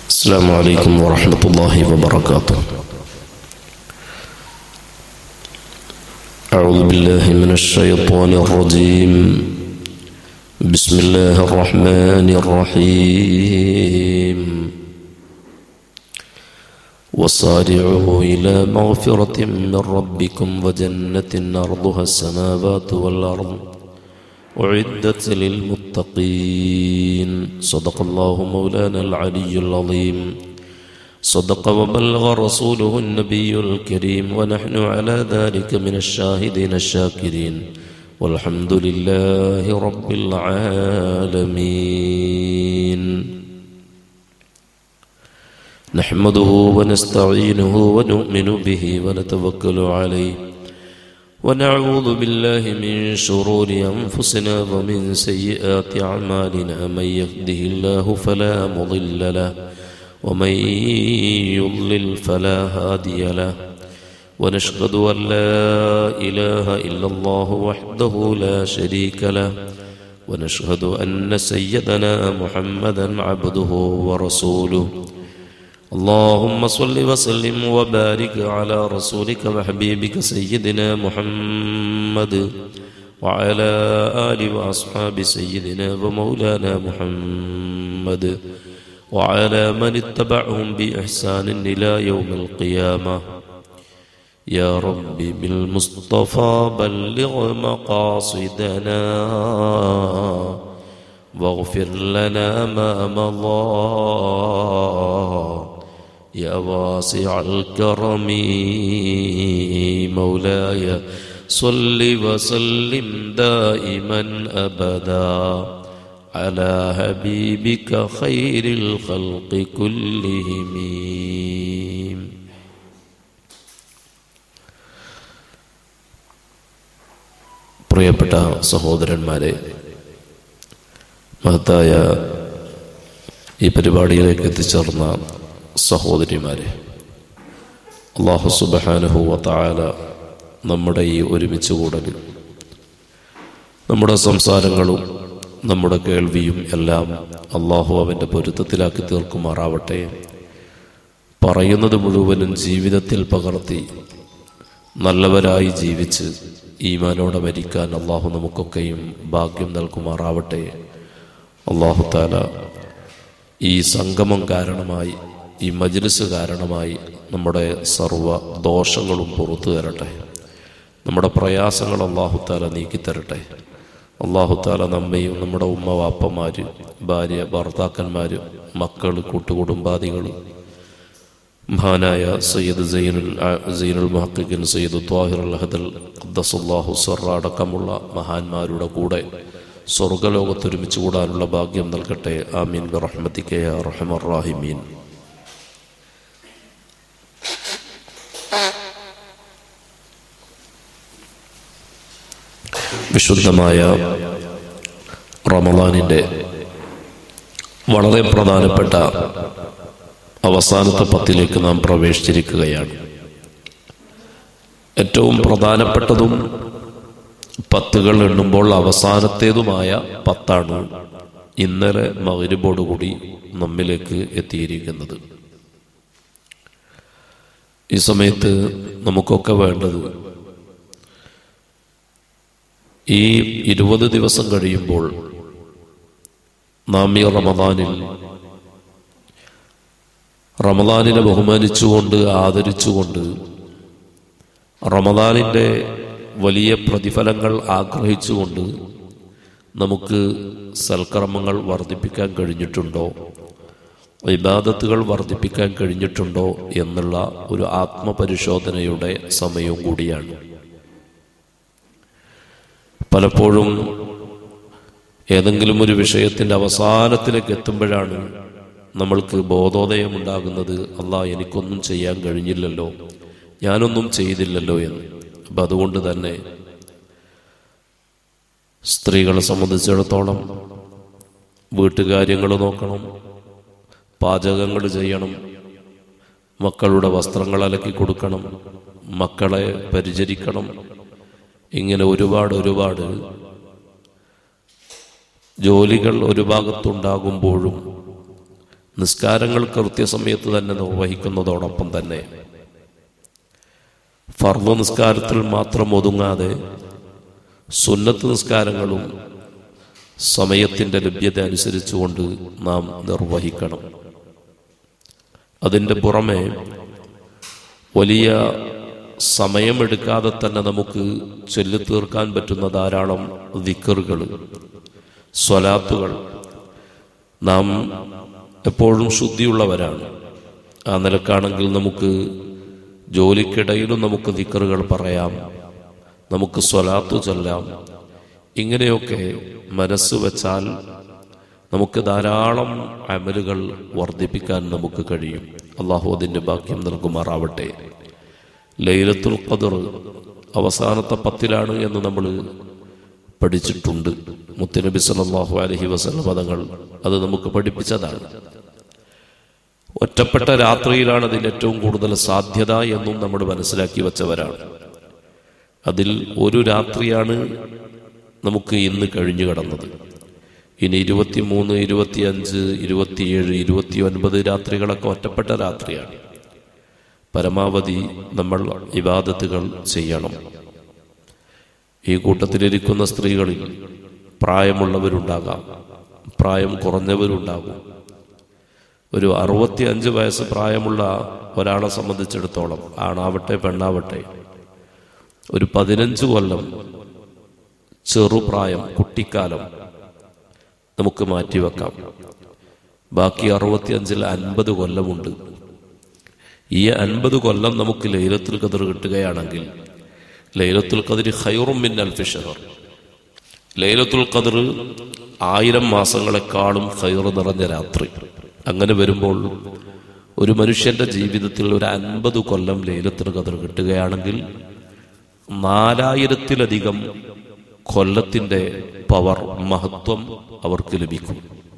السلام عليكم ورحمة الله وبركاته أعوذ بالله من الشيطان الرجيم بسم الله الرحمن الرحيم وصارعوا إلى مغفرة من ربكم وجنة أرضها السماوات والأرض أعدت للمتقين صدق الله مولانا العلي العظيم صدق وبلغ رسوله النبي الكريم ونحن على ذلك من الشاهدين الشاكرين والحمد لله رب العالمين نحمده ونستعينه ونؤمن به ونتوكل عليه ونعوذ بالله من شرور أنفسنا ومن سيئات أعمالنا من يهده الله فلا مضل له ومن يضلل فلا هادي له ونشهد أن لا إله إلا الله وحده لا شريك له ونشهد أن سيدنا محمدا عبده ورسوله اللهم صل وسلم وبارك على رسولك وحبيبك سيدنا محمد وعلى آل وأصحاب سيدنا ومولانا محمد وعلى من اتبعهم بإحسان إلى يوم القيامة يا رب بالمصطفى بلغ مقاصدنا واغفر لنا ما مضى يا واسع الكرم مولاي صل وسلم دائما ابدا على حبيبك خير الخلق كلهم പ്രിയപ്പെട്ട സഹോദരന്മാരെ മഹത്തായ ഈ പരിപാടിയിലേക്ക് എത്തിച്ചേർന്ന സഹോദരിമാരെ അള്ളാഹു സുബഹാനഹു വത്തായാല നമ്മുടെ ഈ ഒരുമിച്ച് കൂടൽ നമ്മുടെ സംസാരങ്ങളും നമ്മുടെ കേൾവിയും എല്ലാം അള്ളാഹു അവൻ്റെ പൊരുത്തത്തിലാക്കി തീർക്കുമാറാവട്ടെ പറയുന്നത് മുഴുവനും ജീവിതത്തിൽ പകർത്തി നല്ലവരായി ജീവിച്ച് ഈമാനോടെ മരിക്കാൻ അള്ളാഹു നമുക്കൊക്കെയും ഭാഗ്യം നൽകുമാറാവട്ടെ അള്ളാഹു താല ഈ സംഗമം കാരണമായി ഈ മജ്ലിസ് കാരണമായി നമ്മുടെ സർവ ദോഷങ്ങളും പുറത്തു തരട്ടെ നമ്മുടെ പ്രയാസങ്ങൾ അള്ളാഹുത്താല നീക്കിത്തരട്ടെ അള്ളാഹുത്താല നമ്മയും നമ്മുടെ ഉമ്മ വാപ്പമാർ ഭാര്യ ഭർത്താക്കന്മാർ മക്കൾ കൂട്ടുകുടുംബാദികൾ മഹാനായ സയ്യിദ് സൈനുൽ സൈനുൽ മഹക്കിൻ സയ്യിദ് ത്വാഹിർ അൽ ഹദൽ ഖദ്ദസുല്ലാഹു സർറ അടക്കമുള്ള മഹാന്മാരുടെ കൂടെ സ്വർഗലോകത്തൊരുമിച്ച് കൂടാനുള്ള ഭാഗ്യം നൽകട്ടെ ആമീൻ ബിറഹ്മതിക യാ റഹ്മർ റാഹിമീൻ വിശുദ്ധമായ റമദാനിൻ്റെ വളരെ പ്രധാനപ്പെട്ട അവസാനത്തെ പത്തിലേക്ക് നാം പ്രവേശിച്ചിരിക്കുകയാണ് ഏറ്റവും പ്രധാനപ്പെട്ടതും പത്തുകൾ എണ്ണുമ്പോൾ അവസാനത്തേതുമായ പത്താണ് ഇന്നലെ മകരിബോടുകൂടി നമ്മിലേക്ക് എത്തിയിരിക്കുന്നത് ഈ സമയത്ത് നമുക്കൊക്കെ വേണ്ടത് ഈ ഇരുപത് ദിവസം കഴിയുമ്പോൾ നാം ഈ റമദാനിൽ റമദാനിനെ ബഹുമാനിച്ചുകൊണ്ട് ആദരിച്ചുകൊണ്ട് റമദാനിൻ്റെ വലിയ പ്രതിഫലങ്ങൾ ആഗ്രഹിച്ചുകൊണ്ട് നമുക്ക് സൽക്കർമ്മങ്ങൾ വർദ്ധിപ്പിക്കാൻ കഴിഞ്ഞിട്ടുണ്ടോ വിവാദത്തുകൾ വർദ്ധിപ്പിക്കാൻ കഴിഞ്ഞിട്ടുണ്ടോ എന്നുള്ള ഒരു ആത്മപരിശോധനയുടെ സമയവും കൂടിയാണ് പലപ്പോഴും ഏതെങ്കിലും ഒരു വിഷയത്തിൻ്റെ അവസാനത്തിലേക്ക് എത്തുമ്പോഴാണ് നമ്മൾക്ക് ബോധോദയമുണ്ടാകുന്നത് അല്ലാ എനിക്കൊന്നും ചെയ്യാൻ കഴിഞ്ഞില്ലല്ലോ ഞാനൊന്നും ചെയ്തില്ലല്ലോ എന്ന് അപ്പം അതുകൊണ്ട് തന്നെ സ്ത്രീകളെ സംബന്ധിച്ചിടത്തോളം വീട്ടുകാര്യങ്ങൾ നോക്കണം പാചകങ്ങൾ ചെയ്യണം മക്കളുടെ വസ്ത്രങ്ങൾ അലക്കി കൊടുക്കണം മക്കളെ പരിചരിക്കണം ഇങ്ങനെ ഒരുപാട് ഒരുപാട് ജോലികൾ ഒരു ഭാഗത്തുണ്ടാകുമ്പോഴും നിസ്കാരങ്ങൾ കൃത്യസമയത്ത് തന്നെ നിർവഹിക്കുന്നതോടൊപ്പം തന്നെ ഫർദ് നിസ്കാരത്തിൽ മാത്രം ഒതുങ്ങാതെ സുന്നത്ത് നിസ്കാരങ്ങളും സമയത്തിൻ്റെ ലഭ്യത അനുസരിച്ചുകൊണ്ട് നാം നിർവഹിക്കണം അതിൻ്റെ പുറമെ വലിയ സമയമെടുക്കാതെ തന്നെ നമുക്ക് ചൊല്ലി തീർക്കാൻ പറ്റുന്ന ധാരാളം ദിക്കറുകൾ സ്വലാത്തുകൾ നാം എപ്പോഴും ശുദ്ധിയുള്ളവരാണ് ആ നിലക്കാണെങ്കിൽ നമുക്ക് ജോലിക്കിടയിലും നമുക്ക് ദിക്കറുകൾ പറയാം നമുക്ക് സ്വലാത്തു ചൊല്ലാം ഇങ്ങനെയൊക്കെ മനസ്സ് വച്ചാൽ നമുക്ക് ധാരാളം അമലുകൾ വർദ്ധിപ്പിക്കാൻ നമുക്ക് കഴിയും അള്ളാഹു അതിൻ്റെ ഭാഗ്യം നൽകുമാറാവട്ടെ ലൈലത്തുൽ ഖദർ അവസാനത്തെ പത്തിലാണ് എന്ന് നമ്മൾ പഠിച്ചിട്ടുണ്ട് മുത്തനബി സല്ലല്ലാഹു അലൈഹി വസല്ലം പദങ്ങൾ അത് നമുക്ക് പഠിപ്പിച്ചതാണ് ഒറ്റപ്പെട്ട രാത്രിയിലാണ് അതിൽ ഏറ്റവും കൂടുതൽ സാധ്യത എന്നും നമ്മൾ മനസ്സിലാക്കി വെച്ചവരാണ് അതിൽ ഒരു രാത്രിയാണ് നമുക്ക് ഇന്ന് കഴിഞ്ഞു കടന്നത് ഇനി ഇരുപത്തിമൂന്ന് ഇരുപത്തിയഞ്ച് ഇരുപത്തിയേഴ് ഇരുപത്തി ഒൻപത് രാത്രികളൊക്കെ ഒറ്റപ്പെട്ട രാത്രിയാണ് പരമാവധി നമ്മൾ ഇബാദത്തുകൾ ചെയ്യണം ഈ കൂട്ടത്തിലിരിക്കുന്ന സ്ത്രീകളിൽ പ്രായമുള്ളവരുണ്ടാകാം പ്രായം കുറഞ്ഞവരുണ്ടാകും ഒരു അറുപത്തി അഞ്ച് വയസ്സ് പ്രായമുള്ള ഒരാളെ സംബന്ധിച്ചിടത്തോളം ആണാവട്ടെ പെണ്ണാവട്ടെ ഒരു പതിനഞ്ച് കൊല്ലം ചെറുപ്രായം കുട്ടിക്കാലം നമുക്ക് മാറ്റിവെക്കാം ബാക്കി അറുപത്തിയഞ്ചിൽ അൻപത് കൊല്ലമുണ്ട് ഈ അൻപത് കൊല്ലം നമുക്ക് ലൈലത്തുൽ ഖദർ കിട്ടുകയാണെങ്കിൽ ലൈലത്തുൽ ഖദർ ഖൈറും മിൻ അൽഫി ഷഹർ ലൈലത്തുൽ ഖദർ ആയിരം മാസങ്ങളെക്കാളും ഖൈറ് നിറഞ്ഞ രാത്രി അങ്ങനെ വരുമ്പോൾ ഒരു മനുഷ്യന്റെ ജീവിതത്തിൽ ഒരു അൻപത് കൊല്ലം ലൈലത്തുൽ ഖദർ കിട്ടുകയാണെങ്കിൽ നാലായിരത്തിലധികം കൊല്ലത്തിന്റെ പവർ മഹത്വം അവർക്ക് ലഭിക്കും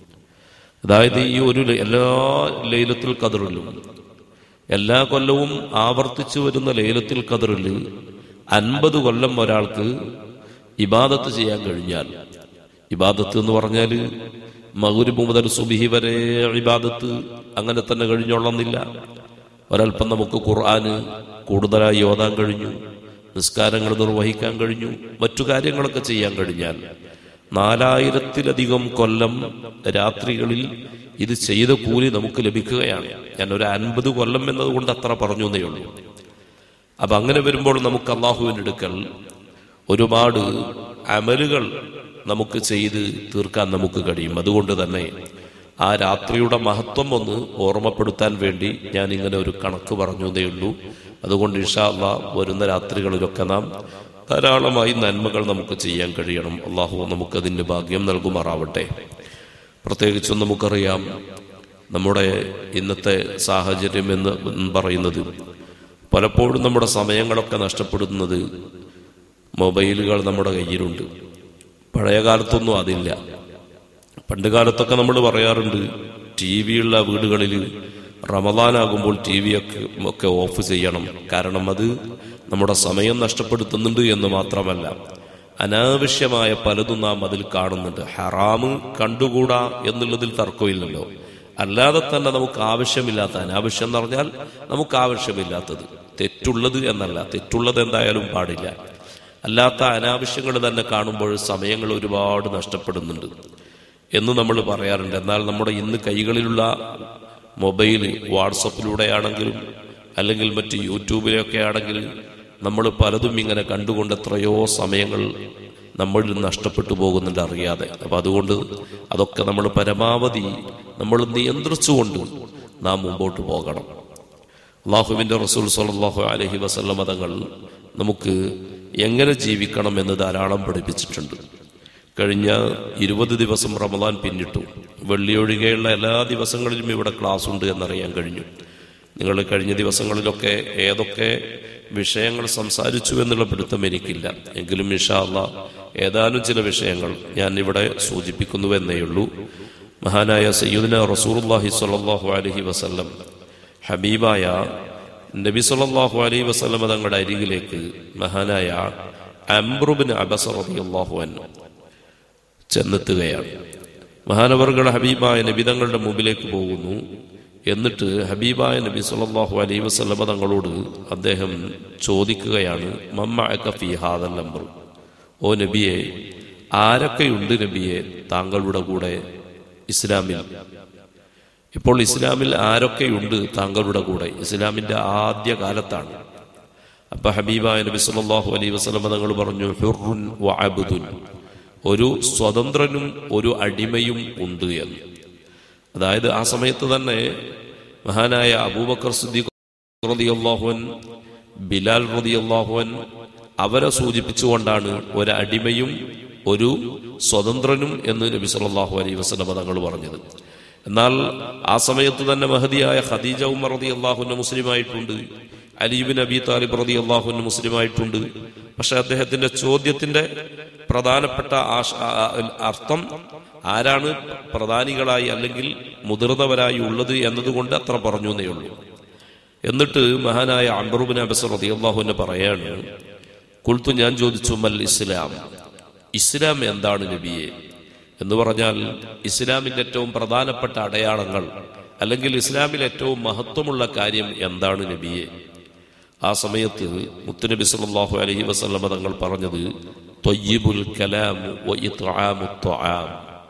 അതായത് ഈ ഒരു ല- എല്ലാ ലൈലത്തുൽ ഖദറിലും എല്ലാ കൊല്ലവും ആവർത്തിച്ചു വരുന്ന ലൈലത്തുൽ ഖദറിൽ അൻപത് കൊല്ലം ഒരാൾക്ക് ഇബാദത്ത് ചെയ്യാൻ കഴിഞ്ഞാൽ ഇബാദത്ത് എന്ന് പറഞ്ഞാൽ മകുരിബ് മുതൽ സുബിഹി വരെ ഇബാദത്ത് അങ്ങനെ തന്നെ കഴിഞ്ഞോളന്നില്ല ഒരൽപ്പം നമുക്ക് ഖുർആന് കൂടുതലായി ഓതാൻ കഴിഞ്ഞു നിസ്കാരങ്ങൾ നിർവഹിക്കാൻ കഴിഞ്ഞു മറ്റു കാര്യങ്ങളൊക്കെ ചെയ്യാൻ കഴിഞ്ഞാൽ നാലായിരത്തിലധികം കൊല്ലം രാത്രികളിൽ ഇത് ചെയ്ത കൂലി നമുക്ക് ലഭിക്കുകയാണ് ഞാൻ ഒരു അൻപത് കൊല്ലം എന്നതുകൊണ്ട് അത്ര പറഞ്ഞു എന്നേ ഉള്ളൂ അപ്പൊ അങ്ങനെ വരുമ്പോൾ നമുക്ക് അള്ളാഹുവിൻ്റെ അടുക്കൽ ഒരുപാട് അമലുകൾ നമുക്ക് ചെയ്ത് തീർക്കാൻ നമുക്ക് കഴിയും അതുകൊണ്ട് തന്നെ ആ രാത്രിയുടെ മഹത്വം ഒന്ന് ഓർമ്മപ്പെടുത്താൻ വേണ്ടി ഞാൻ ഇങ്ങനെ ഒരു കണക്ക് പറഞ്ഞു എന്നേ ഉള്ളൂ അതുകൊണ്ട് ഇഷാ അള്ളാ വരുന്ന രാത്രികളിലൊക്കെ നാം ധാരാളമായി നന്മകൾ നമുക്ക് ചെയ്യാൻ കഴിയണം അള്ളാഹു നമുക്കതിന് ഭാഗ്യം നൽകുമാറാവട്ടെ പ്രത്യേകിച്ചും നമുക്കറിയാം നമ്മുടെ ഇന്നത്തെ സാഹചര്യം എന്ന് പറയുന്നത് പലപ്പോഴും നമ്മുടെ സമയങ്ങളൊക്കെ നഷ്ടപ്പെടുന്നത് മൊബൈലുകൾ നമ്മുടെ കയ്യിലുണ്ട് പഴയ കാലത്തൊന്നും അതില്ല പണ്ട് കാലത്തൊക്കെ നമ്മൾ പറയാറുണ്ട് ടി വിയുള്ള വീടുകളിൽ റമദാനാകുമ്പോൾ ടി വി ഒക്കെ ഒക്കെ ഓഫ് ചെയ്യണം കാരണം അത് നമ്മുടെ സമയം നഷ്ടപ്പെടുത്തുന്നുണ്ട് എന്ന് മാത്രമല്ല അനാവശ്യമായ പലതും നാം അതിൽ കാണുന്നുണ്ട് ഹറാമ് കണ്ടുകൂടാ എന്നുള്ളതിൽ തർക്കമില്ലല്ലോ അല്ലാതെ തന്നെ നമുക്ക് ആവശ്യമില്ലാത്ത അനാവശ്യം എന്ന് പറഞ്ഞാൽ നമുക്ക് ആവശ്യമില്ലാത്തത് തെറ്റുള്ളത് എന്നല്ല തെറ്റുള്ളത് എന്തായാലും പാടില്ല അല്ലാത്ത അനാവശ്യങ്ങൾ തന്നെ കാണുമ്പോൾ സമയങ്ങൾ ഒരുപാട് നഷ്ടപ്പെടുന്നുണ്ട് എന്ന് നമ്മൾ പറയാറുണ്ട് എന്നാൽ നമ്മുടെ ഇന്ന് കൈകളിലുള്ള മൊബൈൽ വാട്സപ്പിലൂടെയാണെങ്കിലും അല്ലെങ്കിൽ മറ്റ് യൂട്യൂബിലൊക്കെ ആണെങ്കിൽ നമ്മൾ പലതും ഇങ്ങനെ കണ്ടുകൊണ്ട് എത്രയോ സമയങ്ങൾ നമ്മളിൽ നഷ്ടപ്പെട്ടു പോകുന്നുണ്ട് അറിയാതെ അപ്പം അതുകൊണ്ട് അതൊക്കെ നമ്മൾ പരമാവധി നമ്മൾ നിയന്ത്രിച്ചുകൊണ്ട് നാം മുമ്പോട്ട് പോകണം അള്ളാഹുവിൻ്റെ റസൂൽ സല്ലാഹു അലഹി വസല്ല മതങ്ങൾ നമുക്ക് എങ്ങനെ ജീവിക്കണം എന്ന് ധാരാളം പഠിപ്പിച്ചിട്ടുണ്ട് കഴിഞ്ഞ ഇരുപത് ദിവസം റമദാൻ പിന്നിട്ടു വെള്ളിയൊഴികെയുള്ള എല്ലാ ദിവസങ്ങളിലും ഇവിടെ ക്ലാസ് ഉണ്ട് എന്നറിയാൻ കഴിഞ്ഞു നിങ്ങൾ കഴിഞ്ഞ ദിവസങ്ങളിലൊക്കെ ഏതൊക്കെ വിഷയങ്ങൾ സംസാരിച്ചു എന്നുള്ള പിടുത്തം എനിക്കില്ല എങ്കിലും ഇഷാ അള്ളാ ഏതാനും ചില വിഷയങ്ങൾ ഞാൻ ഇവിടെ സൂചിപ്പിക്കുന്നുവെന്നേ ഉള്ളൂ മഹാനായ സയ്യുദിന റസൂർല്ലാഹി സ്വല്ലല്ലാഹു അലൈഹി വസല്ലം ഹബീബായ നബി സല്ലല്ലാഹു അലൈഹി വസല്ലം തങ്ങളുടെ അരികിലേക്ക് മഹാനായ അംബ്രുബിൻ അബസ റളിയല്ലാഹു അൻഹു ചെന്നെത്തുകയാണ് മഹാനവറുകൾ ഹബീബായ നബിതങ്ങളുടെ മുമ്പിലേക്ക് പോകുന്നു എന്നിട്ട് ഹബീബായ നബി സല്ലല്ലാഹു അലൈഹി വസല്ലമ തങ്ങളോട് അദ്ദേഹം ചോദിക്കുകയാണ് മമ്മഅക ഫീ ഹാദൽ നമ്പർ ഓ നബിയെ ആരൊക്കെയുണ്ട് നബിയെ താങ്കളുടെ കൂടെ ഇസ്ലാമിൽ ഇപ്പോൾ ഇസ്ലാമിൽ ആരൊക്കെയുണ്ട് താങ്കളുടെ കൂടെ ഇസ്ലാമിന്റെ ആദ്യ കാലത്താണ് അപ്പൊ ഹബീബായ നബി സല്ലല്ലാഹു അലൈഹി വസല്ലമ തങ്ങൾ പറഞ്ഞു ഹുറുൻ വ അബ്ദുൻ ഒരു സ്വതന്ത്രനും ഒരു അടിമയും ഉണ്ട് എന്ന് അതായത് ആ സമയത്ത് തന്നെ മഹാനായ അബൂബക്കർ സിദ്ദീഖ് റളിയല്ലാഹുൻ ബിലാൽ റളിയല്ലാഹുൻ അവരെ സൂചിപ്പിച്ചുകൊണ്ടാണ് ഒരു അടിമയും ഒരു സ്വതന്ത്രനും എന്ന് നബി സല്ലല്ലാഹു അലൈഹി വസല്ലമ തങ്ങൾ പറഞ്ഞത് എന്നാൽ ആ സമയത്ത് തന്നെ മഹദിയായ ഖദീജ ഉമർ റളിയല്ലാഹുവിന് മുസ്ലിമായിട്ടുണ്ട് അലീബിൻ അബി താലിബ് റളിയല്ലാഹുവിന് മുസ്ലിമായിട്ടുണ്ട് പക്ഷെ അദ്ദേഹത്തിന്റെ ചോദ്യത്തിന്റെ പ്രധാനപ്പെട്ട ആശ- ആ- ആ- അർത്ഥം ആരാണ് പ്രധാനികളായി അല്ലെങ്കിൽ മുതിർന്നവരായി ഉള്ളത് എന്നതുകൊണ്ട് അത്ര പറഞ്ഞു എന്നേ ഉള്ളൂ എന്നിട്ട് മഹാനായ അംബറുബിൻ അബസ് റളിയല്ലാഹുവിനെ പറയാണ് കുൽത്തു ഞാൻ ചോദിച്ചു മൽ ഇസ്ലാം ഇസ്ലാം എന്താണ് നബിയെ എന്ന് പറഞ്ഞാൽ ഇസ്ലാമിന്റെ ഏറ്റവും പ്രധാനപ്പെട്ട അടയാളങ്ങൾ അല്ലെങ്കിൽ ഇസ്ലാമിൽ ഏറ്റവും മഹത്വമുള്ള കാര്യം എന്താണ് നബിയെ ആ സമയത്ത് മുത്തുനബി സല്ലല്ലാഹു അലൈഹി വസല്ലമ തങ്ങൾ പറഞ്ഞത് ത്വയ്യിബുൽ കലാം വ ഇത്ആമു ത്വആം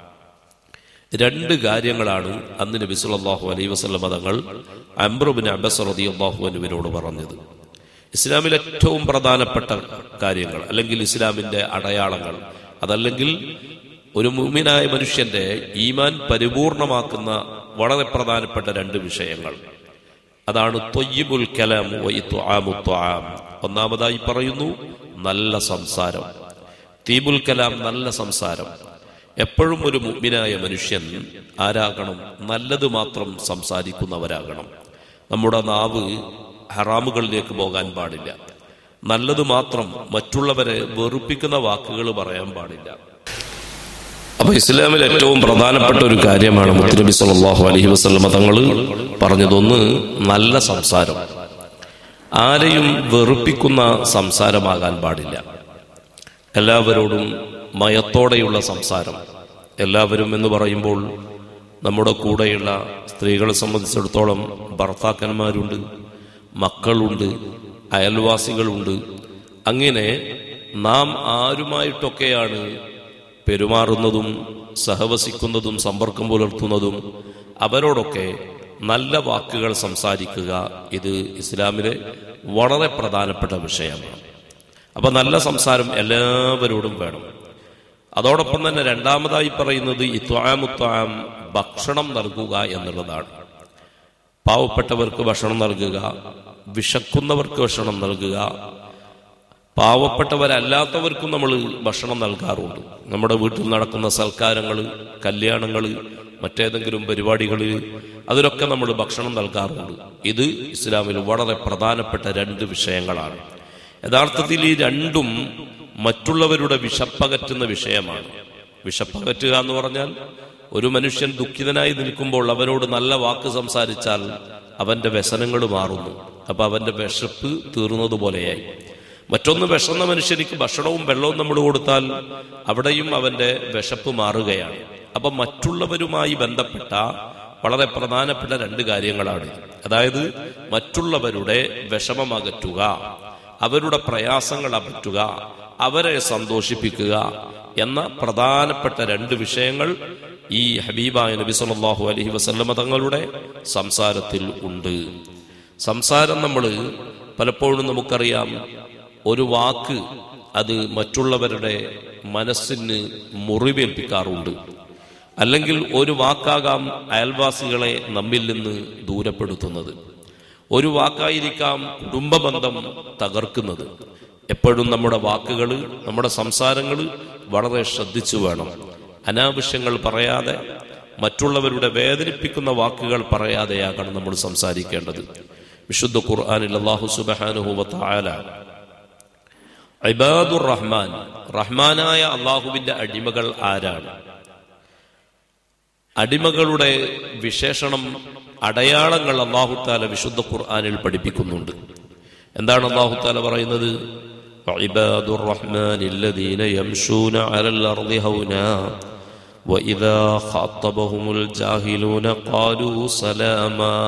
രണ്ട് കാര്യങ്ങളാണ് അന്ന് നബി സല്ലല്ലാഹു അലൈഹി വസല്ലമ തങ്ങൾ അംബ്രുബിൻ അബ്ബസ് റളിയല്ലാഹു അൻഹുവിനോട് പറഞ്ഞത് ഇസ്ലാമിൽ ഏറ്റവും പ്രധാനപ്പെട്ട കാര്യങ്ങൾ അല്ലെങ്കിൽ ഇസ്ലാമിന്റെ അടയാളങ്ങൾ അതല്ലെങ്കിൽ ഒരു മുഅ്മിനായ മനുഷ്യന്റെ ഈമാൻ പരിപൂർണമാക്കുന്ന വളരെ പ്രധാനപ്പെട്ട രണ്ട് വിഷയങ്ങൾ അതാണ് ത്വയ്യിബുൽ കലാം വ ഇത്ആമു ത്വആം ഒന്നാമതായി പറയുന്നു നല്ല സംസാരം തീബുൽ കലാം നല്ല സംസാരം എപ്പോഴും ഒരു മുഗ്മിനായ മനുഷ്യൻ ആരാകണം നല്ലത് മാത്രം സംസാരിക്കുന്നവരാകണം നമ്മുടെ നാവ് ഹറാമുകളിലേക്ക് പോകാൻ പാടില്ല നല്ലത് മാത്രം മറ്റുള്ളവരെ വെറുപ്പിക്കുന്ന വാക്കുകൾ പറയാൻ പാടില്ല അപ്പൊ ഇസ്ലാമിൽ ഏറ്റവും പ്രധാനപ്പെട്ട ഒരു കാര്യമാണ് മുത്തനബി സല്ലല്ലാഹു അലൈഹി വസല്ലമ തങ്ങൾ പറഞ്ഞതൊന്ന് നല്ല സംസാരം ആരെയും വെറുപ്പിക്കുന്ന സംസാരമാകാൻ പാടില്ല എല്ലാവരോടും മയത്തോടെയുള്ള സംസാരം എല്ലാവരും എന്ന് പറയുമ്പോൾ നമ്മുടെ കൂടെയുള്ള സ്ത്രീകളെ സംബന്ധിച്ചിടത്തോളം ഭർത്താക്കന്മാരുണ്ട് മക്കളുണ്ട് അയൽവാസികളുണ്ട് അങ്ങനെ നാം ആരുമായിട്ടൊക്കെയാണ് പെരുമാറുന്നതും സഹവസിക്കുന്നതും സമ്പർക്കം പുലർത്തുന്നതും അവരോടൊക്കെ നല്ല വാക്കുകൾ സംസാരിക്കുക ഇത് ഇസ്ലാമിലെ വളരെ പ്രധാനപ്പെട്ട വിഷയമാണ് അപ്പൊ നല്ല സംസാരം എല്ലാവരോടും വേണം അതോടൊപ്പം തന്നെ രണ്ടാമതായി പറയുന്നത് ഇത്വാമുത്വാം ഭക്ഷണം നൽകുക എന്നുള്ളതാണ് പാവപ്പെട്ടവർക്ക് ഭക്ഷണം നൽകുക വിശക്കുന്നവർക്ക് ഭക്ഷണം നൽകുക പാവപ്പെട്ടവരല്ലാത്തവർക്കും നമ്മൾ ഭക്ഷണം നൽകാറുണ്ട് നമ്മുടെ വീട്ടിൽ നടക്കുന്ന സൽക്കാരങ്ങൾ കല്യാണങ്ങൾ മറ്റേതെങ്കിലും പരിപാടികൾ അതിലൊക്കെ നമ്മൾ ഭക്ഷണം നൽകാറുണ്ട് ഇത് ഇസ്ലാമിൽ വളരെ പ്രധാനപ്പെട്ട രണ്ട് വിഷയങ്ങളാണ് യഥാർത്ഥത്തിൽ ഈ രണ്ടും മറ്റുള്ളവരുടെ വിശപ്പകറ്റുന്ന വിഷയമാണ് വിശപ്പകറ്റുക എന്ന് പറഞ്ഞാൽ ഒരു മനുഷ്യൻ ദുഃഖിതനായി നിൽക്കുമ്പോൾ അവനോട് നല്ല വാക്ക് സംസാരിച്ചാൽ അവന്റെ വ്യസനങ്ങൾ മാറുന്നു അപ്പൊ അവന്റെ വിശപ്പ് തീർന്നതുപോലെയായി മറ്റൊന്ന് വിശന്ന മനുഷ്യനിക്ക് ഭക്ഷണവും വെള്ളവും നമ്മൾ കൊടുത്താൽ അവിടെയും അവന്റെ വിശപ്പ് മാറുകയാണ് അപ്പൊ മറ്റുള്ളവരുമായി ബന്ധപ്പെട്ട വളരെ പ്രധാനപ്പെട്ട രണ്ട് കാര്യങ്ങളാണ് അതായത് മറ്റുള്ളവരുടെ വിഷമം അകറ്റുക അവരുടെ പ്രയാസങ്ങൾ അകറ്റുക അവരെ സന്തോഷിപ്പിക്കുക എന്ന പ്രധാനപ്പെട്ട രണ്ട് വിഷയങ്ങൾ ഈ ഹബീബായ നബി സല്ലല്ലാഹു അലൈഹി വസല്ലമ തങ്ങളുടെ സംസാരത്തിൽ ഉണ്ട് സംസാരം നമ്മൾ പലപ്പോഴും നമുക്കറിയാം ഒരു വാക്ക് അത് മറ്റുള്ളവരുടെ മനസ്സിന് മുറിവേൽപ്പിക്കാറുണ്ട് അല്ലെങ്കിൽ ഒരു വാക്കാകാം അയൽവാസികളെ നമ്മിൽ നിന്ന് ദൂരപ്പെടുത്തുന്നത് ഒരു വാക്കായിരിക്കാം കുടുംബബന്ധം തകർക്കുന്നത് എപ്പോഴും നമ്മുടെ വാക്കുകൾ നമ്മുടെ സംസാരങ്ങൾ വളരെ ശ്രദ്ധിച്ചു വേണം അനാവശ്യങ്ങൾ പറയാതെ മറ്റുള്ളവരുടെ വേദനിപ്പിക്കുന്ന വാക്കുകൾ പറയാതെയാകണം നമ്മൾ സംസാരിക്കേണ്ടത് വിശുദ്ധ ഖുർആാനിൽ അള്ളാഹു സുബാനുഹുവല ഇബാദുർ റഹ്മാൻ റഹ്മാനായ അള്ളാഹുവിന്റെ അടിമകൾ ആരാണ് അടിമകളുടെ വിശേഷണം അടയാളങ്ങൾ അള്ളാഹുത്താല വിശുദ്ധ ഖുർആാനിൽ പഠിപ്പിക്കുന്നുണ്ട് എന്താണ് അള്ളാഹുത്താല പറയുന്നത് عباد الرحمن الذين يمشون على الأرض هونا وإذا خاطبهم الجاهلون قالوا سلاما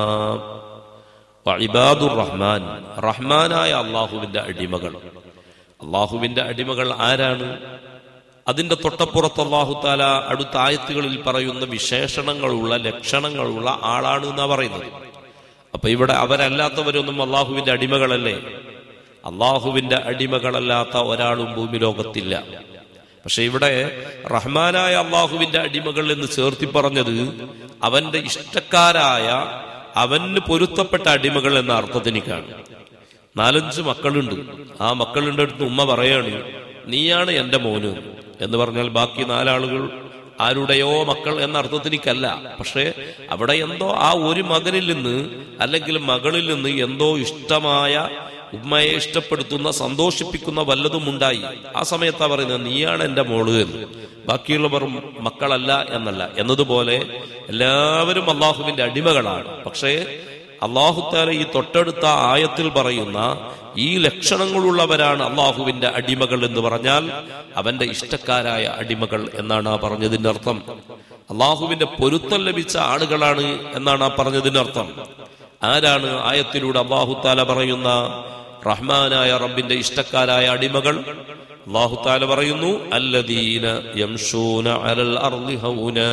വഇബാദുർ റഹ്മാൻ റഹ്മാനായ അള്ളാഹുവിന്റെ അടിമകൾ അള്ളാഹുവിന്റെ അടിമകൾ ആരാണ് അതിന്റെ തൊട്ടപ്പുറത്ത് അള്ളാഹു താല അടുത്ത ആയത്തുകളിൽ പറയുന്ന വിശേഷണങ്ങളുള്ള ലക്ഷണങ്ങളുള്ള ആളാണ് എന്നാ പറയുന്നത് അപ്പൊ ഇവിടെ അവരല്ലാത്തവരൊന്നും അള്ളാഹുവിന്റെ അടിമകളല്ലേ അള്ളാഹുവിന്റെ അടിമകളല്ലാത്ത ഒരാളും ഭൂമി ലോകത്തില്ല പക്ഷെ ഇവിടെ റഹ്മാനായ അള്ളാഹുവിന്റെ അടിമകൾ എന്ന് ചേർത്തി പറഞ്ഞത് അവന്റെ ഇഷ്ടക്കാരായ അവന് പൊരുത്തപ്പെട്ട അടിമകൾ എന്ന അർത്ഥത്തിനിക്കാണ് നാലഞ്ച് മക്കളുണ്ട് ആ മക്കളുടെ അടുത്ത് ഉമ്മ പറയാണ് നീയാണ് എന്റെ മോന് എന്ന് പറഞ്ഞാൽ ബാക്കി നാലാളുകൾ ആരുടെയോ മക്കൾ എന്ന അർത്ഥത്തിനിക്കല്ല പക്ഷേ അവിടെ എന്തോ ആ ഒരു മകനിൽ നിന്ന് അല്ലെങ്കിൽ മകളിൽ നിന്ന് എന്തോ ഇഷ്ടമായ ഉമ്മയെ ഇഷ്ടപ്പെടുത്തുന്ന സന്തോഷിപ്പിക്കുന്ന വല്ലതും ഉണ്ടായി ആ സമയത്താ പറയുന്നത് നീയാണ് എന്റെ മോള് എന്ന് ബാക്കിയുള്ളവർ മക്കളല്ല എന്നല്ല എന്നതുപോലെ എല്ലാവരും അള്ളാഹുവിന്റെ അടിമകളാണ് പക്ഷേ അള്ളാഹുത്താല ഈ തൊട്ടടുത്ത ആയത്തിൽ പറയുന്ന ഈ ലക്ഷണങ്ങളുള്ളവരാണ് അള്ളാഹുവിന്റെ അടിമകൾ എന്ന് പറഞ്ഞാൽ അവന്റെ ഇഷ്ടക്കാരായ അടിമകൾ എന്നാണ് ആ പറഞ്ഞതിന്റെ അർത്ഥം അള്ളാഹുവിന്റെ പൊരുത്തം ലഭിച്ച ആളുകളാണ് എന്നാണ് ആ പറഞ്ഞതിന്റെ അർത്ഥം ആരാണ് ആയത്തിലൂടെ അള്ളാഹുത്താല പറയുന്ന റഹ്മാനായ റബ്ബിന്റെ ഇഷ്ടക്കാരായ അടിമകൾ അള്ളാഹുത്താല പറയുന്നു അല്ലദീന യംശൂന അലൽ അർളി ഹൗനാ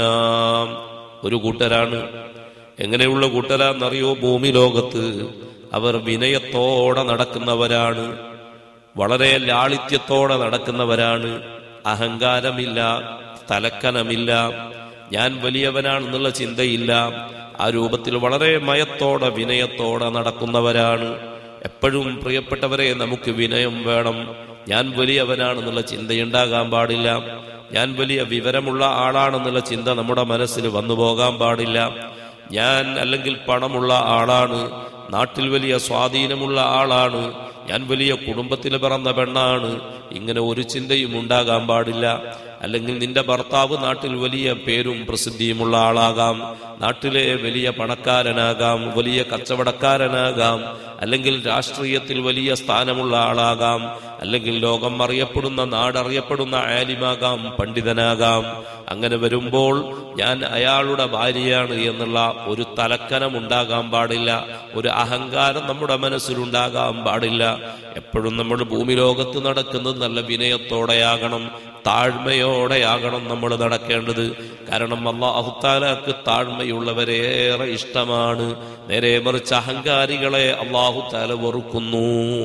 ഒരു കൂട്ടരാണ് എങ്ങനെയുള്ള കൂട്ടരാന്നറിയോ ഭൂമി ലോകത്ത് അവർ വിനയത്തോടെ നടക്കുന്നവരാണ് വളരെ ലാളിത്യത്തോടെ നടക്കുന്നവരാണ് അഹങ്കാരമില്ല തലക്കനമില്ല ഞാൻ വലിയവനാണെന്നുള്ള ചിന്തയില്ല ആ രൂപത്തിൽ വളരെ മയത്തോടെ വിനയത്തോടെ നടക്കുന്നവരാണ് എപ്പോഴും പ്രിയപ്പെട്ടവരെ നമുക്ക് വിനയം വേണം ഞാൻ വലിയവനാണെന്നുള്ള ചിന്തയുണ്ടാകാൻ പാടില്ല ഞാൻ വലിയ വിവരമുള്ള ആളാണെന്നുള്ള ചിന്ത നമ്മുടെ മനസ്സിൽ വന്നു പോകാൻ പാടില്ല ഞാൻ അല്ലെങ്കിൽ പണമുള്ള ആളാണ് നാട്ടിൽ വലിയ സ്വാധീനമുള്ള ആളാണ് ഞാൻ വലിയ കുടുംബത്തിൽ പിറന്ന പെണ്ണാണ് ഇങ്ങനെ ഒരു ചിന്തയും ഉണ്ടാകാൻ പാടില്ല അല്ലെങ്കിൽ നിന്റെ ഭർത്താവ് നാട്ടിൽ വലിയ പേരും പ്രസിദ്ധിയുമുള്ള ആളാകാം നാട്ടിലെ വലിയ പണക്കാരനാകാം വലിയ കച്ചവടക്കാരനാകാം അല്ലെങ്കിൽ രാഷ്ട്രീയത്തിൽ വലിയ സ്ഥാനമുള്ള ആളാകാം അല്ലെങ്കിൽ ലോകം അറിയപ്പെടുന്ന നാടറിയപ്പെടുന്ന ആലിമാകാം പണ്ഡിതനാകാം അങ്ങനെ വരുമ്പോൾ ഞാൻ അയാളുടെ ഭാര്യയാണ് എന്നുള്ള ഒരു തലക്കനം ഉണ്ടാകാൻ പാടില്ല ഒരു അഹങ്കാരം നമ്മുടെ മനസ്സിലുണ്ടാകാൻ പാടില്ല എപ്പോഴും നമ്മൾ ഭൂമി ലോകത്ത് നടക്കുന്നത് നല്ല വിനയത്തോടെയാകണം താഴ്മയോടെയാകണം നമ്മൾ നടക്കേണ്ടത് കാരണം അള്ളാഹുത്താലാക്ക് താഴ്മയുള്ളവരേറെ ഇഷ്ടമാണ് നേരെ മറിച്ച് അഹങ്കാരികളെ അള്ളാഹുത്താല വെറുക്കുന്നു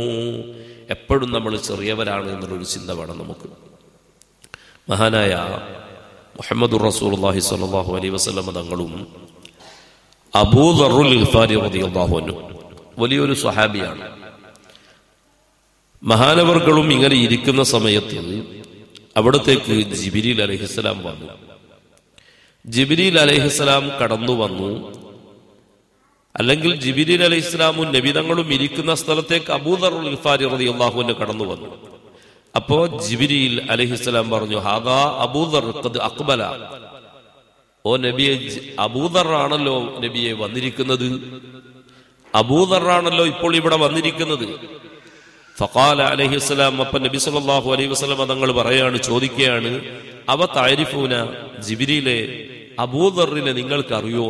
എപ്പോഴും നമ്മൾ ചെറിയവരാണ് എന്നുള്ളൊരു ചിന്ത വേണം നമുക്ക് മഹാനായ മുഹമ്മദ് റസൂൽഹി സ്വല്ലല്ലാഹു അലൈഹി വസല്ലം തങ്ങളും അബൂദറുൽ ഇൽഫാരി റളിയല്ലാഹു അൻഹു വലിയൊരു സ്വഹാബിയാണ് മഹാനവർകളും ഇങ്ങനെ ഇരിക്കുന്ന സമയത്ത് അവിടത്തേക്ക് ജിബിരിൽ അലഹിസ്സലാം വന്നു ജിബിരിൽ അലഹിസ്സലാം കടന്നു വന്നു അല്ലെങ്കിൽ ജിബിരിൽ അലഹിസ്ലാമും നബിതങ്ങളും ഇരിക്കുന്ന സ്ഥലത്തേക്ക് അബൂദറുൽ ഇൽഫാരി റളിയല്ലാഹുവിന് കടന്നു വന്നു അപ്പോ ജിബിരിൽ അലഹിസ്സലാം പറഞ്ഞു ഹാദാ അബൂദർ ഖദ് അക്ബല ഓ നബിയെ അബൂദർ ആണല്ലോ നബിയെ വന്നിരിക്കുന്നത് അബൂദർ ആണല്ലോ ഇപ്പോൾ ഇവിടെ വന്നിരിക്കുന്നത് ഫഖാല അലഹിസ്സലാം അപ്പ നബി സല്ലല്ലാഹു അലൈഹി വസല്ലം തങ്ങൾ പറയാണ് ചോദിക്കുകയാണ് അവ താരിഫൂന ജിബിരിയിലെ അബൂദറിനെ നിങ്ങൾക്ക് അറിയോ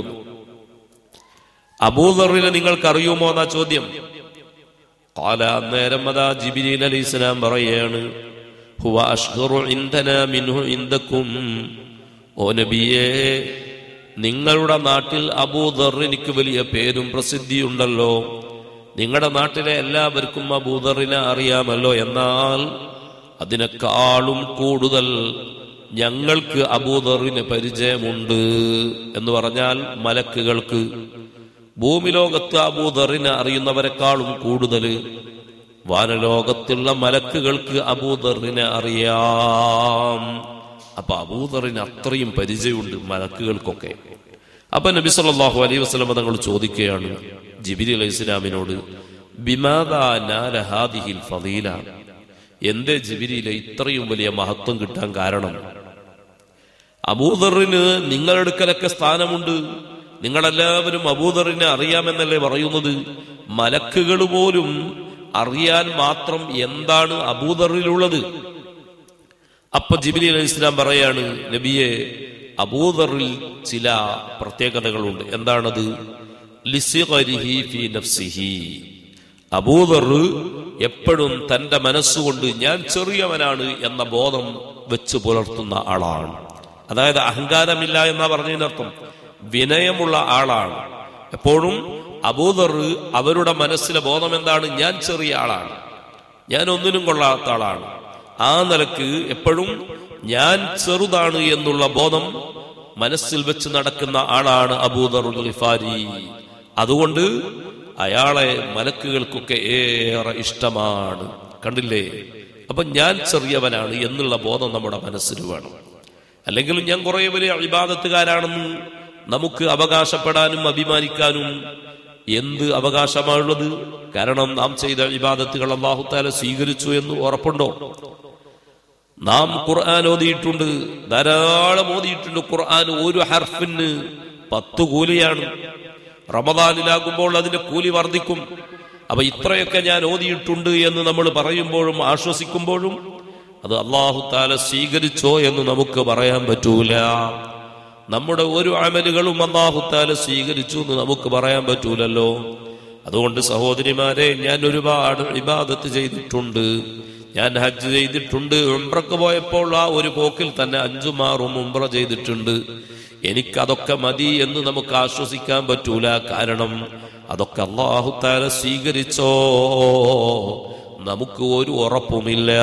അബൂദറിനെ നിങ്ങൾക്ക് അറിയുമോ എന്നാ ചോദ്യം قال അന്നേരം അതാ ജിബിരിൽ അലൈഹി സ്വലാം പറയാണ് ഹുവ അഷ്ഹറു ഇൻദനാ മിൻഹു ഇൻദക്കും ഓ നബിയേ നിങ്ങളുടെ നാട്ടിൽ അബൂദർ എനിക്ക് വലിയ പേരും പ്രസിദ്ധിയുണ്ടല്ലോ നിങ്ങളുടെ നാട്ടിലെ എല്ലാവർക്കും അബൂദറിനെ അറിയാമല്ലോ എന്നാൽ അതിനേക്കാളും കൂടുതൽ ഞങ്ങൾക്ക് അബൂദറിന് പരിചയമുണ്ട് എന്ന് പറഞ്ഞാൽ മലക്കുകൾക്ക് ഭൂമി ലോകത്ത് അബൂദറിനെ അറിയുന്നവരെക്കാളും കൂടുതൽ വാനലോകത്തുള്ള മലക്കുകൾക്ക് അബൂദറിനെ അറിയാം അപ്പൊ അബൂദറിന് അത്രയും പരിചയമുണ്ട് മലക്കുകൾക്കൊക്കെ അപ്പൊ നബി സല്ലല്ലാഹു അലൈഹി വസല്ലം തങ്ങൾ ചോദിക്കുകയാണ് ജിബിരി അലൈഹി ഇസ്ലാമിനോട് ബിമാദാനാലഹാദിഹിൽ ഫദീല എന്തേ ജിബിരിയിലെ ഇത്രയും വലിയ മഹത്വം കിട്ടാൻ കാരണം അബൂദറിന് നിങ്ങളുടെ അടുക്കലൊക്കെ സ്ഥാനമുണ്ട് നിങ്ങളെല്ലാവരും അബൂദറിനെ അറിയാമെന്നല്ലേ പറയുന്നത് മലക്കുകൾ പോലും അറിയാൻ മാത്രം എന്താണ് അബൂദറിലുള്ളത് അപ്പൊ ജിബിലി അലൈഹി ഇസ്ലാം പറയാണ് നബിയെ അബൂദറിൽ ചില പ്രത്യേകതകളുണ്ട് എന്താണത് ലിസിഗരിഹി ഫി നഫ്സിഹി അബൂദർ എപ്പോഴും തന്റെ മനസ്സുകൊണ്ട് ഞാൻ ചെറിയവനാണ് എന്ന ബോധം വെച്ച് പുലർത്തുന്ന ആളാണ് അതായത് അഹങ്കാരമില്ല എന്നാ പറഞ്ഞതിനർത്ഥം വിനയമുള്ള ആളാണ് എപ്പോഴും അബൂദർ അവരുടെ മനസ്സിലെ ബോധം എന്താണ് ഞാൻ ചെറിയ ആളാണ് ഞാൻ ഒന്നിനും കൊള്ളാത്ത ആളാണ് ആ നിലക്ക് എപ്പോഴും ഞാൻ ചെറുതാണ് എന്നുള്ള ബോധം മനസ്സിൽ വെച്ച് നടക്കുന്ന ആളാണ് അബൂദർ ഖിഫാരി അതുകൊണ്ട് അയാളെ മലക്കുകൾക്കൊക്കെ ഏറെ ഇഷ്ടമാണ് കണ്ടില്ലേ അപ്പൊ ഞാൻ ചെറിയവനാണ് എന്നുള്ള ബോധം നമ്മുടെ മനസ്സിൽ വേണം അല്ലെങ്കിലും ഞാൻ കുറെ വലിയ അഭിബാധത്തുകാരാണെന്ന് നമുക്ക് അവകാശപ്പെടാനും അഭിമാനിക്കാനും എന്ത് അവകാശമാണുള്ളത് കാരണം നാം ചെയ്ത ഇബാദത്തുകൾ അള്ളാഹുത്താല സ്വീകരിച്ചു എന്ന് ഉറപ്പുണ്ടോ നാം ഖുർആൻ ഓതിയിട്ടുണ്ട് ധാരാളം ഓതിയിട്ടുണ്ട് ഖുർആൻ ഒരു ഹർഫിന് പത്ത് കൂലിയാണ് റമദാനിലാകുമ്പോൾ അതിന്റെ കൂലി വർദ്ധിക്കും അപ്പൊ ഇത്രയൊക്കെ ഞാൻ ഓതിയിട്ടുണ്ട് എന്ന് നമ്മൾ പറയുമ്പോഴും ആശ്വസിക്കുമ്പോഴും അത് അള്ളാഹു താല സ്വീകരിച്ചോ എന്ന് നമുക്ക് പറയാൻ പറ്റൂല നമ്മുടെ ഒരു അമലുകളും അള്ളാഹു താല സ്വീകരിച്ചു എന്ന് നമുക്ക് പറയാൻ പറ്റൂലല്ലോ അതുകൊണ്ട് സഹോദരിമാരെ ഞാൻ ഒരുപാട് ഇബാദത്ത് ചെയ്തിട്ടുണ്ട് ഞാൻ ഹജ്ജ് ചെയ്തിട്ടുണ്ട് ഉംറക്ക് പോയപ്പോൾ ആ ഒരു പോക്കിൽ തന്നെ അഞ്ചു മാറും ഉംറ ചെയ്തിട്ടുണ്ട് എനിക്കതൊക്കെ മതി എന്ന് നമുക്ക് ആശ്വസിക്കാൻ പറ്റൂല കാരണം അതൊക്കെ അള്ളാഹുത്താല സ്വീകരിച്ചോ നമുക്ക് ഒരു ഉറപ്പുമില്ല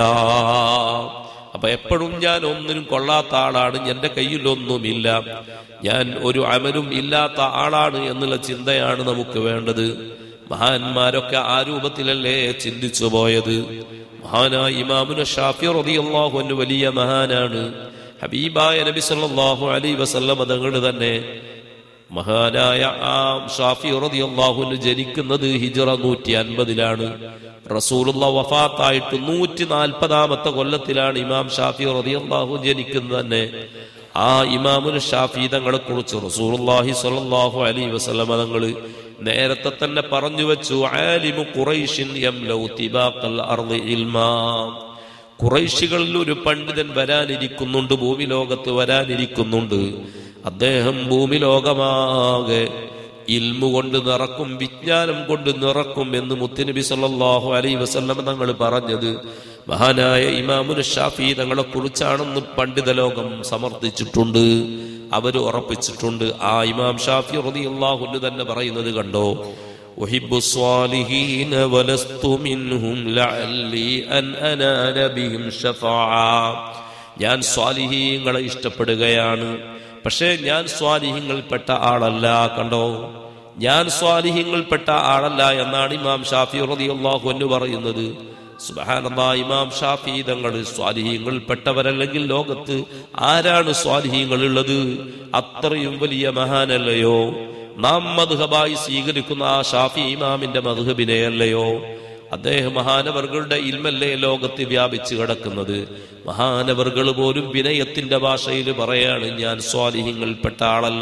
അപ്പൊ എപ്പോഴും ഞാൻ ഒന്നിനും കൊള്ളാത്ത ആളാണ് എന്റെ കയ്യിലൊന്നുമില്ല ഞാൻ ഒരു അമലും ഇല്ലാത്ത ആളാണ് എന്നുള്ള ചിന്തയാണ് നമുക്ക് വേണ്ടത് മഹാന്മാരൊക്കെ ആ രൂപത്തിലല്ലേ ചിന്തിച്ചു പോയത് മഹാനായ ഇമാമുന ഷാഫി റളിയല്ലാഹു അൻഹു വലിയ മഹാനാണ് ഹബീബായ നബി സല്ലല്ലാഹു അലൈഹി വസല്ലം തങ്ങൾ തന്നെ മഹാനായ ആ ഷാഫി റളിയല്ലാഹു അൻഹു ജനിക്കുന്നത് ഹിജ്റ നൂറ്റി അൻപതിലാണ് റസൂലുള്ള വഫാത്തായിട്ട് നൂറ്റി നാൽപ്പതാമത്തെ കൊല്ലത്തിലാണ് ഇമാം ഷാഫി റളിയല്ലാഹു ജനിക്കുന്നത് തന്നെ ആ ഇമാമുൽ ഷാഫി തങ്ങളെ കുറിച്ച് റസൂലുള്ളാഹി സ്വല്ലല്ലാഹു അലൈഹി വസല്ലം തങ്ങൾ നേരത്തെ തന്നെ പറഞ്ഞു വെച്ചു ആലിമു ഖുറൈഷിൻ യംലൗ തിബാഖൽ അർളി ഇൽമാ ഖുറൈശികളിൽ ഒരു പണ്ഡിതൻ വരാനിരിക്കുന്നുണ്ട് ഭൂമി ലോകത്ത് വരാനിരിക്കുന്നുണ്ട് അദ്ദേഹം ഭൂമി ലോകമാകെ ഇൽമു കൊണ്ട് നിറക്കും വിജ്ഞാനം കൊണ്ട് നിറക്കും എന്ന് മുത്തുനബി സല്ലല്ലാഹു അലൈഹി വസല്ലം തങ്ങൾ പറഞ്ഞത് മഹാനായ ഇമാമുൽ ഷാഫി തങ്ങളെ കുറിച്ചാണെന്ന് പണ്ഡിത ലോകം സമർത്ഥിച്ചിട്ടുണ്ട് അവർ ഉറപ്പിച്ചിട്ടുണ്ട് ആ ഇമാം ഷാഫി റളിയല്ലാഹു അൻഹു തന്നെ പറയുന്നത് കണ്ടോ أحب الصالحين ولست منهم لعلي أن أنال بهم شفاعة ഞാൻ സ്വാലിഹീങ്ങളെ ഇഷ്ടപ്പെടുകയാണ് പക്ഷേ ഞാൻ സ്വാലിഹ്യങ്ങൾപ്പെട്ട ആളല്ല കണ്ടോ ഞാൻ സ്വാലിഹ്യങ്ങൾപ്പെട്ട ആളല്ല എന്നാണ് ഇമാം ഷാഫി റളിയല്ലാഹു അൻഹു പറയുന്നത് സുബ്ഹാനല്ലാ ഇമാം ഷാഫി തങ്ങൾ സ്വാലിഹ്യങ്ങൾപ്പെട്ടവരല്ലെങ്കിൽ ലോകത്ത് ആരാണ് സ്വാലിഹ്യങ്ങൾ ഉള്ളത് അത്രയും വലിയ മഹാനല്ലയോ നാം മധുഹബായി സ്വീകരിക്കുന്ന ആ ഷാഫി ഇമാമിന്റെ മധുഹബിനെയല്ലയോ അദ്ദേഹം മഹാനവർകളുടെ ഇൽമല്ലേ ലോകത്ത് വ്യാപിച്ചു കിടക്കുന്നത് മഹാനവർകൾ പോലും വിനയത്തിന്റെ ഭാഷയിൽ പറയാണ് ഞാൻ സ്വാലിഹ്യങ്ങൾപ്പെട്ട ആളല്ല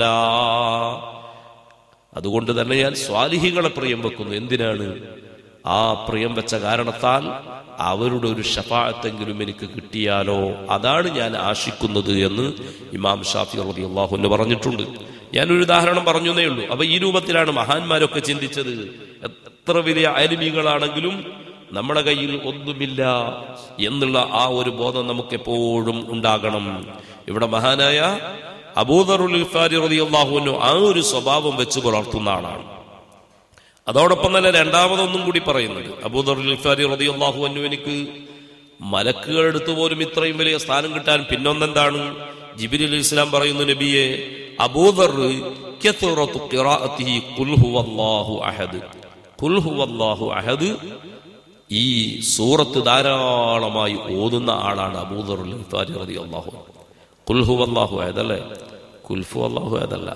അതുകൊണ്ട് തന്നെ ഞാൻ സ്വാലിഹികളെ പ്രിയം വെക്കുന്നു എന്തിനാണ് ആ പ്രിയം വെച്ച കാരണത്താൽ അവരുടെ ഒരു ഷഫാഴത്തെങ്കിലും എനിക്ക് കിട്ടിയാലോ അതാണ് ഞാൻ ആശിക്കുന്നത് എന്ന് ഇമാം ഷാഫി റബി അള്ളാഹുന്ന് പറഞ്ഞിട്ടുണ്ട് ഞാനൊരു ഉദാഹരണം പറഞ്ഞു എന്നേ ഉള്ളൂ അപ്പൊ ഈ രൂപത്തിലാണ് മഹാന്മാരൊക്കെ ചിന്തിച്ചത് എത്ര വലിയ അരുമികളാണെങ്കിലും നമ്മുടെ കയ്യിൽ ഒന്നുമില്ല എന്നുള്ള ആ ഒരു ബോധം നമുക്ക് എപ്പോഴും ഉണ്ടാകണം ഇവിടെ മഹാനായ അബൂദറുൽ റളിയല്ലാഹുവിനു ആ ഒരു സ്വഭാവം വെച്ച് പുലർത്തുന്ന ആളാണ് അതോടൊപ്പം തന്നെ രണ്ടാമതൊന്നും കൂടി പറയുന്നത് അബൂദറുൽ റളിയല്ലാഹു അൻഹു എനിക്ക് മലക്കുകൾ എടുത്തു പോലും ഇത്രയും വലിയ സ്ഥാനം കിട്ടാൻ പിന്നൊന്നെന്താണ് ജിബിരി അലി ഇസ്ലാം പറയുന്നു നബിയെ അബൂദർ കثرة قراءته قل هو الله أحد قل هو الله أحد ഈ സൂറത്ത് ധാരാളമായി ഓതുന്ന ആളാണ് അബൂദർ റളിയല്ലാഹു കുൽഹു അള്ളാഹു ആയതല്ലേ കുൽഫു അള്ളാഹു ആയതല്ല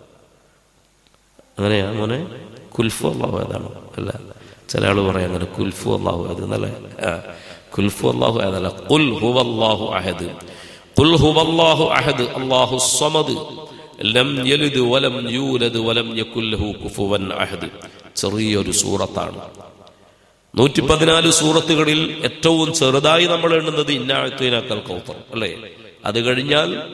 അങ്ങനെയാ മോനെ കുൽഫു അള്ളാഹു ആയതാണോ അല്ല ചില ആള് പറയാം അങ്ങനെ കുൽഫു അള്ളാഹു ആയത് എന്നല്ലേ ആ, കുൽഫു അള്ളാഹു ആയതല്ല കുൽ ഹുവല്ലാഹു അഹദ് കുൽ ഹുവല്ലാഹു അഹദ് അള്ളാഹു സ്വമദ് ലം യലിദ് വലം യൂലദ് വലം യകുൽ ലഹു കുഫുവൻ അഹദ് ചെറിയൊരു സൂറത്താണ് നൂറ്റി പതിനാല് സൂറത്തുകളിൽ ഏറ്റവും ചെറുതായി നമ്മൾ എണ്ണുന്നത് ഇന്നാഴത്തിനക്കൽ കൗത്തർ അല്ലേ അത് കഴിഞ്ഞാൽ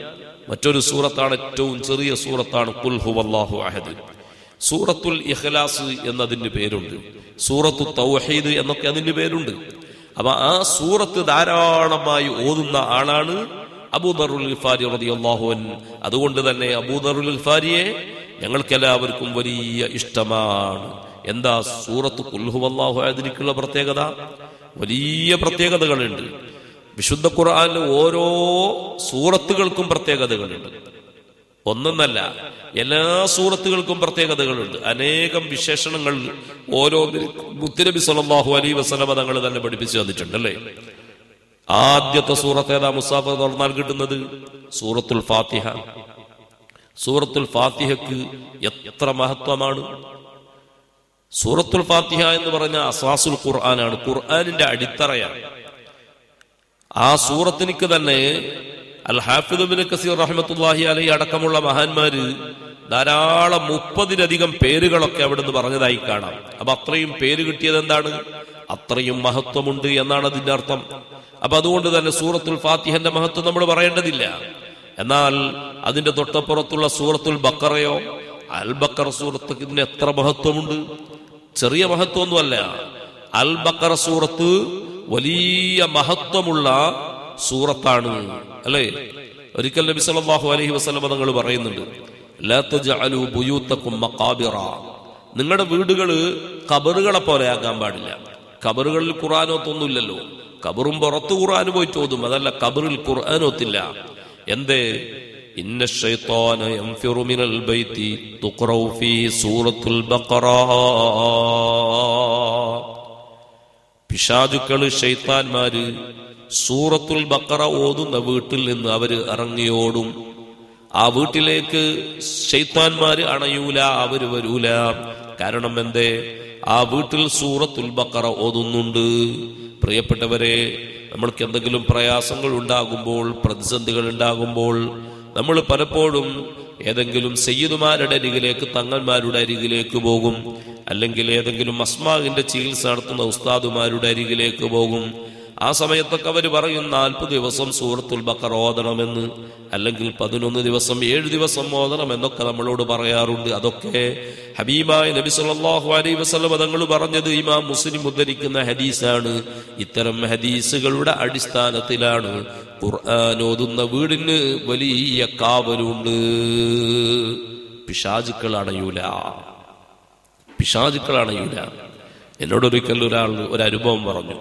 മറ്റൊരു സൂറത്താണ് ഏറ്റവും ചെറിയ സൂറത്താണ് കുൽ ഹുവല്ലാഹു അഹദ് സൂറത്തുൽ ഇഖ്ലാസ് എന്നതിന് പേരുണ്ട് സൂറത്തു തൗഹീദ് എന്നൊക്കെ അതിന് പേരുണ്ട് അപ്പൊ ആ സൂറത്ത് ധാരാളമായി ഓതുന്ന ആളാണ് അബൂദറുൽ ഗിഫാരി റളിയല്ലാഹു അൻ അതുകൊണ്ട് തന്നെ അബൂദറുൽ ഗിഫാരിയെ ഞങ്ങൾക്കെല്ലാവർക്കും വലിയ ഇഷ്ടമാണ് എന്താ സൂറത്ത് കുൽഹുവല്ലാഹു അതിലേക്കുള്ള പ്രത്യേകത വലിയ പ്രത്യേകതകളുണ്ട് വിശുദ്ധ ഖുർആനിൽ ഓരോ സൂറത്തുകൾക്കും പ്രത്യേകതകളുണ്ട് ഒന്നൊന്നല്ല എല്ലാ സൂറത്തുകൾക്കും പ്രത്യേകതകളുണ്ട് അനേകം വിശേഷണങ്ങൾ ഓരോ മുത്തുനബി സല്ലല്ലാഹു അലൈഹി വസല്ലമ തങ്ങൾ തന്നെ പഠിപ്പിച്ചു തന്നിട്ടുണ്ട് അല്ലേ ആദ്യത്തെ സൂറത്ത് ഏതാ മുസാഫ തുറന്നാൽ കിട്ടുന്നത് സൂറത്തുൽ ഫാത്തിഹ സൂറത്തുൽ ഫാത്തിഹക്ക് എത്ര മഹത്വമാണ് സൂറത്തുൽ ഫാത്തിഹ എന്ന് പറഞ്ഞ അസാസുൽ ഖുർആനാണ് ഖുർആനിന്റെ അടിത്തറയാണ് ആ സൂറത്തിനിക്ക് തന്നെ അൽ ഹാഫിദുബിൻ കസീർ റഹ്മത്തുല്ലാഹി അലൈ അടക്കമുള്ള മഹാന്മാര് ധാരാളം മുപ്പതിലധികം പേരുകളൊക്കെ അവിടുന്ന് പറഞ്ഞതായി കാണാം അപ്പൊ അത്രയും പേര് കിട്ടിയത് എന്താണ് അത്രയും മഹത്വമുണ്ട് എന്നാണ് അതിന്റെ അർത്ഥം അപ്പൊ അതുകൊണ്ട് തന്നെ സൂറത്തുൽ ഫാത്തിഹന്റെ മഹത്വം നമ്മൾ പറയേണ്ടതില്ല എന്നാൽ അതിന്റെ തൊട്ടപ്പുറത്തുള്ള സൂറത്തുൽ ബക്കറയോ അൽ ബക്കർ സൂറത്ത് ഇതിന് എത്ര മഹത്വമുണ്ട് ചെറിയ മഹത്വമൊന്നുമല്ല അൽ ബക്കറ സൂറത്ത് വലിയ മഹത്വമുള്ള സൂറത്താണ് അല്ലേ ഒരിക്കൽ നബി സല്ലല്ലാഹു അലൈഹി വസല്ലം തങ്ങൾ പറയുന്നുണ്ട് ലാ തജ്അലു ബുയൂത്തക്കും മഖാബിറ നിങ്ങളുടെ വീടുകള് കബറുകളെ പോലെ ആകാൻ പാടില്ല കബറുകളിൽ ഖുർആാനൊത്തൊന്നുമില്ലല്ലോ കബറും പുറത്ത് ഖുർആൻ പോയിട്ട് ഓതും അതല്ല കബറിൽ ഖുർആാനൊത്തില്ല എന്തേ ഇന്ന الشيطان ينفر من البيت تقرأ فيه سورة البقرة പിശാചുക്കള് ഷെയ്ത്താൻമാര് സൂറത്തുൽ ബക്കറ ഓതുന്ന വീട്ടിൽ നിന്ന് അവര് ഇറങ്ങിയോടും ആ വീട്ടിലേക്ക് ഷെയ്ത്താൻമാര് അണയൂല അവര് വരൂല കാരണം എന്തേ ആ വീട്ടിൽ സൂറത്തുൽ ബക്കറ ഓതുന്നുണ്ട് പ്രിയപ്പെട്ടവരെ നമ്മൾക്ക് എന്തെങ്കിലും പ്രയാസങ്ങൾ ഉണ്ടാകുമ്പോൾ പ്രതിസന്ധികൾ ഉണ്ടാകുമ്പോൾ നമ്മൾ പലപ്പോഴും ഏതെങ്കിലും സയ്യിദുമാരുടെ അരികിലേക്ക് തങ്ങന്മാരുടെ അരികിലേക്ക് പോകും അല്ലെങ്കിൽ ഏതെങ്കിലും അസ്മാവിന്റെ ചികിത്സ നടത്തുന്ന ഉസ്താദുമാരുടെ അരികിലേക്ക് പോകും ആ സമയത്തൊക്കെ അവർ പറയും നാൽപ്പത് ദിവസം സൂറത്തുൽ ബക്കർ ഓതണമെന്ന് അല്ലെങ്കിൽ പതിനൊന്ന് ദിവസം ഏഴ് ദിവസം ഓതണം എന്നൊക്കെ നമ്മളോട് പറയാറുണ്ട് അതൊക്കെ ഹബീബായ നബി സല്ലല്ലാഹു അലൈഹി വസല്ലം തങ്ങൾ പറഞ്ഞത് ഇമാം മുസ്ലിം ഉദ്ധരിക്കുന്ന ഹദീസാണ് ഇത്തരം ഹദീസുകളുടെ അടിസ്ഥാനത്തിലാണ് ഖുർആൻ ഓതുന്ന വീടിന് വലിയ കാവലുണ്ട് പിശാചുക്കൾ അണയൂല പിശാചുക്കൾ അണയൂല എന്നോടൊരിക്കൽ ഒരാൾ ഒരു അനുഭവം പറഞ്ഞു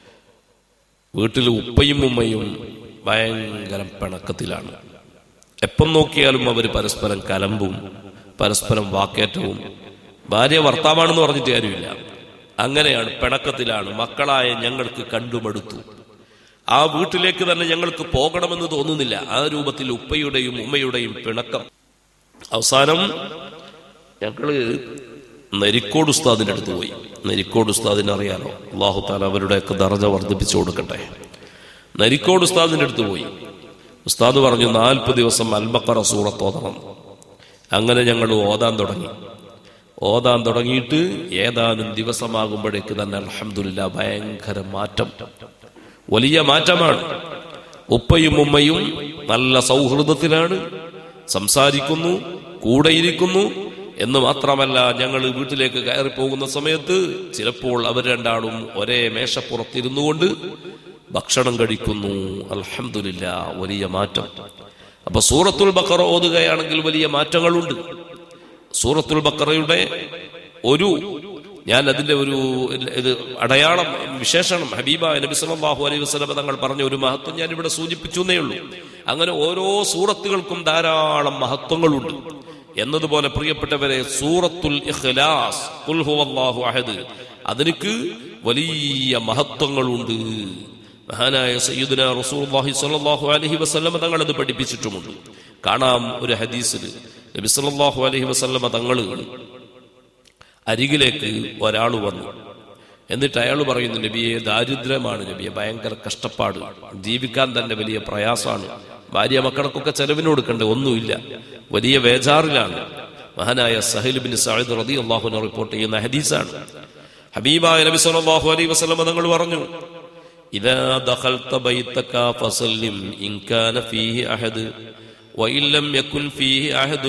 വീട്ടിൽ ഉപ്പയും ഉമ്മയും ഭയങ്കര പിണക്കത്തിലാണ് എപ്പം നോക്കിയാലും അവർ പരസ്പരം കലമ്പും പരസ്പരം വാക്കേറ്റവും ഭാര്യ ഭർത്താവാണെന്ന് പറഞ്ഞിട്ട് കാര്യമില്ല അങ്ങനെയാണ് പിണക്കത്തിലാണ് മക്കളായ ഞങ്ങൾക്ക് കണ്ടുമടുത്തു ആ വീട്ടിലേക്ക് തന്നെ ഞങ്ങൾക്ക് പോകണമെന്ന് തോന്നുന്നില്ല ആ രൂപത്തിൽ ഉപ്പയുടെയും ഉമ്മയുടെയും പിണക്കം അവസാനം ഞങ്ങള് നരിക്കോട് ഉസ്താദിന്റെ അടുത്ത് പോയി നരിക്കോട് ഉസ്താദിനെ അറിയാലോ അള്ളാഹു താല അവരുടെയൊക്കെ ദർജ വർദ്ധിപ്പിച്ചു കൊടുക്കട്ടെ നരിക്കോട് ഉസ്താദിന്റെ അടുത്ത് പോയി ഉസ്താദ് പറഞ്ഞു നാൽപ്പത് ദിവസം അൽബക്കറ സൂറത്ത് ഓതണം അങ്ങനെ ഞങ്ങൾ ഓതാൻ തുടങ്ങി ഓതാൻ തുടങ്ങിയിട്ട് ഏതാനും ദിവസമാകുമ്പോഴേക്ക് തന്നെ അലഹമില്ല ഭയങ്കര മാറ്റം വലിയ മാറ്റമാണ് ഉപ്പയും ഉമ്മയും നല്ല സൗഹൃദത്തിലാണ് സംസാരിക്കുന്നു കൂടെയിരിക്കുന്നു എന്ന് മാത്രമല്ല ഞങ്ങൾ വീട്ടിലേക്ക് കയറി പോകുന്ന സമയത്ത് ചിലപ്പോൾ അവർ രണ്ടാളും ഒരേ മേശപ്പുറത്തിരുന്നു കൊണ്ട് ഭക്ഷണം കഴിക്കുന്നു അൽഹംദുലില്ല വലിയ മാറ്റം അപ്പൊ സൂറത്തുൽ ബക്കറ ഓതുകയാണെങ്കിൽ വലിയ മാറ്റങ്ങളുണ്ട് സൂറത്തുൽ ബക്കറയുടെ ഒരു ഞാൻ അതിന്റെ ഒരു ഇത് അടയാളം വിശേഷണം ഹബീബ നബി സല്ലല്ലാഹു അലൈഹി വസല്ലം തങ്ങൾ പറഞ്ഞ ഒരു മഹത്വം ഞാൻ ഇവിടെ സൂചിപ്പിച്ചു എന്നേ ഉള്ളൂ അങ്ങനെ ഓരോ സൂറത്തുകൾക്കും ധാരാളം മഹത്വങ്ങളുണ്ട് എന്നതുപോലെ പ്രിയപ്പെട്ടവരെ സൂറത്തുൽ ഇഖ്ലാസ് ഖുൽ ഹുവല്ലാഹു അഹദ് അതിനക്ക് വലിയ മഹത്വങ്ങളുണ്ട് മഹാനായ സയ്യിദുന റസൂലുള്ളാഹി സ്വല്ലല്ലാഹു അലൈഹി വസല്ലം തങ്ങൾ അത് പഠിപ്പിച്ചിട്ടുമുണ്ട് കാണാം ഒരു ഹദീസിൽ നബി സല്ലല്ലാഹു അലൈഹി വസല്ലം തങ്ങൾ അരികിലേക്ക് ഒരാൾ വന്നു എന്നിട്ട് അയാൾ പറയുന്നു നബിയെ ദാരിദ്ര്യമാണ് നബിയെ ഭയങ്കര കഷ്ടപ്പാട് ജീവിക്കാൻ തന്നെ വലിയ പ്രയാസമാണ് ഭാര്യ മക്കൾക്കൊക്കെ ചെലവിന് കൊടുക്കണ്ടേ ഒന്നുമില്ല വലിയ വേജാറിലാണ് മഹാനായ സഹൽ ബിൻ സഅദ് റതി അള്ളാഹുനെ റിപ്പോർട്ട് ചെയ്യുന്ന ഹദീസാണ് ഹബീബായ നബി സല്ലല്ലാഹു അലൈഹി വസല്ലം തങ്ങൾ പറഞ്ഞു ഇദാ ദഖൽത ബൈതക ഫസല്ലിം ഇൻ കാന ഫീഹി അഹദ് وإن لم يكن فيه أحد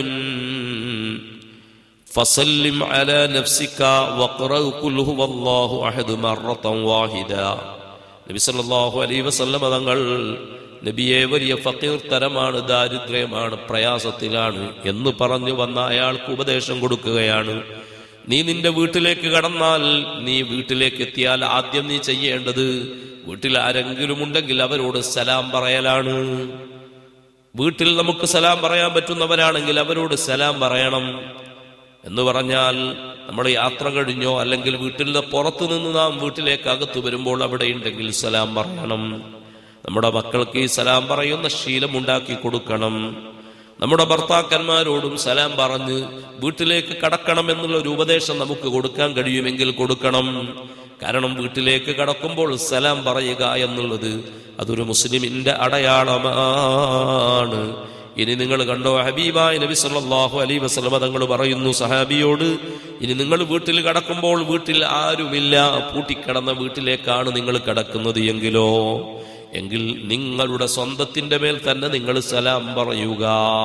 فسلم على نفسك واقرأ قل هو الله أحد مرة واحدة നബി സല്ലല്ലാഹു അലൈഹി വസല്ലമ തങ്ങൾ നബിയെ വലിയ ഫക്കീർ തരമാണ് ദാരിദ്ര്യമാണ് പ്രയാസത്തിലാണ് എന്ന് പറഞ്ഞു വന്ന അയാൾക്ക് ഉപദേശം കൊടുക്കുകയാണ് നീ നിന്റെ വീട്ടിലേക്ക് കടന്നാൽ നീ വീട്ടിലേക്ക് എത്തിയാൽ ആദ്യം നീ ചെയ്യേണ്ടത് വീട്ടിൽ ആരെങ്കിലും ഉണ്ടെങ്കിൽ അവരോട് സലാം പറയലാണ് വീട്ടിൽ നമുക്ക് സലാം പറയാൻ പറ്റുന്നവരാണെങ്കിൽ അവരോട് സലാം പറയണം എന്ന് പറഞ്ഞാൽ നമ്മൾ യാത്ര കഴിഞ്ഞോ അല്ലെങ്കിൽ വീട്ടിൽ നിന്ന് പുറത്തു നിന്ന് നാം വീട്ടിലേക്ക് അകത്ത് വരുമ്പോൾ അവിടെ ഉണ്ടെങ്കിൽ സലാം പറയണം നമ്മുടെ മക്കൾക്ക് ഈ സലാം പറയുന്ന ശീലം ഉണ്ടാക്കി കൊടുക്കണം നമ്മുടെ ഭർത്താക്കന്മാരോടും സലാം പറഞ്ഞ് വീട്ടിലേക്ക് കടക്കണം എന്നുള്ള ഒരു ഉപദേശം നമുക്ക് കൊടുക്കാൻ കഴിയുമെങ്കിൽ കൊടുക്കണം കാരണം വീട്ടിലേക്ക് കടക്കുമ്പോൾ സലാം പറയുക എന്നുള്ളത് അതൊരു മുസ്ലിമിന്റെ അടയാളമാണ് ഇനി നിങ്ങൾ കണ്ടോ ഹബീബായ നബി സല്ലല്ലാഹു അലൈഹി വസല്ലമ തങ്ങൾ പറയുന്നു സഹാബിയോട് ഇനി നിങ്ങൾ വീട്ടിൽ കടക്കുമ്പോൾ വീട്ടിൽ ആരുമില്ല പൂട്ടിക്കിടന്ന വീട്ടിലേക്കാണ് നിങ്ങൾ കടക്കുന്നത് എങ്കിലോ എങ്കിൽ നിങ്ങളുടെ സ്വന്തത്തിന്റെ മേൽ തന്നെ നിങ്ങൾ സലാം പറയുക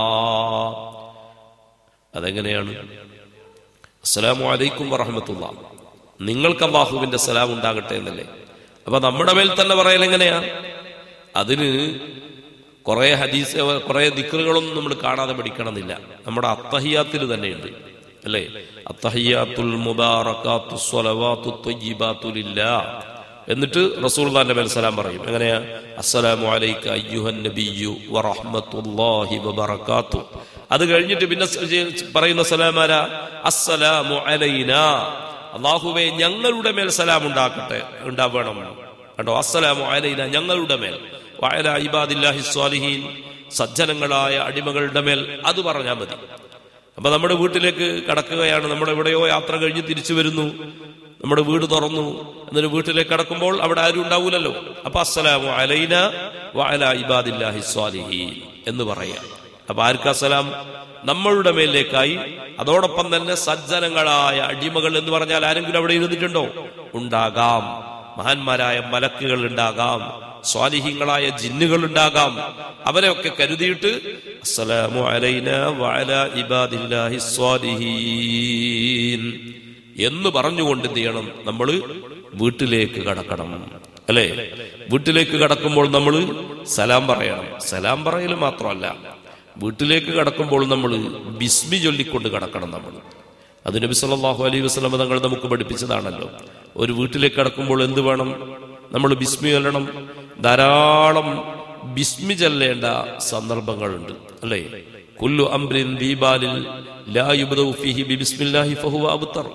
അതെങ്ങനെയാണ് അസ്സലാമു അലൈക്കും വറഹമത്തുള്ള നിങ്ങൾക്ക് അള്ളാഹുവിന്റെ സലാം ഉണ്ടാകട്ടെ എന്നല്ലേ അപ്പൊ നമ്മുടെ മേൽ തന്നെ പറയൽ എങ്ങനെയാ അതിന് കുറെ ഹദീസ് കുറെ ദിക്റുകളൊന്നും നമ്മൾ കാണാതെ പഠിക്കണമെന്നില്ല നമ്മുടെ അത്തഹിയാത്തിൽ തന്നെയുണ്ട് അല്ലേ അത്തഹിയാത്തുൽ മുബാറക്കാത്തു സ്വലവാത്തു ത്വയ്യിബാത്തു ലില്ലാ എന്നിട്ട് റസൂൽദാന്റെ മേൽ സലാം പറയും എങ്ങനെയാ അസ്സലാമു അലൈക അയ്യുഹൻ നബിയ്യു വറഹ്മത്തുള്ളാഹി വബറകാത്തു അത് കഴിഞ്ഞിട്ട് പിന്നെ സ- ചെയ്- പറയുന്ന സലാമാര അസ്സലാമു അലൈനാ അള്ളാഹുവെ ഞങ്ങളുടെ മേൽ സലാം ഉണ്ടാക്കട്ടെ ഉണ്ടാവണം കണ്ടോ അസ്സലാമു അലൈന ഞങ്ങളുടെ മേൽ വഅല ഇബാദില്ലാഹി സ്വാലിഹീൻ സജ്ജനങ്ങളായ അടിമകളുടെ മേൽ അത് പറഞ്ഞാൽ മതി അപ്പൊ നമ്മുടെ വീട്ടിലേക്ക് കടക്കുകയാണ് നമ്മുടെ എവിടെയോ യാത്ര കഴിഞ്ഞ് തിരിച്ചു വരുന്നു നമ്മുടെ വീട് തുറന്നു എന്നിട്ട് വീട്ടിലേക്ക് കടക്കുമ്പോൾ അവിടെ ആരും ഉണ്ടാവൂലല്ലോ അപ്പൊ അസ്സലാമു അലൈന വഅല ഇബാദില്ലാഹി സ്വാലിഹീൻ എന്ന് പറയാം അപ്പൊ ആർക്കാ സലാം നമ്മളുടെ മേലിലേക്കായി അതോടൊപ്പം തന്നെ സജ്ജനങ്ങളായ അടിമകൾ എന്ന് പറഞ്ഞാൽ ആരെങ്കിലും അവിടെ ഇരുന്നിട്ടുണ്ടോ ഉണ്ടാകാം മഹാന്മാരായ മലക്കുകൾ ഉണ്ടാകാം സ്വാലിഹ്യങ്ങളായ ജിന്നുകൾ ഉണ്ടാകാം അവരെയൊക്കെ കരുതിയിട്ട് അസ്സലാമു അലൈന വഅല ഇബാദില്ലാഹി സ്വാലിഹീൻ എന്ന് പറഞ്ഞുകൊണ്ട് എന്ത് ചെയ്യണം നമ്മൾ വീട്ടിലേക്ക് കടക്കണം അല്ലേ വീട്ടിലേക്ക് കടക്കുമ്പോൾ നമ്മൾ സലാം പറയണം സലാം പറയൽ മാത്രമല്ല വീട്ടിലേക്ക് കടക്കുമ്പോൾ നമ്മൾ ബിസ്മി ചൊല്ലിക്കൊണ്ട് കടക്കണം നമ്മൾ അത് നബി സല്ലല്ലാഹു അലൈഹി വസല്ലം തങ്ങൾ നമുക്ക് പഠിപ്പിച്ചതാണല്ലോ ഒരു വീട്ടിലേക്ക് കടക്കുമ്പോൾ എന്ത് വേണം നമ്മൾ ബിസ്മി ചൊല്ലണം ധാരാളം ബിസ്മി ചൊല്ലേണ്ട സന്ദർഭങ്ങളുണ്ട് അല്ലേ കുല്ലു അംറിൻ ദീപാലിൽ ലാ യുബ്ദഉ ഫീഹി ബിസ്മില്ലാഹി ഫഹുവ അബ്തർ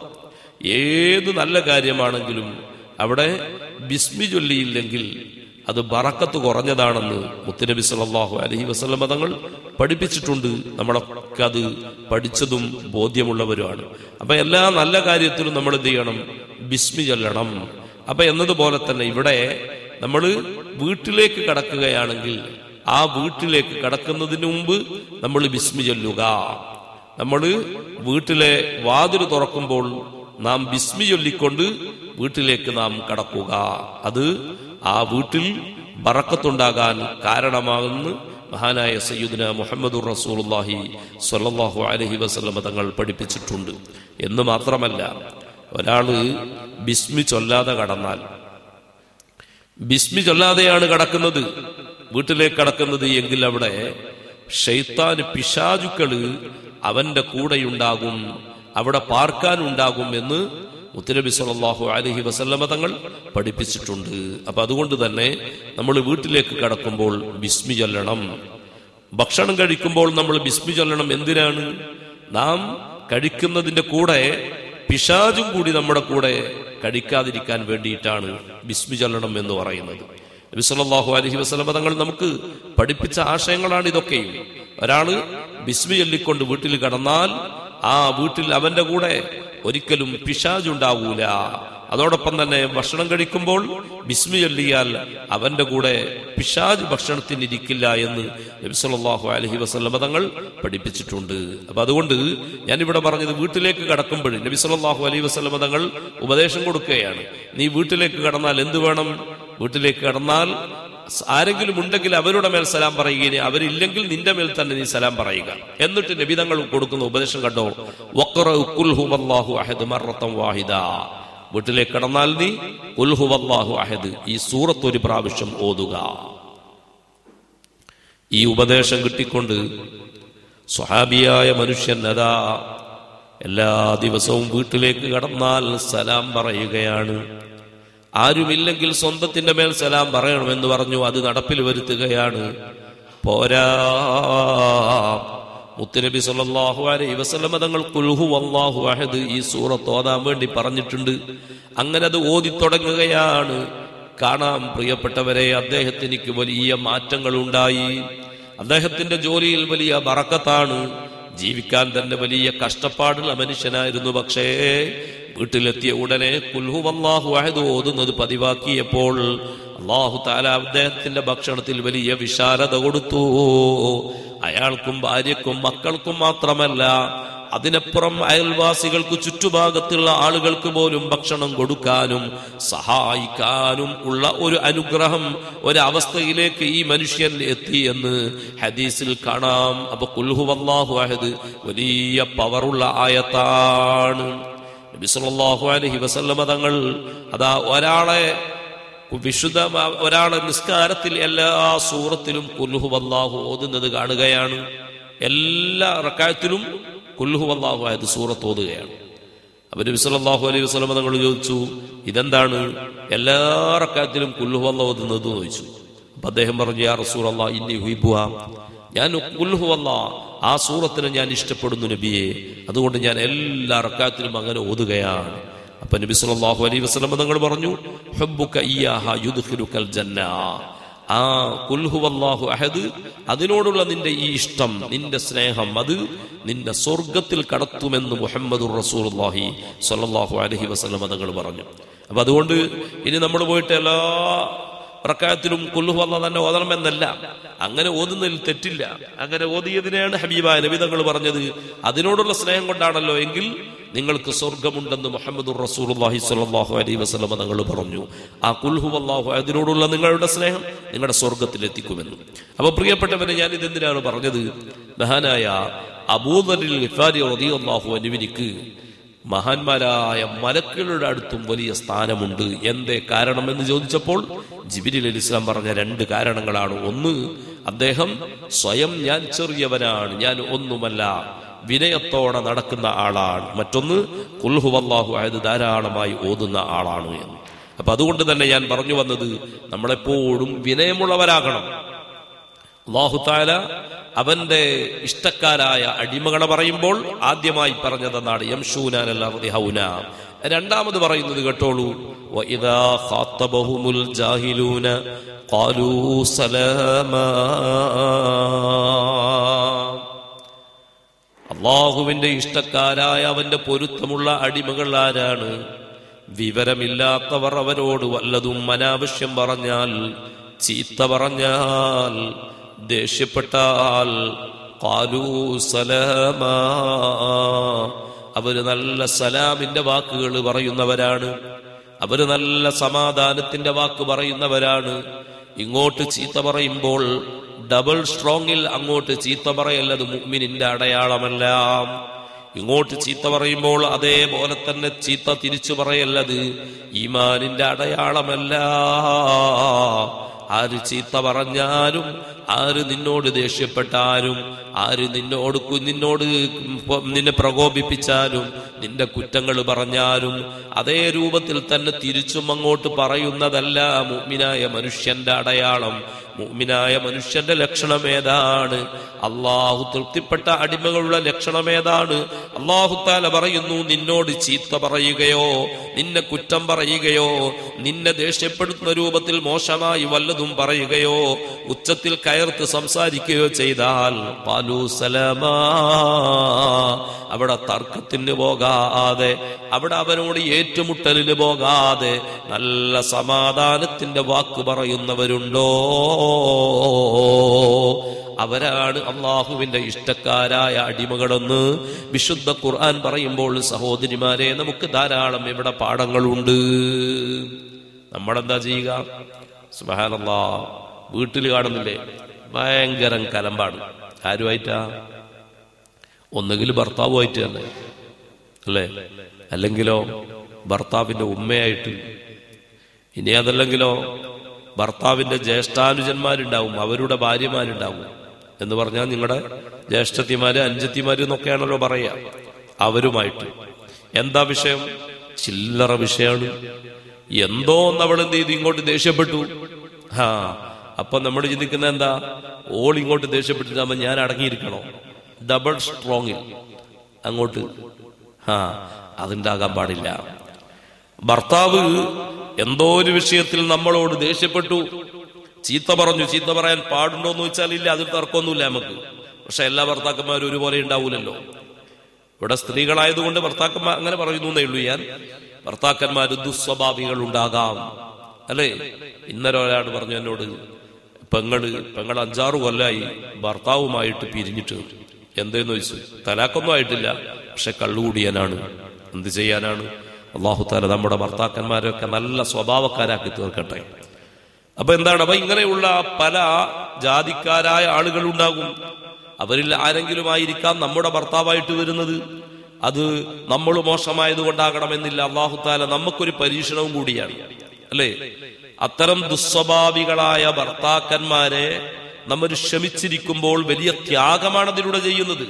ഏത് നല്ല കാര്യമാണെങ്കിലും അവിടെ ബിസ്മി ചൊല്ലിയില്ലെങ്കിൽ അത് ബറക്കത്ത് കുറഞ്ഞതാണെന്ന് മുത്തുനബി സല്ലല്ലാഹു അലൈഹി വസല്ലമ തങ്ങൾ പഠിപ്പിച്ചിട്ടുണ്ട് നമ്മളൊക്കെ അത് പഠിച്ചതും ബോധ്യമുള്ളവരുമാണ് അപ്പൊ എല്ലാ നല്ല കാര്യത്തിലും നമ്മൾ എന്ത് ചെയ്യണം ബിസ്മി ചൊല്ലണം അപ്പൊ എന്നതുപോലെ തന്നെ ഇവിടെ നമ്മൾ വീട്ടിലേക്ക് കടക്കുകയാണെങ്കിൽ ആ വീട്ടിലേക്ക് കടക്കുന്നതിന് മുമ്പ് നമ്മൾ ബിസ്മി ചൊല്ലുക നമ്മൾ വീട്ടിലെ വാതിൽ തുറക്കുമ്പോൾ നാം ബിസ്മി ചൊല്ലിക്കൊണ്ട് വീട്ടിലേക്ക് നാം കടക്കുക അത് ആ വീട്ടിൽ ബറക്കത്തുണ്ടാകാൻ കാരണമാകുന്നു മഹാനായ സയ്യിദ്ന മുഹമ്മദുർ റസൂലുള്ളാഹി സ്വല്ലല്ലാഹു അലൈഹി വസല്ലമ തങ്ങൾ പഠിപ്പിച്ചിട്ടുണ്ട് എന്ന് മാത്രമല്ല ഒരാള് ബിസ്മി ചൊല്ലാതെ കടന്നാൽ ബിസ്മി ചൊല്ലാതെയാണ് കടക്കുന്നത് വീട്ടിലേക്ക് കടക്കുന്നത് എങ്കിൽ അവിടെ ഷെയ്ത്താന് പിശാചുക്കള് അവന്റെ കൂടെയുണ്ടാകും അവിടെ പാർക്കാനുണ്ടാകും എന്ന് മുത്തനബി സല്ലല്ലാഹു അലൈഹി വസല്ലമ തങ്ങൾ പഠിപ്പിച്ചിട്ടുണ്ട് അപ്പൊ അതുകൊണ്ട് തന്നെ നമ്മൾ വീട്ടിലേക്ക് കടക്കുമ്പോൾ ബിസ്മി ചൊല്ലണം ഭക്ഷണം കഴിക്കുമ്പോൾ നമ്മൾ ബിസ്മി ചൊല്ലണം എന്തിനാണ് നാം കഴിക്കുന്നതിന്റെ കൂടെ പിശാചും കൂടി നമ്മുടെ കൂടെ കഴിക്കാതിരിക്കാൻ വേണ്ടിയിട്ടാണ് ബിസ്മി ചൊല്ലണം എന്ന് പറയുന്നത് നബി സല്ലല്ലാഹു അലൈഹി വസല്ലമ തങ്ങൾ നമുക്ക് പഠിപ്പിച്ച ആശയങ്ങളാണ് ഇതൊക്കെയും ഒരാള് ബിസ്മി ചൊല്ലിക്കൊണ്ട് വീട്ടിൽ കടന്നാൽ ആ വീട്ടിൽ അവന്റെ കൂടെ ഒരിക്കലും പിശാജുണ്ടാവൂല അതോടൊപ്പം തന്നെ ഭക്ഷണം കഴിക്കുമ്പോൾ ബിസ്മി ചൊല്ലിയാൽ അവന്റെ കൂടെ പിശാജ് ഭക്ഷണത്തിന് ഇരിക്കില്ല എന്ന് നബി സല്ലല്ലാഹു അലൈഹി വസല്ലമ തങ്ങൾ പഠിപ്പിച്ചിട്ടുണ്ട് അപ്പൊ അതുകൊണ്ട് ഞാനിവിടെ പറഞ്ഞത് വീട്ടിലേക്ക് കടക്കുമ്പോൾ നബി സല്ലല്ലാഹു അലൈഹി വസല്ലമ തങ്ങൾ ഉപദേശം കൊടുക്കുകയാണ് നീ വീട്ടിലേക്ക് കടന്നാൽ എന്ത് വേണം വീട്ടിലേക്ക് കടന്നാൽ ആരെങ്കിലും ഉണ്ടെങ്കിൽ അവരുടെ മേൽ സലാം പറയുകയും അവരില്ലെങ്കിൽ നിന്റെ മേൽ തന്നെ നീ സലാം പറയുക എന്നിട്ട് നബിതങ്ങൾ കൊടുക്കുന്ന ഉപദേശം കണ്ടോ വഖറഉ ഖുൽ ഹുവല്ലാഹു അഹദ് മർറത്തൻ വാഹിദ വീട്ടിലേക്ക് കടന്നാൽ നീ ഖുൽ ഹുവല്ലാഹു അഹദ് ഈ സൂറത്ത് ഒരു പ്രാവശ്യം ഓതുക ഈ ഉപദേശം കിട്ടിക്കൊണ്ട് സ്വഹാബിയായ മനുഷ്യൻ അതാ എല്ലാ ദിവസവും വീട്ടിലേക്ക് കടന്നാൽ സലാം പറയുകയാണ് ആരുമില്ലെങ്കിൽ സ്വന്തത്തിന്റെ മേൽ സലാം പറയണമെന്ന് പറഞ്ഞു അത് നടപ്പിൽ വരുത്തുകയാണ് പോരാ മുത്തുനബി സല്ലല്ലാഹു അലൈഹി വസല്ലമ തങ്ങൾ കുൽഹു വല്ലാഹു അഹദ് ഈ സൂറത്ത് ഓതാൻ വേണ്ടി പറഞ്ഞിട്ടുണ്ട് അങ്ങനെ അത് ഓതി തുടങ്ങുകയാണ് കാണാം പ്രിയപ്പെട്ടവരെ അദ്ദേഹത്തിനിക്ക് വലിയ മാറ്റങ്ങൾ ഉണ്ടായി അദ്ദേഹത്തിന്റെ ജോലിയിൽ വലിയ ബറക്കത്താണ് ജീവിക്കാൻ തന്നെ വലിയ കഷ്ടപ്പാടുള്ള മനുഷ്യനായിരുന്നു പക്ഷേ വീട്ടിലെത്തിയ ഉടനെ കുൽഹു വല്ലാഹു അഹദ് ഓതുന്നത് പതിവാക്കിയപ്പോൾ അള്ളാഹു താല അദ്ദേഹത്തിന്റെ ഭക്ഷണത്തിൽ വലിയ വിശാലത കൊടുത്തു അയാൾക്കും ഭാര്യക്കും മക്കൾക്കും മാത്രമല്ല അതിനപ്പുറം അയൽവാസികൾക്ക് ചുറ്റുഭാഗത്തുള്ള ആളുകൾക്ക് പോലും ഭക്ഷണം കൊടുക്കാനും സഹായിക്കാനും ഉള്ള ഒരു അനുഗ്രഹം ഒരവസ്ഥയിലേക്ക് ഈ മനുഷ്യൻ എത്തി എന്ന് ഹദീസിൽ കാണാം അപ്പൊ കുൽഹു വല്ലാഹു അഹദ് വലിയ പവറുള്ള ആയത്താണ് നബി സല്ലല്ലാഹു അലൈഹി വസല്ലമ തങ്ങൾ അതാ ഒരാളെ വിശുദ്ധ ഒരാളെ നിസ്കാരത്തിൽ എല്ലാ സൂറത്തിലും കുൽഹു വല്ലാഹു ഓതുന്നത് കാണുകയാണ് എല്ലാ റക്കായത്തിലും കുൽഹു വല്ലാഹു ആയത് സൂറത്ത് ഓതുകയാണ് അപ്പൊ നബി സല്ലല്ലാഹു അലൈഹി വസല്ലമ തങ്ങൾ ചോദിച്ചു ഇതെന്താണ് എല്ലാ റക്കായത്തിലും കുൽഹു വല്ലാഹു ഓതുന്നത് എന്ന് ചോദിച്ചു അപ്പൊ അദ്ദേഹം പറഞ്ഞു യാ റസൂലല്ലാഹ് ഇന്നി ഹുയിബുഹ ഞാൻ കുൽഹു വല്ലാഹ് ആ സൂറത്തിനെ ഞാൻ ഇഷ്ടപ്പെടുന്നു നബിയെ അതുകൊണ്ട് ഞാൻ എല്ലാ റക്കായത്തിലും അങ്ങനെ ഓതുകയാണ് അപ്പൊ നബി സല്ലല്ലാഹു അലൈഹി വസല്ലം തങ്ങൾ പറഞ്ഞു ഹബ്ബുക ഇയ്യാഹ യുദ്ഖിലുക്കൽ ജന്ന ആ കുൽഹു വല്ലാഹു അഹദ് അതിനോടുള്ള നിന്റെ ഈ ഇഷ്ടം നിന്റെ സ്നേഹം അത് നിന്റെ സ്വർഗത്തിൽ കടത്തുമെന്ന് മുഹമ്മദുർ റസൂലുള്ളാഹി സ്വല്ലല്ലാഹു അലൈഹി വസല്ലം തങ്ങൾ പറഞ്ഞു അപ്പൊ അതുകൊണ്ട് ഇനി നമ്മൾ പോയിട്ട് എല്ലാ പ്രക്കായത്തിലും കൊല്ലുവല്ല തന്നെ ഓതണമെന്നല്ല അങ്ങനെ ഓതുന്നതിൽ തെറ്റില്ല അങ്ങനെ ഓതിയതിനെയാണ് ഹബീബായ നബിതങ്ങൾ പറഞ്ഞത് അതിനോടുള്ള സ്നേഹം കൊണ്ടാണല്ലോ എങ്കിൽ നിങ്ങൾക്ക് സ്വർഗമുണ്ടെന്ന് മുഹമ്മദ് റസൂലുള്ളാഹി സ്വല്ലല്ലാഹു അലൈഹി വസല്ലം തങ്ങൾ പറഞ്ഞു ആ കുൽഹു അല്ലാഹു അതിനോടുള്ള നിങ്ങളുടെ സ്നേഹം നിങ്ങളുടെ സ്വർഗത്തിൽ എത്തിക്കുമെന്ന് അപ്പൊ പ്രിയപ്പെട്ടവനെ ഞാൻ ഇതെന്തിനാണ് പറഞ്ഞത് മഹാനായ അബൂദറിൽ ഗിഫാരി റളിയല്ലാഹു അനുവിനിക്ക് മഹാന്മാരായ മലക്കുകളുടെ അടുത്തും വലിയ സ്ഥാനമുണ്ട് എന്തേ കാരണമെന്ന് ചോദിച്ചപ്പോൾ ജിബിരിൽ അലി ഇസ്ലാം പറഞ്ഞ രണ്ട് കാരണങ്ങളാണ് ഒന്ന് അദ്ദേഹം സ്വയം ഞാൻ ചെറിയവനാണ് ഞാൻ ഒന്നുമല്ല വിനയത്തോടെ നടക്കുന്ന ആളാണ് മറ്റൊന്ന് കുൽഹുവല്ലാഹു ആയത് ധാരാളമായി ഓതുന്ന ആളാണ് എന്ന് അപ്പൊ അതുകൊണ്ട് തന്നെ ഞാൻ പറഞ്ഞു വന്നത് നമ്മളെപ്പോഴും വിനയമുള്ളവരാകണം അള്ളാഹുത്താല അവന്റെ ഇഷ്ടക്കാരായ അടിമകളെ പറയുമ്പോൾ ആദ്യമായി പറഞ്ഞതെന്നാണ് യംഷൂനാനല്ലാതെ ഹൗന രണ്ടാമത് പറയുന്നത് കേട്ടോളൂ വഇദാ ഖാത്തബഹുമുൽ ജാഹിലൂന ഖാലൂ സലാമാ അള്ളാഹുവിന്റെ ഇഷ്ടക്കാരായ അവന്റെ പൊരുത്തമുള്ള അടിമകൾ ആരാണ് വിവരമില്ലാത്തവർ അവരോട് വല്ലതും അനാവശ്യം പറഞ്ഞാൽ ചീത്ത പറഞ്ഞാൽ ദേഷ്യപ്പെട്ടാൽ കാലൂ സലാമാ അവര് നല്ല സലാമിന്റെ വാക്കുകൾ പറയുന്നവരാണ് അവര് നല്ല സമാധാനത്തിന്റെ വാക്ക് പറയുന്നവരാണ് ഇങ്ങോട്ട് ചീത്ത പറയുമ്പോൾ ഡബിൾ സ്ട്രോങ്ങിൽ അങ്ങോട്ട് ചീത്ത പറയല്ലത് മുഗ്മിനിന്റെ അടയാളമല്ല ഇങ്ങോട്ട് ചീത്ത പറയുമ്പോൾ അതേപോലെ തന്നെ ചീത്ത തിരിച്ചു പറയല്ലത് ഈമാനിന്റെ അടയാളമല്ല ആര് ചീത്ത പറഞ്ഞാലും ആര് നിന്നോട് ദേഷ്യപ്പെട്ടാലും ആര് നിന്നോട് കു- നിന്നോട് പ- നിന്നെ പ്രകോപിപ്പിച്ചാലും നിന്റെ കുറ്റങ്ങൾ പറഞ്ഞാലും അതേ രൂപത്തിൽ തന്നെ തിരിച്ചും അങ്ങോട്ട് പറയുന്നതല്ല മുഅ്മിനായ മനുഷ്യന്റെ അടയാളം മുഅ്മിനായ മനുഷ്യന്റെ ലക്ഷണം ഏതാണ് അള്ളാഹു തൃപ്തിപ്പെട്ട അടിമകളുടെ ലക്ഷണം ഏതാണ് അള്ളാഹു താല പറയുന്നു നിന്നോട് ചീത്ത പറയുകയോ നിന്നെ കുറ്റം പറയുകയോ നിന്നെ ദേഷ്യപ്പെടുത്തുന്ന രൂപത്തിൽ മോശമായി വല്ലതും പറയുകയോ ഉച്ചത്തിൽ കയർത്ത് സംസാരിക്കുകയോ ചെയ്താൽ പാലു സലമാ അവിടെ തർക്കത്തിന് പോകാതെ അവിടെ അവനോട് ഏറ്റുമുട്ടലിന് പോകാതെ നല്ല സമാധാനത്തിന്റെ വാക്ക് പറയുന്നവരുണ്ടോ അവരാണ് അള്ളാഹുവിന്റെ ഇഷ്ടക്കാരായ അടിമകളെന്ന് വിശുദ്ധ ഖുർആൻ പറയുമ്പോൾ സഹോദരിമാരെ നമുക്ക് ധാരാളം ഇവിടെ പാഠങ്ങളുണ്ട് നമ്മളെന്താ ചെയ്യുക സുബഹാനല്ലാ വീട്ടിൽ കാണുന്നില്ലേ ഭയങ്കരം കലമ്പാണ് ആരുമായിട്ടാ ഒന്നുകിൽ ഭർത്താവുമായിട്ട് തന്നെ അല്ലേ അല്ലെങ്കിലോ ഭർത്താവിന്റെ ഉമ്മയായിട്ട് ഇനി അതല്ലെങ്കിലോ ഭർത്താവിന്റെ ജ്യേഷ്ഠാനുജന്മാരുണ്ടാവും അവരുടെ ഭാര്യമാരുണ്ടാവും എന്ന് പറഞ്ഞാൽ നിങ്ങളുടെ ജ്യേഷ്ഠത്തിമാര് അഞ്ചത്തിമാര് എന്നൊക്കെയാണല്ലോ പറയുക അവരുമായിട്ട് എന്താ വിഷയം ചില്ലറ വിഷയമാണ് എന്തോ ഒന്ന് അവൾ എന്ത് ചെയ്തു ഇങ്ങോട്ട് ദേഷ്യപ്പെട്ടു ആ അപ്പൊ നമ്മൾ ചിന്തിക്കുന്ന എന്താ ഓൾ ഇങ്ങോട്ട് ദേഷ്യപ്പെട്ടിട്ടാകുമ്പോ ഞാൻ അടങ്ങിയിരിക്കണോ ഡബിൾ സ്ട്രോങ്ങിൽ അങ്ങോട്ട് ആ അതുണ്ടാകാൻ പാടില്ല ഭർത്താവ് എന്തോ ഒരു വിഷയത്തിൽ നമ്മളോട് ദേഷ്യപ്പെട്ടു ചീത്ത പറഞ്ഞു ചീത്ത പറയാൻ പാടുണ്ടോ എന്ന് വെച്ചാൽ ഇല്ല അതിൽ തർക്കമൊന്നുമില്ല നമുക്ക് പക്ഷെ എല്ലാ ഭർത്താക്കന്മാരും ഒരുപോലെ ഉണ്ടാവൂലല്ലോ ഇവിടെ സ്ത്രീകളായതുകൊണ്ട് ഭർത്താക്കന്മാർ അങ്ങനെ പറയുന്നു എന്നേ ഉള്ളൂ ഞാൻ ഭർത്താക്കന്മാർ ദുസ്വഭാവികൾ ഉണ്ടാകാം അല്ലേ ഇന്നലെ ഒരാൾ പറഞ്ഞു എന്നോട് പെങ്ങള് പെങ്ങൾ അഞ്ചാറ് കൊല്ലായി ഭർത്താവുമായിട്ട് പിരിഞ്ഞിട്ട് എന്തേന്ന് ചോദിച്ചു തലാക്കൊന്നും ആയിട്ടില്ല പക്ഷെ കള്ളുകൂടിയനാണ് എന്ത് ചെയ്യാനാണ് അള്ളാഹു താല നമ്മുടെ ഭർത്താക്കന്മാരൊക്കെ നല്ല സ്വഭാവക്കാരാക്കി തീർക്കട്ടെ അപ്പൊ എന്താണ് അപ്പൊ ഇങ്ങനെയുള്ള പല ജാതിക്കാരായ ആളുകൾ ഉണ്ടാകും അവരിൽ ആരെങ്കിലും ആയിരിക്കാം നമ്മുടെ ഭർത്താവായിട്ട് വരുന്നത് അത് നമ്മൾ മോശമായത് കൊണ്ടാകണമെന്നില്ല അള്ളാഹു താല നമുക്കൊരു പരീക്ഷണവും കൂടിയാണ് അല്ലേ അത്തരം ദുസ്വഭാവികളായ ഭർത്താക്കന്മാരെ നമ്മൾ ക്ഷമിച്ചിരിക്കുമ്പോൾ വലിയ ത്യാഗമാണ് അതിലൂടെ ചെയ്യുന്നത്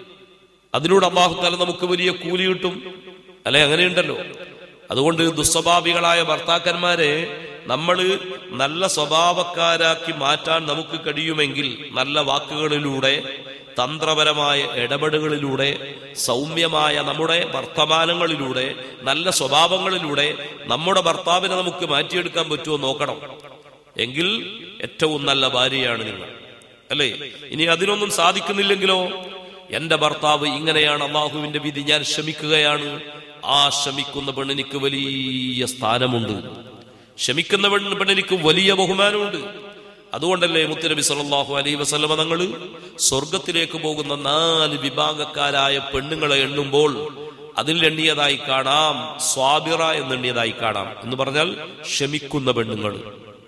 അതിലൂടെ അള്ളാഹു താല നമുക്ക് വലിയ കൂലി കിട്ടും അല്ലെ അങ്ങനെയുണ്ടല്ലോ അതുകൊണ്ട് ദുസ്വഭാവികളായ ഭർത്താക്കന്മാരെ നമ്മൾ നല്ല സ്വഭാവക്കാരാക്കി മാറ്റാൻ നമുക്ക് കഴിയുമെങ്കിൽ നല്ല വാക്കുകളിലൂടെ തന്ത്രപരമായ ഇടപെടലുകളിലൂടെ സൗമ്യമായ നമ്മുടെ വർത്തമാനങ്ങളിലൂടെ നല്ല സ്വഭാവങ്ങളിലൂടെ നമ്മുടെ ഭർത്താവിനെ നമുക്ക് മാറ്റിയെടുക്കാൻ പറ്റുമോ നോക്കണം എങ്കിൽ ഏറ്റവും നല്ല ഭാര്യയാണ് നിങ്ങൾ അല്ലേ ഇനി അതിനൊന്നും സാധിക്കുന്നില്ലെങ്കിലോ എന്റെ ഭർത്താവ് ഇങ്ങനെയാണ് അള്ളാഹുവിന്റെ വിധി ഞാൻ ക്ഷമിക്കുകയാണ് ആ ക്ഷമിക്കുന്ന പെണ്ണിനിക്ക് വലിയ സ്ഥാനമുണ്ട് ക്ഷമിക്കുന്ന പെണ്ണ് പെണ്ണിനിക്ക് വലിയ ബഹുമാനമുണ്ട് അതുകൊണ്ടല്ലേ മുത്തുനബി സല്ലല്ലാഹു അലൈഹി വസല്ലമ തങ്ങൾ സ്വർഗത്തിലേക്ക് പോകുന്ന നാല് വിഭാഗക്കാരായ പെണ്ണുങ്ങളെ എണ്ണുമ്പോൾ അതിൽ എണ്ണിയതായി കാണാം സ്വാബിറ എന്നെണ്ണിയതായി കാണാം എന്ന് പറഞ്ഞാൽ ക്ഷമിക്കുന്ന പെണ്ണുങ്ങൾ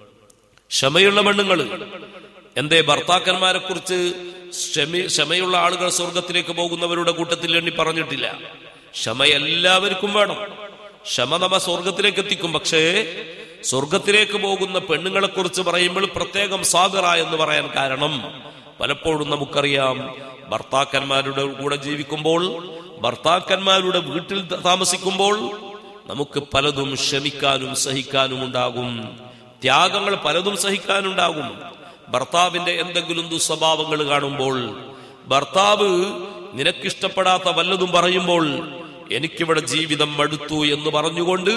ക്ഷമയുള്ള പെണ്ണുങ്ങൾ എന്തേ ഭർത്താക്കന്മാരെ കുറിച്ച് ക്ഷമി ക്ഷമയുള്ള ആളുകൾ സ്വർഗത്തിലേക്ക് പോകുന്നവരുടെ കൂട്ടത്തിൽ എണ്ണി പറഞ്ഞിട്ടില്ല ക്ഷമ എല്ലാവർക്കും വേണം ക്ഷമ നമ്മ സ്വർഗത്തിലേക്ക് എത്തിക്കും പക്ഷേ സ്വർഗത്തിലേക്ക് പോകുന്ന പെണ്ണുങ്ങളെ കുറിച്ച് പറയുമ്പോൾ പ്രത്യേകം സാബിറ എന്ന് പറയാൻ കാരണം പലപ്പോഴും നമുക്കറിയാം ഭർത്താക്കന്മാരുടെ കൂടെ ജീവിക്കുമ്പോൾ ഭർത്താക്കന്മാരുടെ വീട്ടിൽ താമസിക്കുമ്പോൾ നമുക്ക് പലതും ക്ഷമിക്കാനും സഹിക്കാനും ഉണ്ടാകും ത്യാഗങ്ങൾ പലതും സഹിക്കാനുണ്ടാകും ഭർത്താവിന്റെ എന്തെങ്കിലും ദുസ്വഭാവങ്ങൾ കാണുമ്പോൾ ഭർത്താവ് നിനക്കിഷ്ടപ്പെടാത്ത വല്ലതും പറയുമ്പോൾ എനിക്കിവിടെ ജീവിതം മടുത്തു എന്ന് പറഞ്ഞുകൊണ്ട്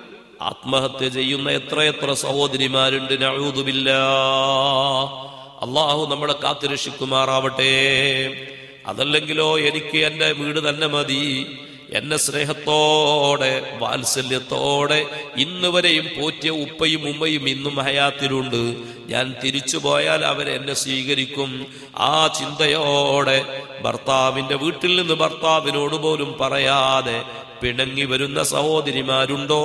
ആത്മഹത്യ ചെയ്യുന്ന എത്രയെത്ര സഹോദരിമാരുണ്ട് നഴൂതുമില്ല അള്ളാഹു നമ്മളെ കാത്തുരക്ഷിക്കുമാറാവട്ടെ അതല്ലെങ്കിലോ എനിക്ക് എന്റെ വീട് തന്നെ മതി എന്നെ സ്നേഹത്തോടെ വാത്സല്യത്തോടെ ഇന്ന് വരെയും പോറ്റിയ ഉപ്പയും ഉമ്മയും ഇന്നും ഹയാത്തിലുണ്ട് ഞാൻ തിരിച്ചു പോയാൽ അവരെന്നെ സ്വീകരിക്കും ആ ചിന്തയോടെ ഭർത്താവിന്റെ വീട്ടിൽ നിന്ന് ഭർത്താവിനോട് പോലും പറയാതെ പിണങ്ങി വരുന്ന സഹോദരിമാരുണ്ടോ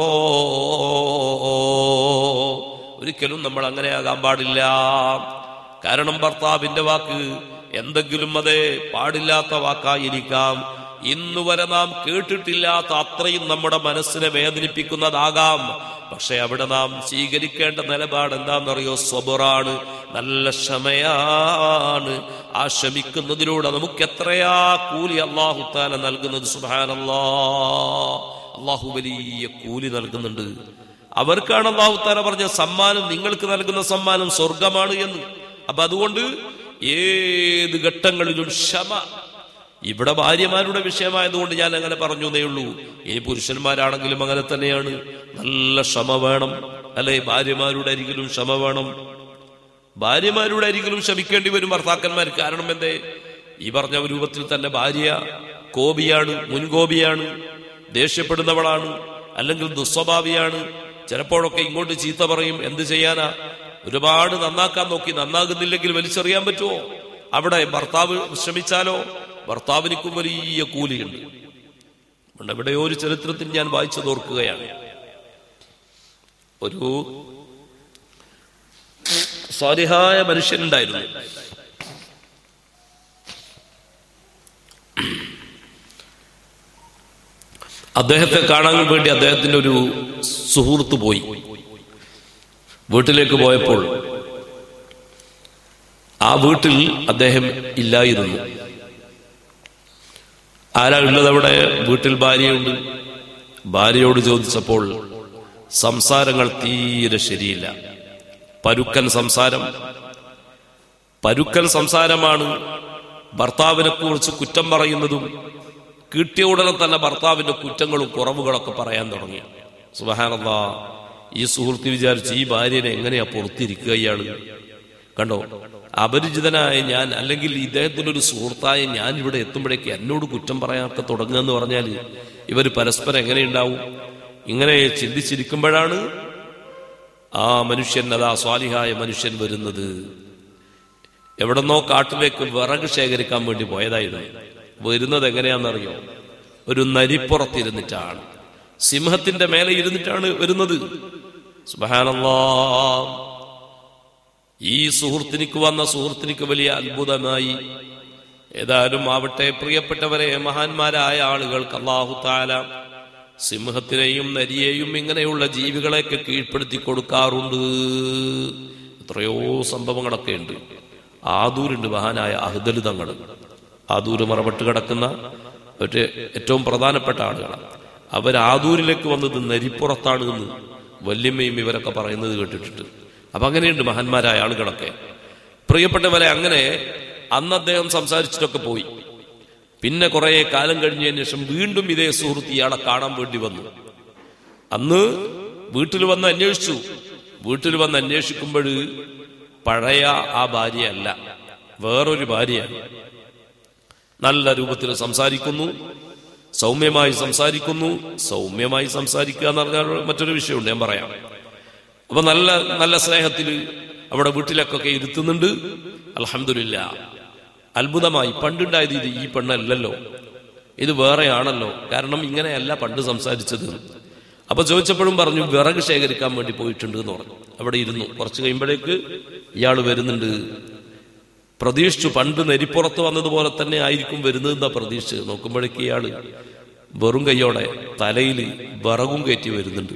ഒരിക്കലും നമ്മൾ അങ്ങനെ ആകാൻ പാടില്ല കാരണം ഭർത്താവിന്റെ വാക്ക് എന്തെങ്കിലും അതെ പാടില്ലാത്ത വാക്കായിരിക്കാം ഇന്നു വരെ നാം കേട്ടിട്ടില്ലാത്ത അത്രയും നമ്മുടെ മനസ്സിനെ വേദനിപ്പിക്കുന്നതാകാം പക്ഷെ അവിടെ നാം സ്വീകരിക്കേണ്ട നിലപാട് എന്താണെന്നറിയോ സ്വബറാണ് നല്ല ക്ഷമയാണ് ആ ക്ഷമിക്കുന്നതിലൂടെ നമുക്ക് എത്രയാ കൂലി അള്ളാഹുത്താല നൽകുന്നത് സുഹാനല്ലാ അള്ളാഹു വലിയ കൂലി നൽകുന്നുണ്ട് അവർക്കാണ് അള്ളാഹുത്താല പറഞ്ഞ സമ്മാനം നിങ്ങൾക്ക് നൽകുന്ന സമ്മാനം സ്വർഗമാണ് എന്ന് അപ്പൊ അതുകൊണ്ട് ഏത് ഘട്ടങ്ങളിലും ക്ഷമ ഇവിടെ ഭാര്യമാരുടെ വിഷയമായതുകൊണ്ട് ഞാൻ അങ്ങനെ പറഞ്ഞു എന്നേ ഉള്ളൂ ഇനി പുരുഷന്മാരാണെങ്കിലും അങ്ങനെ തന്നെയാണ് നല്ല ക്ഷമ വേണം അല്ലെ ഭാര്യമാരുടെ അരികിലും ക്ഷമ വേണം ഭാര്യമാരുടെ അരികിലും ക്ഷമിക്കേണ്ടി വരും ഭർത്താക്കന്മാർ കാരണം എന്തേ ഈ പറഞ്ഞ രൂപത്തിൽ തന്നെ ഭാര്യ കോപിയാണ് മുൻകോപിയാണ് ദേഷ്യപ്പെടുന്നവളാണ് അല്ലെങ്കിൽ ദുസ്വഭാവിയാണ് ചിലപ്പോഴൊക്കെ ഇങ്ങോട്ട് ചീത്ത പറയും എന്ത് ചെയ്യാനാ ഒരുപാട് നന്നാക്കാൻ നോക്കി നന്നാകുന്നില്ലെങ്കിൽ വലിച്ചെറിയാൻ പറ്റുമോ അവിടെ ഭർത്താവ് ശ്രമിച്ചാലോ ഭർത്താവിനിക്കും വലിയ കൂലിയുണ്ട് അതുകൊണ്ട് എവിടെയോ ഒരു ചരിത്രത്തിൽ ഞാൻ വായിച്ചത് ഓർക്കുകയാണ് ഒരു സ്വാലിഹായ മനുഷ്യനുണ്ടായിരുന്നു അദ്ദേഹത്തെ കാണാൻ വേണ്ടി അദ്ദേഹത്തിന്റെ ഒരു സുഹൃത്ത് പോയി വീട്ടിലേക്ക് പോയപ്പോൾ ആ വീട്ടിൽ അദ്ദേഹം ഇല്ലായിരുന്നു ആരാ ഉള്ളത് അവിടെ വീട്ടിൽ ഭാര്യയുണ്ട് ഭാര്യയോട് ചോദിച്ചപ്പോൾ സംസാരങ്ങൾ തീരെ ശരിയില്ല പരുക്കൻ സംസാരം പരുക്കൻ സംസാരമാണ് ഭർത്താവിനെ കുറിച്ച് കുറ്റം പറയുന്നതും കിട്ടിയ ഉടനെ തന്നെ ഭർത്താവിന്റെ കുറ്റങ്ങളും കുറവുകളൊക്കെ പറയാൻ തുടങ്ങി സുബഹാനന്ദ ഈ സുഹൃത്ത് വിചാരിച്ച് ഈ ഭാര്യനെ എങ്ങനെയാ പുറത്തിരിക്കുക ഇയാള് കണ്ടോ അപരിചിതനായ ഞാൻ അല്ലെങ്കിൽ ഇദ്ദേഹത്തിന്റെ ഒരു സുഹൃത്തായ ഞാൻ ഇവിടെ എത്തുമ്പോഴേക്ക് എന്നോട് കുറ്റം പറയാനൊക്കെ തുടങ്ങുക എന്ന് പറഞ്ഞാൽ ഇവർ പരസ്പരം എങ്ങനെയുണ്ടാവും ഇങ്ങനെ ചിന്തിച്ചിരിക്കുമ്പോഴാണ് ആ മനുഷ്യൻ അതാ സ്വാലിഹായ മനുഷ്യൻ വരുന്നത് എവിടെന്നോ കാട്ടിലേക്ക് വിറക് ശേഖരിക്കാൻ വേണ്ടി പോയതായിരുന്നു വരുന്നത് എങ്ങനെയാണെന്നറിയോ ഒരു നരിപ്പുറത്തിരുന്നിട്ടാണ് സിംഹത്തിന്റെ മേലെ ഇരുന്നിട്ടാണ് വരുന്നത് സുബഹാനല്ലാ ഈ സുഹൃത്തിനിക്ക് വന്ന സുഹൃത്തിനിക്ക് വലിയ അത്ഭുതമായി ഏതായാലും ആവട്ടെ പ്രിയപ്പെട്ടവരെ മഹാന്മാരായ ആളുകൾക്ക് അള്ളാഹു താല സിംഹത്തിനെയും നരിയെയും ഇങ്ങനെയുള്ള ജീവികളെയൊക്കെ കീഴ്പ്പെടുത്തി കൊടുക്കാറുണ്ട് എത്രയോ സംഭവങ്ങളൊക്കെ ഉണ്ട് ആദൂരുണ്ട് മഹാനായ അഹ്ദലിതങ്ങൾ ആദൂര് മറപെട്ട് കിടക്കുന്ന ഒരു ഏറ്റവും പ്രധാനപ്പെട്ട ആളുകളാണ് അവർ ആദൂരിലേക്ക് വന്നത് നരിപ്പുറത്താണ് എന്ന് വല്യമ്മയും ഇവരൊക്കെ പറയുന്നത് കേട്ടിട്ടുണ്ട് അപ്പൊ അങ്ങനെയുണ്ട് മഹാന്മാരായ ആളുകളൊക്കെ പ്രിയപ്പെട്ടവരെ അങ്ങനെ അന്ന് അദ്ദേഹം സംസാരിച്ചിട്ടൊക്കെ പോയി പിന്നെ കുറെ കാലം കഴിഞ്ഞതിന് ശേഷം വീണ്ടും ഇതേ സുഹൃത്ത് ഇയാളെ കാണാൻ വേണ്ടി വന്നു അന്ന് വീട്ടിൽ വന്ന് അന്വേഷിച്ചു വീട്ടിൽ വന്ന് അന്വേഷിക്കുമ്പോൾ പഴയ ആ ഭാര്യയല്ല വേറൊരു ഭാര്യയാണ് നല്ല രൂപത്തിൽ സംസാരിക്കുന്നു സൗമ്യമായി സംസാരിക്കുന്നു സൗമ്യമായി സംസാരിക്കുക എന്ന് പറഞ്ഞാൽ മറ്റൊരു വിഷയമുണ്ട് ഞാൻ പറയാം അപ്പൊ നല്ല നല്ല സ്നേഹത്തിൽ അവിടെ വീട്ടിലൊക്കെ ഇരുത്തുന്നുണ്ട് അലഹമില്ല അത്ഭുതമായി പണ്ടുണ്ടായത് ഇത് ഈ പെണ്ണല്ലല്ലോ ഇത് വേറെയാണല്ലോ കാരണം ഇങ്ങനെയല്ല പണ്ട് സംസാരിച്ചത് അപ്പൊ ചോദിച്ചപ്പോഴും പറഞ്ഞു വിറക് ശേഖരിക്കാൻ വേണ്ടി പോയിട്ടുണ്ട് എന്ന് പറഞ്ഞു അവിടെ ഇരുന്നു കുറച്ച് കഴിയുമ്പോഴേക്ക് ഇയാൾ വരുന്നുണ്ട് പ്രതീക്ഷിച്ചു പണ്ട് നെരിപ്പുറത്ത് വന്നതുപോലെ തന്നെ ആയിരിക്കും വരുന്നതെന്നാ പ്രതീക്ഷിച്ചത് നോക്കുമ്പോഴേക്ക് ഇയാള് വെറും കൈയോടെ തലയിൽ വിറകും കയറ്റി വരുന്നുണ്ട്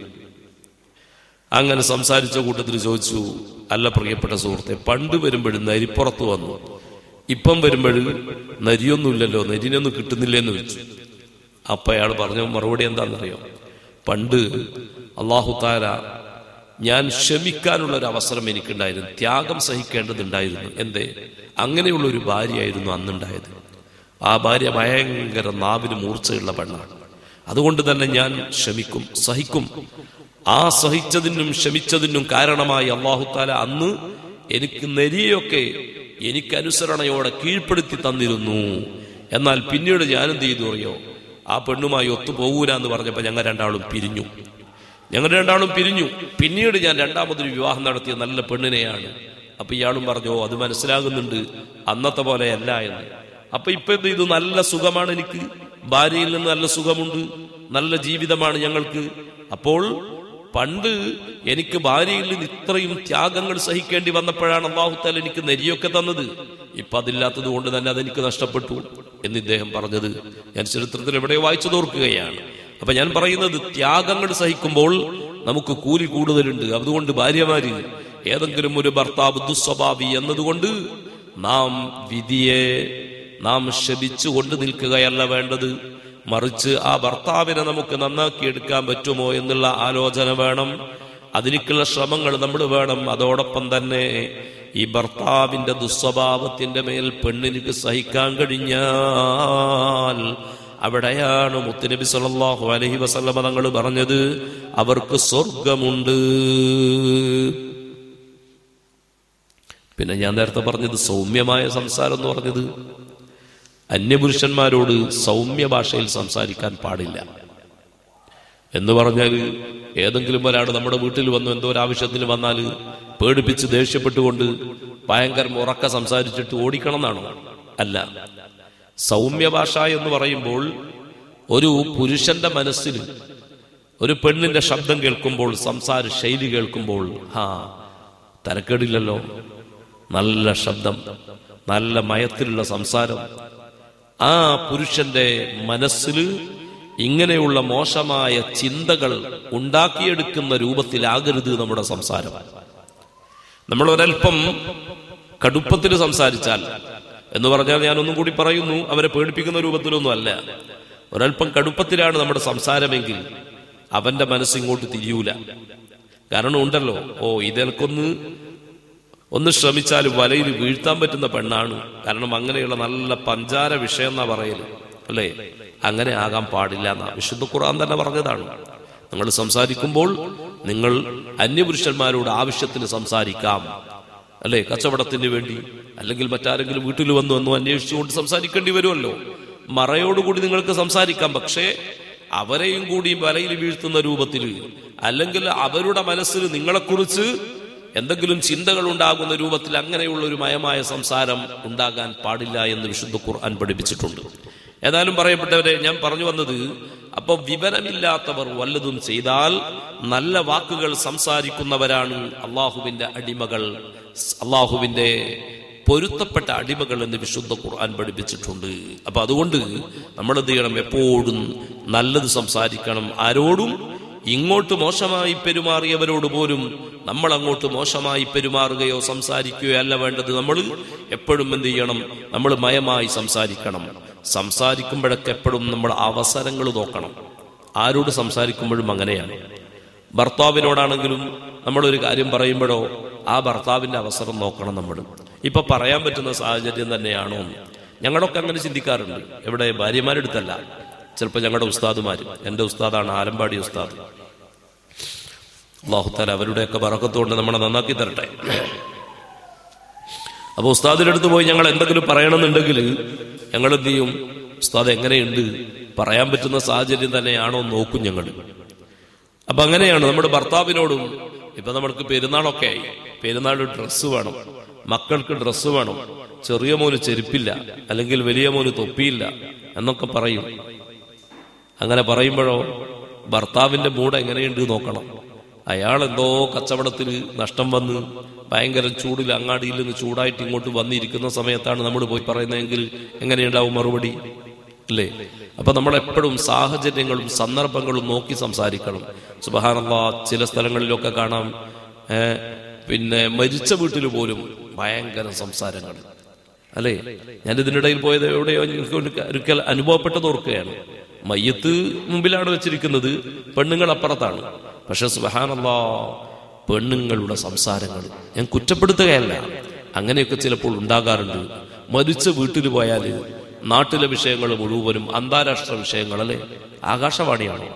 അങ്ങനെ സംസാരിച്ച കൂട്ടത്തിൽ ചോദിച്ചു അല്ല പ്രിയപ്പെട്ട സുഹൃത്തെ പണ്ട് വരുമ്പോഴും നരിപ്പുറത്ത് വന്നു ഇപ്പം വരുമ്പോഴും നരിയൊന്നുമില്ലല്ലോ നരിനൊന്നും കിട്ടുന്നില്ലെന്ന് വെച്ചു അപ്പൊ അയാൾ പറഞ്ഞ മറുപടി എന്താണെന്നറിയോ പണ്ട് അള്ളാഹു താര ഞാൻ ക്ഷമിക്കാനുള്ള ഒരു അവസരം എനിക്കുണ്ടായിരുന്നു ത്യാഗം സഹിക്കേണ്ടതുണ്ടായിരുന്നു എന്തേ അങ്ങനെയുള്ള ഒരു ഭാര്യയായിരുന്നു അന്നുണ്ടായത് ആ ഭാര്യ ഭയങ്കര നാവിന് മൂർച്ചയുള്ള പെണ്ണാണ് അതുകൊണ്ട് തന്നെ ഞാൻ ക്ഷമിക്കും സഹിക്കും ആ സഹിച്ചതിനും ക്ഷമിച്ചതിനും കാരണമായി അള്ളാഹുത്താല അന്ന് എനിക്ക് നെരിയൊക്കെ എനിക്ക് അനുസരണയോടെ കീഴ്പ്പെടുത്തി തന്നിരുന്നു എന്നാൽ പിന്നീട് ഞാൻ എന്ത് ചെയ്തു അറിയോ ആ പെണ്ണുമായി ഒത്തുപോകൂല എന്ന് പറഞ്ഞപ്പോൾ ഞങ്ങൾ രണ്ടാളും പിരിഞ്ഞു ഞങ്ങൾ രണ്ടാളും പിരിഞ്ഞു പിന്നീട് ഞാൻ രണ്ടാമതൊരു വിവാഹം നടത്തിയ നല്ല പെണ്ണിനെയാണ് അപ്പൊ ഇയാളും പറഞ്ഞു "ഓ, അത് മനസ്സിലാകുന്നുണ്ട് അന്നത്തെ പോലെയല്ല എന്ന് അപ്പൊ ഇപ്പൊ എന്ത് ചെയ്തു നല്ല സുഖമാണ് എനിക്ക് ഭാര്യയിൽ നിന്ന് നല്ല സുഖമുണ്ട് നല്ല ജീവിതമാണ് ഞങ്ങൾക്ക് അപ്പോൾ പണ്ട് എനിക്ക് ഭാര്യയിൽ നിന്ന് ഇത്രയും ത്യാഗങ്ങൾ സഹിക്കേണ്ടി വന്നപ്പോഴാണ് അള്ളാഹുത്താൽ എനിക്ക് നെരിയൊക്കെ തന്നത് ഇപ്പൊ അതില്ലാത്തത് കൊണ്ട് തന്നെ അതെനിക്ക് നഷ്ടപ്പെട്ടു എന്ന് ഇദ്ദേഹം പറഞ്ഞത് ഞാൻ ചരിത്രത്തിൽ എവിടെയോ വായിച്ചു തോർക്കുകയാണ് അപ്പൊ ഞാൻ പറയുന്നത് ത്യാഗങ്ങൾ സഹിക്കുമ്പോൾ നമുക്ക് കൂലി കൂടുതലുണ്ട് അതുകൊണ്ട് ഭാര്യമാര് ഏതെങ്കിലും ഒരു ഭർത്താവ് ദുസ്വഭാവി എന്നതുകൊണ്ട് നാം വിധിയെ നാം ശപിച്ചു കൊണ്ട് നിൽക്കുകയല്ല വേണ്ടത് മറിച്ച് ആ ഭർത്താവിനെ നമുക്ക് നന്നാക്കിയെടുക്കാൻ പറ്റുമോ എന്നുള്ള ആലോചന വേണം അതിലേക്കുള്ള ശ്രമങ്ങൾ നമ്മൾ വേണം അതോടൊപ്പം തന്നെ ഈ ഭർത്താവിന്റെ ദുസ്വഭാവത്തിന്റെ മേൽ പെണ്ണിനിക്ക് സഹിക്കാൻ കഴിഞ്ഞാൽ അവിടെയാണ് മുത്തുനബി സല്ലല്ലാഹു അലൈഹി വസല്ലമ തങ്ങൾ പറഞ്ഞത് അവർക്ക് സ്വർഗമുണ്ട് പിന്നെ ഞാൻ നേരത്തെ പറഞ്ഞത് സൗമ്യമായ സംസാരം എന്ന് പറഞ്ഞത് അന്യപുരുഷന്മാരോട് സൗമ്യ ഭാഷയിൽ സംസാരിക്കാൻ പാടില്ല എന്ന് പറഞ്ഞാൽ ഏതെങ്കിലും ഒരാൾ നമ്മുടെ വീട്ടിൽ വന്നു എന്തോ ഒരു ആവശ്യത്തിന് വന്നാൽ പേടിപ്പിച്ച് ദേഷ്യപ്പെട്ടുകൊണ്ട് ഭയങ്കര ഉറക്ക സംസാരിച്ചിട്ട് ഓടിക്കണം എന്നാണോ അല്ല സൗമ്യ ഭാഷ എന്ന് പറയുമ്പോൾ ഒരു പുരുഷന്റെ മനസ്സിൽ ഒരു പെണ്ണിന്റെ ശബ്ദം കേൾക്കുമ്പോൾ സംസാര ശൈലി കേൾക്കുമ്പോൾ ഹാ തരക്കേടില്ലല്ലോ നല്ല ശബ്ദം നല്ല മയത്തിലുള്ള സംസാരം ആ പുരുഷന്റെ മനസ്സിൽ ഇങ്ങനെയുള്ള മോശമായ ചിന്തകൾ ഉണ്ടാക്കിയെടുക്കുന്ന രൂപത്തിലാകരുത് നമ്മുടെ സംസാരം നമ്മൾ ഒരൽപ്പം കടുപ്പത്തിൽ സംസാരിച്ചാൽ എന്ന് പറഞ്ഞാൽ ഞാൻ ഒന്നും കൂടി പറയുന്നു അവരെ പേടിപ്പിക്കുന്ന രൂപത്തിലൊന്നും അല്ല ഒരൽപ്പം കടുപ്പത്തിലാണ് നമ്മുടെ സംസാരമെങ്കിൽ അവന്റെ മനസ്സിങ്ങോട്ട് തിരിയൂല കാരണം ഉണ്ടല്ലോ ഓ ഇതെനക്കൊന്ന് ഒന്ന് ശ്രമിച്ചാൽ വലയിൽ വീഴ്ത്താൻ പറ്റുന്ന പെണ്ണാണ് കാരണം അങ്ങനെയുള്ള നല്ല പഞ്ചാര വിഷയം എന്നാ പറയല് അല്ലേ അങ്ങനെ ആകാൻ പാടില്ല എന്നാ വിശുദ്ധ ഖുർആൻ തന്നെ പറഞ്ഞതാണ് നിങ്ങൾ സംസാരിക്കുമ്പോൾ നിങ്ങൾ അന്യപുരുഷന്മാരോട് ആവശ്യത്തിന് സംസാരിക്കാം അല്ലേ കച്ചവടത്തിന് വേണ്ടി അല്ലെങ്കിൽ മറ്റാരെങ്കിലും വീട്ടിൽ വന്നു വന്നു അന്വേഷിച്ചുകൊണ്ട് സംസാരിക്കേണ്ടി വരുമല്ലോ മറയോടുകൂടി നിങ്ങൾക്ക് സംസാരിക്കാം പക്ഷേ അവരെയും കൂടി വലയിൽ വീഴ്ത്തുന്ന രൂപത്തിൽ അല്ലെങ്കിൽ അവരുടെ മനസ്സിൽ നിങ്ങളെക്കുറിച്ച് എന്തെങ്കിലും ചിന്തകൾ ഉണ്ടാകുന്ന രൂപത്തിൽ അങ്ങനെയുള്ള ഒരു മയമായ സംസാരം ഉണ്ടാകാൻ പാടില്ല എന്ന് വിശുദ്ധ ഖുർആൻ പഠിപ്പിച്ചിട്ടുണ്ട് ഏതായാലും പറയപ്പെട്ടവരെ ഞാൻ പറഞ്ഞു വന്നത് അപ്പൊ വിവരമില്ലാത്തവർ വല്ലതും ചെയ്താൽ നല്ല വാക്കുകൾ സംസാരിക്കുന്നവരാണ് അള്ളാഹുവിന്റെ അടിമകൾ അള്ളാഹുവിന്റെ പൊരുത്തപ്പെട്ട അടിമകൾ എന്ന് വിശുദ്ധ ഖുർആൻ പഠിപ്പിച്ചിട്ടുണ്ട് അപ്പൊ അതുകൊണ്ട് നമ്മൾ എന്ത് ചെയ്യണം എപ്പോഴും നല്ലത് സംസാരിക്കണം ആരോടും ഇങ്ങോട്ട് മോശമായി പെരുമാറിയവരോട് പോലും നമ്മൾ അങ്ങോട്ട് മോശമായി പെരുമാറുകയോ സംസാരിക്കുകയോ അല്ല വേണ്ടത് നമ്മൾ എപ്പോഴും എന്ത് ചെയ്യണം നമ്മൾ മയമായി സംസാരിക്കണം സംസാരിക്കുമ്പോഴൊക്കെ എപ്പോഴും നമ്മൾ അവസരങ്ങൾ നോക്കണം ആരോട് സംസാരിക്കുമ്പോഴും അങ്ങനെയാണ് ഭർത്താവിനോടാണെങ്കിലും നമ്മളൊരു കാര്യം പറയുമ്പോഴോ ആ ഭർത്താവിന്റെ അവസരം നോക്കണം നമ്മൾ ഇപ്പൊ പറയാൻ പറ്റുന്ന സാഹചര്യം തന്നെയാണോ ഞങ്ങളൊക്കെ അങ്ങനെ ചിന്തിക്കാറുണ്ട് എവിടെ ഭാര്യമാരെടുത്തല്ല ചിലപ്പോൾ ഞങ്ങളുടെ ഉസ്താദുമാർ എൻ്റെ ഉസ്താദാണ് ആലമ്പാടി ഉസ്താദ് അള്ളാഹുത്താല അവരുടെയൊക്കെ പറക്കത്തുകൊണ്ട് നമ്മളെ നന്നാക്കി തരട്ടെ അപ്പൊ ഉസ്താദിന്റെ അടുത്ത് പോയി ഞങ്ങൾ എന്തെങ്കിലും പറയണമെന്നുണ്ടെങ്കിൽ ഞങ്ങൾ എന്ത് ചെയ്യും ഉസ്താദ് എങ്ങനെയുണ്ട് പറയാൻ പറ്റുന്ന സാഹചര്യം തന്നെയാണോ എന്ന് നോക്കും ഞങ്ങൾ അപ്പൊ അങ്ങനെയാണ് നമ്മുടെ ഭർത്താവിനോടും ഇപ്പൊ നമ്മൾക്ക് പെരുന്നാളൊക്കെ ആയി പെരുന്നാൾ ഡ്രസ്സ് വേണം മക്കൾക്ക് ഡ്രസ്സ് വേണം ചെറിയ മോന് ചെരുപ്പില്ല അല്ലെങ്കിൽ വലിയ മോന് തൊപ്പിയില്ല എന്നൊക്കെ പറയും അങ്ങനെ പറയുമ്പോഴോ ഭർത്താവിന്റെ മൂഡ് എങ്ങനെയുണ്ട് നോക്കണം അയാൾ എന്തോ കച്ചവടത്തിൽ നഷ്ടം വന്ന് ഭയങ്കര ചൂടിൽ അങ്ങാടിയിൽ നിന്ന് ചൂടായിട്ട് ഇങ്ങോട്ട് വന്നിരിക്കുന്ന സമയത്താണ് നമ്മൾ പോയി പറയുന്നതെങ്കിൽ എങ്ങനെയുണ്ടാവും മറുപടി അല്ലേ അപ്പൊ നമ്മൾ എപ്പോഴും സാഹചര്യങ്ങളും സന്ദർഭങ്ങളും നോക്കി സംസാരിക്കണം സുബഹാനല്ല ചില സ്ഥലങ്ങളിലൊക്കെ കാണാം ഏ, പിന്നെ മരിച്ച വീട്ടിൽ പോലും ഭയങ്കര സംസാരങ്ങൾ അല്ലേ ഞാൻ ഇതിനിടയിൽ പോയത് എവിടെയോ എനിക്ക് ഒരു- ഒരിക്കൽ അനുഭവപ്പെട്ടത് ഓർക്കുകയാണ് മയ്യത്ത് മുമ്പിലാണ് വെച്ചിരിക്കുന്നത് പെണ്ണുങ്ങൾ അപ്പുറത്താണ് പക്ഷെ സുബഹാനല്ലാ പെണ്ണുങ്ങളുടെ സംസാരങ്ങൾ ഞാൻ കുറ്റപ്പെടുത്തുകയല്ല അങ്ങനെയൊക്കെ ചിലപ്പോൾ ഉണ്ടാകാറുണ്ട് മരിച്ച വീട്ടിൽ പോയാൽ നാട്ടിലെ വിഷയങ്ങൾ മുഴുവനും അന്താരാഷ്ട്ര വിഷയങ്ങൾ അല്ലേ ആകാശവാണിയാണോ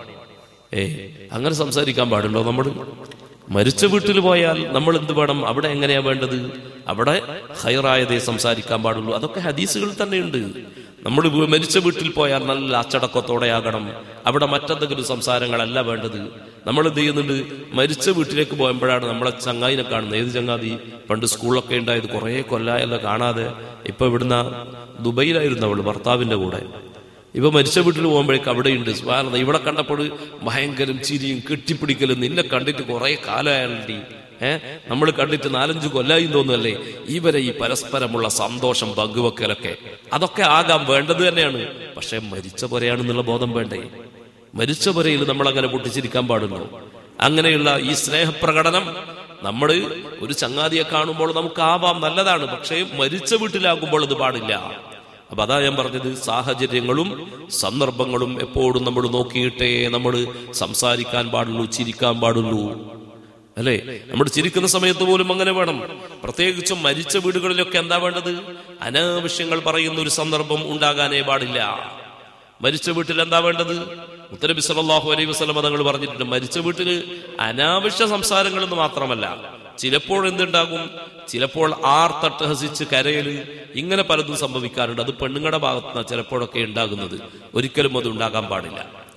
ഏ അങ്ങനെ സംസാരിക്കാൻ പാടുണ്ടോ നമ്മൾ മരിച്ച വീട്ടിൽ പോയാൽ നമ്മൾ എന്ത് വേണം അവിടെ എങ്ങനെയാ വേണ്ടത് അവിടെ ഹൈറായതേ സംസാരിക്കാൻ പാടുള്ളൂ അതൊക്കെ ഹദീസുകൾ തന്നെയുണ്ട് നമ്മൾ വീ- മരിച്ച വീട്ടിൽ പോയാൽ നല്ല അച്ചടക്കത്തോടെ ആകണം അവിടെ മറ്റെന്തെങ്കിലും സംസാരങ്ങളല്ല വേണ്ടത് നമ്മൾ എന്ത് ചെയ്യുന്നുണ്ട് മരിച്ച വീട്ടിലേക്ക് പോകുമ്പോഴാണ് നമ്മളെ ചങ്ങായിനെ കാണുന്നത് ഏത് ചങ്ങാതി പണ്ട് സ്കൂളിലൊക്കെ ഉണ്ടായത് കുറേ കൊല്ലായല്ല കാണാതെ ഇപ്പൊ ഇവിടുന്ന് ദുബൈയിലായിരുന്നു അവള് ഭർത്താവിന്റെ കൂടെ ഇപ്പൊ മരിച്ച വീട്ടിൽ പോകുമ്പോഴേക്ക് അവിടെയുണ്ട് സ്വാനത ഇവിടെ കണ്ടപ്പോൾ ഭയങ്കരം ചിരിയും കെട്ടിപ്പിടിക്കലും നിന്നെ കണ്ടിട്ട് കുറെ കാലമായാലി ഏഹ് നമ്മൾ കണ്ടിട്ട് നാലഞ്ച് കൊല്ലായും തോന്നുമല്ലേ ഇവരെ ഈ പരസ്പരമുള്ള സന്തോഷം പങ്കുവെക്കലൊക്കെ അതൊക്കെ ആകാം വേണ്ടത് തന്നെയാണ് പക്ഷെ മരിച്ച പോലെയാണെന്നുള്ള ബോധം വേണ്ടേ മരിച്ച പുരയിൽ നമ്മൾ അങ്ങനെ പൊട്ടിച്ചിരിക്കാൻ പാടുള്ളൂ അങ്ങനെയുള്ള ഈ സ്നേഹപ്രകടനം നമ്മൾ ഒരു ചങ്ങാതിയെ കാണുമ്പോൾ നമുക്ക് ആവാം നല്ലതാണ് പക്ഷേ മരിച്ച വീട്ടിലാകുമ്പോൾ അത് പാടില്ല അപ്പൊ അതാ ഞാൻ പറഞ്ഞത് സാഹചര്യങ്ങളും സന്ദർഭങ്ങളും എപ്പോഴും നമ്മൾ നോക്കിയിട്ടേ നമ്മൾ സംസാരിക്കാൻ പാടുള്ളൂ ചിരിക്കാൻ പാടുള്ളൂ അല്ലേ നമ്മൾ ചിരിക്കുന്ന സമയത്ത് പോലും അങ്ങനെ വേണം പ്രത്യേകിച്ചും മരിച്ച വീടുകളിലൊക്കെ എന്താ വേണ്ടത് അനാവശ്യങ്ങൾ പറയുന്ന ഒരു സന്ദർഭം ഉണ്ടാകാനേ പാടില്ല മരിച്ച വീട്ടിൽ എന്താ വേണ്ടത് മുത്തനബി സല്ലല്ലാഹു അലൈഹി വസല്ലം തങ്ങൾ പറഞ്ഞിട്ടുണ്ട് മരിച്ച വീട്ടിൽ അനാവശ്യ സംസാരങ്ങൾ എന്ന് മാത്രമല്ല ചിലപ്പോൾ എന്തുണ്ടാകും ചിലപ്പോൾ ആർത്തട്ടഹസിച്ച് കരയല് ഇങ്ങനെ പലതും സംഭവിക്കാറുണ്ട് അത് പെണ്ണുങ്ങളുടെ ഭാഗത്തുനിന്ന് ചിലപ്പോഴൊക്കെ ഉണ്ടാകുന്നത് ഒരിക്കലും അത് ഉണ്ടാകാൻ പാടില്ല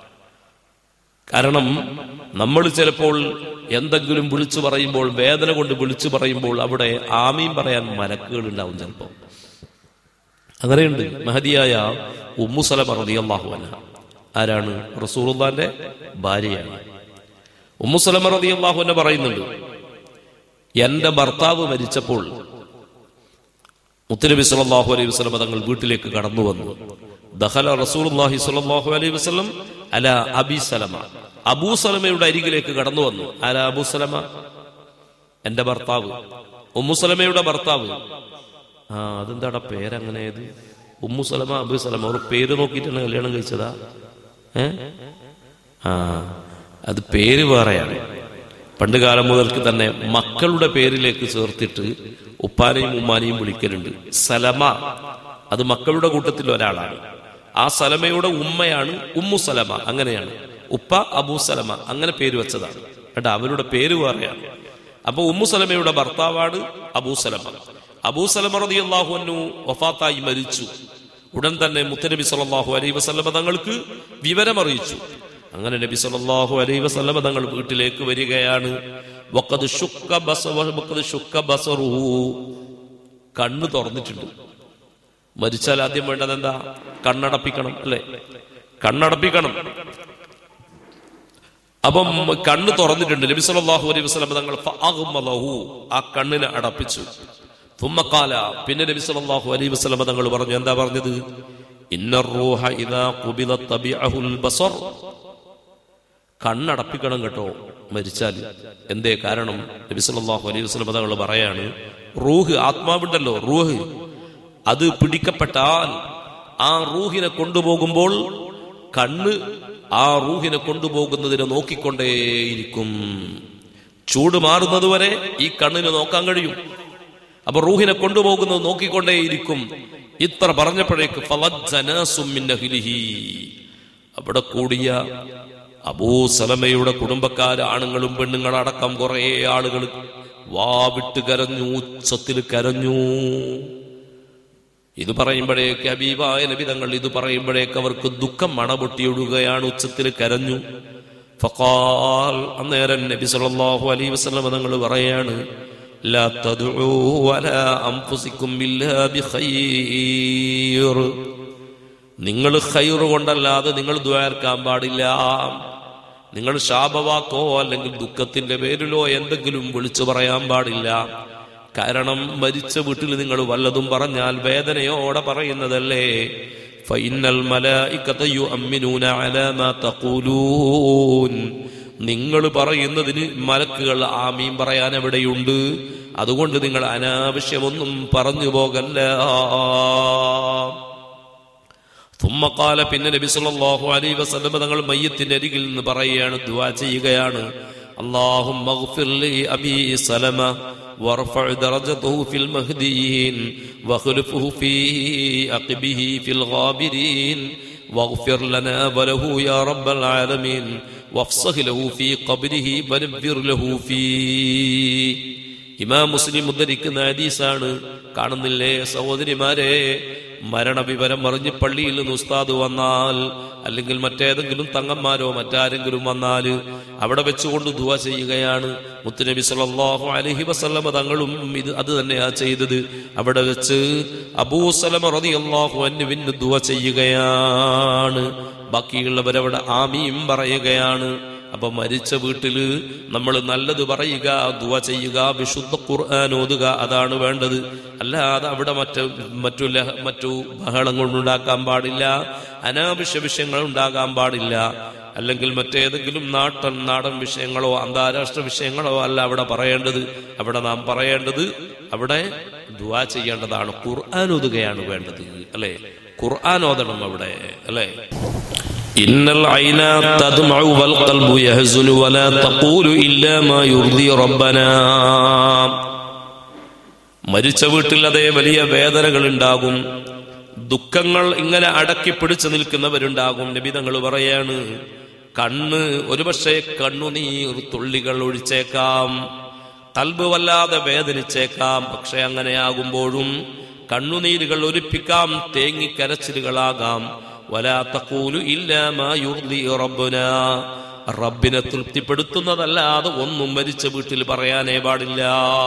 കാരണം നമ്മൾ ചിലപ്പോൾ എന്തെങ്കിലും വിളിച്ചു പറയുമ്പോൾ വേദന കൊണ്ട് വിളിച്ചു പറയുമ്പോൾ അവിടെ ആമീൻ പറയാൻ മലക്കുകൾ ഉണ്ടാവും ചിലപ്പോൾ അങ്ങനെയുണ്ട് മഹതിയായ ഉമ്മുസലമ റളിയല്ലാഹു അൻഹ ആരാണ് റസൂലുള്ളാന്റെ ഭാര്യയാണ് ഉമ്മുസലമ റളിയല്ലാഹു അൻഹ പറയുന്നുണ്ട് എന്റെ ഭർത്താവ് മരിച്ചപ്പോൾ മുത്തനബി സല്ലല്ലാഹു അലൈഹി വസല്ലം തങ്ങൾ വീട്ടിലേക്ക് കടന്നു വന്നു ദഹല റസൂലുള്ളാഹി സ്വല്ലല്ലാഹു അലൈഹി വസല്ലം അല അബി സലമ അബൂ സലമയുടെ അരികിലേക്ക് കടന്നു വന്നു അല അബൂ സലമ എന്റെ ഭർത്താവ് ഉമ്മു സലമയുടെ ഭർത്താവ് ആ അതെന്താടാ പേരങ്ങനെയത് ഉമ്മു സലമ അബു സലമ അവർ പേര് നോക്കിയിട്ടാണ് കല്യാണം കഴിച്ചതാ ഏ ആ അത് പേര് വേറെയാണ് പണ്ട് കാലം മുതൽക്ക് തന്നെ മക്കളുടെ പേരിലേക്ക് ചേർത്തിട്ട് ഉപ്പാനെയും ഉമ്മാനെയും വിളിക്കലുണ്ട് സലമ അത് മക്കളുടെ കൂട്ടത്തിൽ ഒരാളാണ് ആ സലമയുടെ ഉമ്മയാണ് ഉമ്മു സലമ അങ്ങനെയാണ് ഉപ്പ അബൂ സലമ അങ്ങനെ പേര് വെച്ചതാണ് കേട്ടോ അവരുടെ പേര് വേറെയാണ് അപ്പൊ ഉമ്മു സലമയുടെ ഭർത്താവാണ് അബൂ സലമ അബൂ സലമ റളിയല്ലാഹു അൻഹു വഫാത്തായി മരിച്ചു ഉടൻ തന്നെ മുത്തനബി സല്ലല്ലാഹു അലൈഹി വസല്ലമ തങ്ങൾക്ക് വിവരമറിയിച്ചു അങ്ങനെ നബി സല്ലല്ലാഹു അലൈഹി വസല്ലമ തങ്ങൾ വീട്ടിലേക്ക് വരികയാണ് വഖദ് ശുക്ക ബസ വഖദ് ശുക്ക ബസറുഹു കണ്ണ് തുറന്നിട്ടുണ്ട് മരിച്ചാൽ ആദ്യം വേണ്ടത് എന്താ കണ്ണടപ്പിക്കണം അല്ലെ കണ്ണടപ്പിക്കണം അപ്പം കണ്ണ് തുറന്നിട്ടുണ്ട് നബി സല്ലല്ലാഹു അലൈഹി വസല്ലം തങ്ങൾ ഫഅഗ്മലഹു ആ കണ്ണിനെ അടപ്പിച്ചു തുമ്മക്കാല പിന്നെ നബി സല്ലല്ലാഹു അലൈഹി വസല്ലം തങ്ങൾ പറഞ്ഞു എന്താ പറഞ്ഞത് ഇന്ന റൂഹ ഇദാ ഖുബില തബിഅഹുൽ ബസർ കണ്ണടപ്പിക്കണം കേട്ടോ മരിച്ചാൽ എന്തേ കാരണം നബി സല്ലല്ലാഹു അലൈഹി വസല്ലം തങ്ങൾ പറയാണ് റൂഹ് ആത്മാവുണ്ടല്ലോ റൂഹ് അത് പിടിക്കപ്പെട്ടാൽ ആ റൂഹിനെ കൊണ്ടുപോകുമ്പോൾ കണ്ണ് ആ റൂഹിനെ കൊണ്ടുപോകുന്നതിനെ നോക്കിക്കൊണ്ടേയിരിക്കും ചൂട് മാറുന്നത് വരെ ഈ കണ്ണിന് നോക്കാൻ കഴിയും അപ്പൊ റൂഹിനെ കൊണ്ടുപോകുന്നത് നോക്കിക്കൊണ്ടേയിരിക്കും ഇത്ര പറഞ്ഞപ്പോഴേക്ക് ഫലജ്ജനാസും മിൻ അഹ്ലിഹി. അവിടെ കൂടിയ അബൂ സലമയുടെ കുടുംബക്കാര് ആണുങ്ങളും പെണ്ണുങ്ങളടക്കം കുറെ ആളുകൾ വാവിട്ട് കരഞ്ഞു ഉച്ചത്തിൽ കരഞ്ഞു ഇത് പറയുമ്പോഴേക്ക് അബീബായ നബിതങ്ങൾ ഇത് പറയുമ്പോഴേക്ക് അവർക്ക് ദുഃഖം മണപൊട്ടിയൊടുകയാണ് ഉച്ചത്തിൽ കരഞ്ഞു ഫഖാൽ അന്നേരം നബി സല്ലല്ലാഹു അലൈഹി വസല്ലം തങ്ങൾ പറയാണ് ലാ തദ്ഉ വലാ അൻഫുസിക്കും ബില്ലാ ബിഖൈർ നിങ്ങൾ ഖൈർ കൊണ്ടല്ലാതെ നിങ്ങൾ ദ്വാർക്കാൻ പാടില്ല നിങ്ങൾ ശാപവാക്കോ അല്ലെങ്കിൽ ദുഃഖത്തിന്റെ പേരിലോ എന്തെങ്കിലും വിളിച്ചു പറയാൻ പാടില്ല കാരണം മരിച്ച വീട്ടിൽ നിങ്ങൾ വല്ലതും പറഞ്ഞാൽ വേദനയോടെ പറയുന്നതല്ലേ ഫൈനൽ മലായിക്കത യുഅമ്മിനൂന അലാ മാ തഖൂലൂൻ നിങ്ങൾ പറയുന്നതിന് മലക്കുകൾ ആമീൻ പറയാൻ എവിടെയുണ്ട് അതുകൊണ്ട് നിങ്ങൾ അനാവശ്യമൊന്നും പറഞ്ഞു പോകല്ല തുമ്മക്കാല പിന്നെ നബി സല്ലല്ലാഹു അലൈഹി വസല്ലം തങ്ങൾ മയ്യത്തിന്റെ അരികിൽ നിന്ന് പറയുകയാണ് ദുആ ചെയ്യുകയാണ് اللهم اغفر لي أبي سلمة وارفع درجته في المهديين واخلفه في أقبه في الغابرين واغفر لنا وله يا رب العالمين وافصح له في قبره ونبر له فيه ഇമാം മുസ്ലിം ഉദ്ധരിക്കുന്ന ഹദീസാണ് കാണുന്നില്ലേ സഹോദരിമാരെ മരണവിവരം അറിഞ്ഞ് പള്ളിയിൽ നിന്ന് ഉസ്താദ് വന്നാൽ അല്ലെങ്കിൽ മറ്റേതെങ്കിലും തങ്ങന്മാരോ മറ്റാരെങ്കിലും വന്നാൽ അവിടെ വെച്ചുകൊണ്ട് ദുവ ചെയ്യുകയാണ് മുത്തുനബി സല്ലല്ലാഹു അലൈഹി വസല്ലമ തങ്ങളും ഇത് അത് തന്നെയാ ചെയ്തത് അവിടെ വെച്ച് അബൂ സലമ റളിയല്ലാഹു അൻഹുവിന് ദുവ ചെയ്യുകയാണ് ബാക്കിയുള്ളവരവിടെ ആമീം പറയുകയാണ് അപ്പൊ മരിച്ച വീട്ടില് നമ്മൾ നല്ലത് പറയുക ദുവ ചെയ്യുക വിശുദ്ധ ഖുർആൻ ഓതുക അതാണ് വേണ്ടത് അല്ലാതെ അവിടെ മറ്റു മറ്റു ലഹ- മറ്റു ബഹളങ്ങൾ ഉണ്ടാക്കാൻ പാടില്ല അനാവശ്യ വിഷയങ്ങൾ ഉണ്ടാകാൻ പാടില്ല അല്ലെങ്കിൽ മറ്റേതെങ്കിലും നാട്ടൻ നാടൻ വിഷയങ്ങളോ അന്താരാഷ്ട്ര വിഷയങ്ങളോ അല്ല അവിടെ പറയേണ്ടത് അവിടെ നാം പറയേണ്ടത് അവിടെ ദുവാ ചെയ്യേണ്ടതാണ് ഖുർആൻ ഓതുകയാണ് വേണ്ടത് അല്ലെ ഖുർആൻ ഓതണം അവിടെ അല്ലെ إن العين تدمع والقلب يهزن ولا تقول إلا ما يرضي ربنا മരിച്ച വീട്ടിൽ അതേ വലിയ വേദനകൾ ഉണ്ടാകും ദുഃഖങ്ങൾ ഇങ്ങനെ അടക്കി പിടിച്ചു നിൽക്കുന്നവരുണ്ടാകും നബിതങ്ങൾ പറയാണ് കണ്ണ് ഒരുപക്ഷെ കണ്ണുനീർ തുള്ളികൾ ഒഴിച്ചേക്കാം കൽബ് വല്ലാതെ വേദനിച്ചേക്കാം പക്ഷെ അങ്ങനെയാകുമ്പോഴും കണ്ണുനീരുകൾ ഒലിപ്പിക്കാം തേങ്ങിക്കരച്ചിലുകളാകാം വലാത്തക്കൂലു ഇല്ലാമാ യുർദി റബ്ബുന റബ്ബിനെ തൃപ്തിപ്പെടുത്തുന്നതല്ലാതെ ഒന്നും മരിച്ച വീട്ടിൽ പറയാനേ പാടില്ല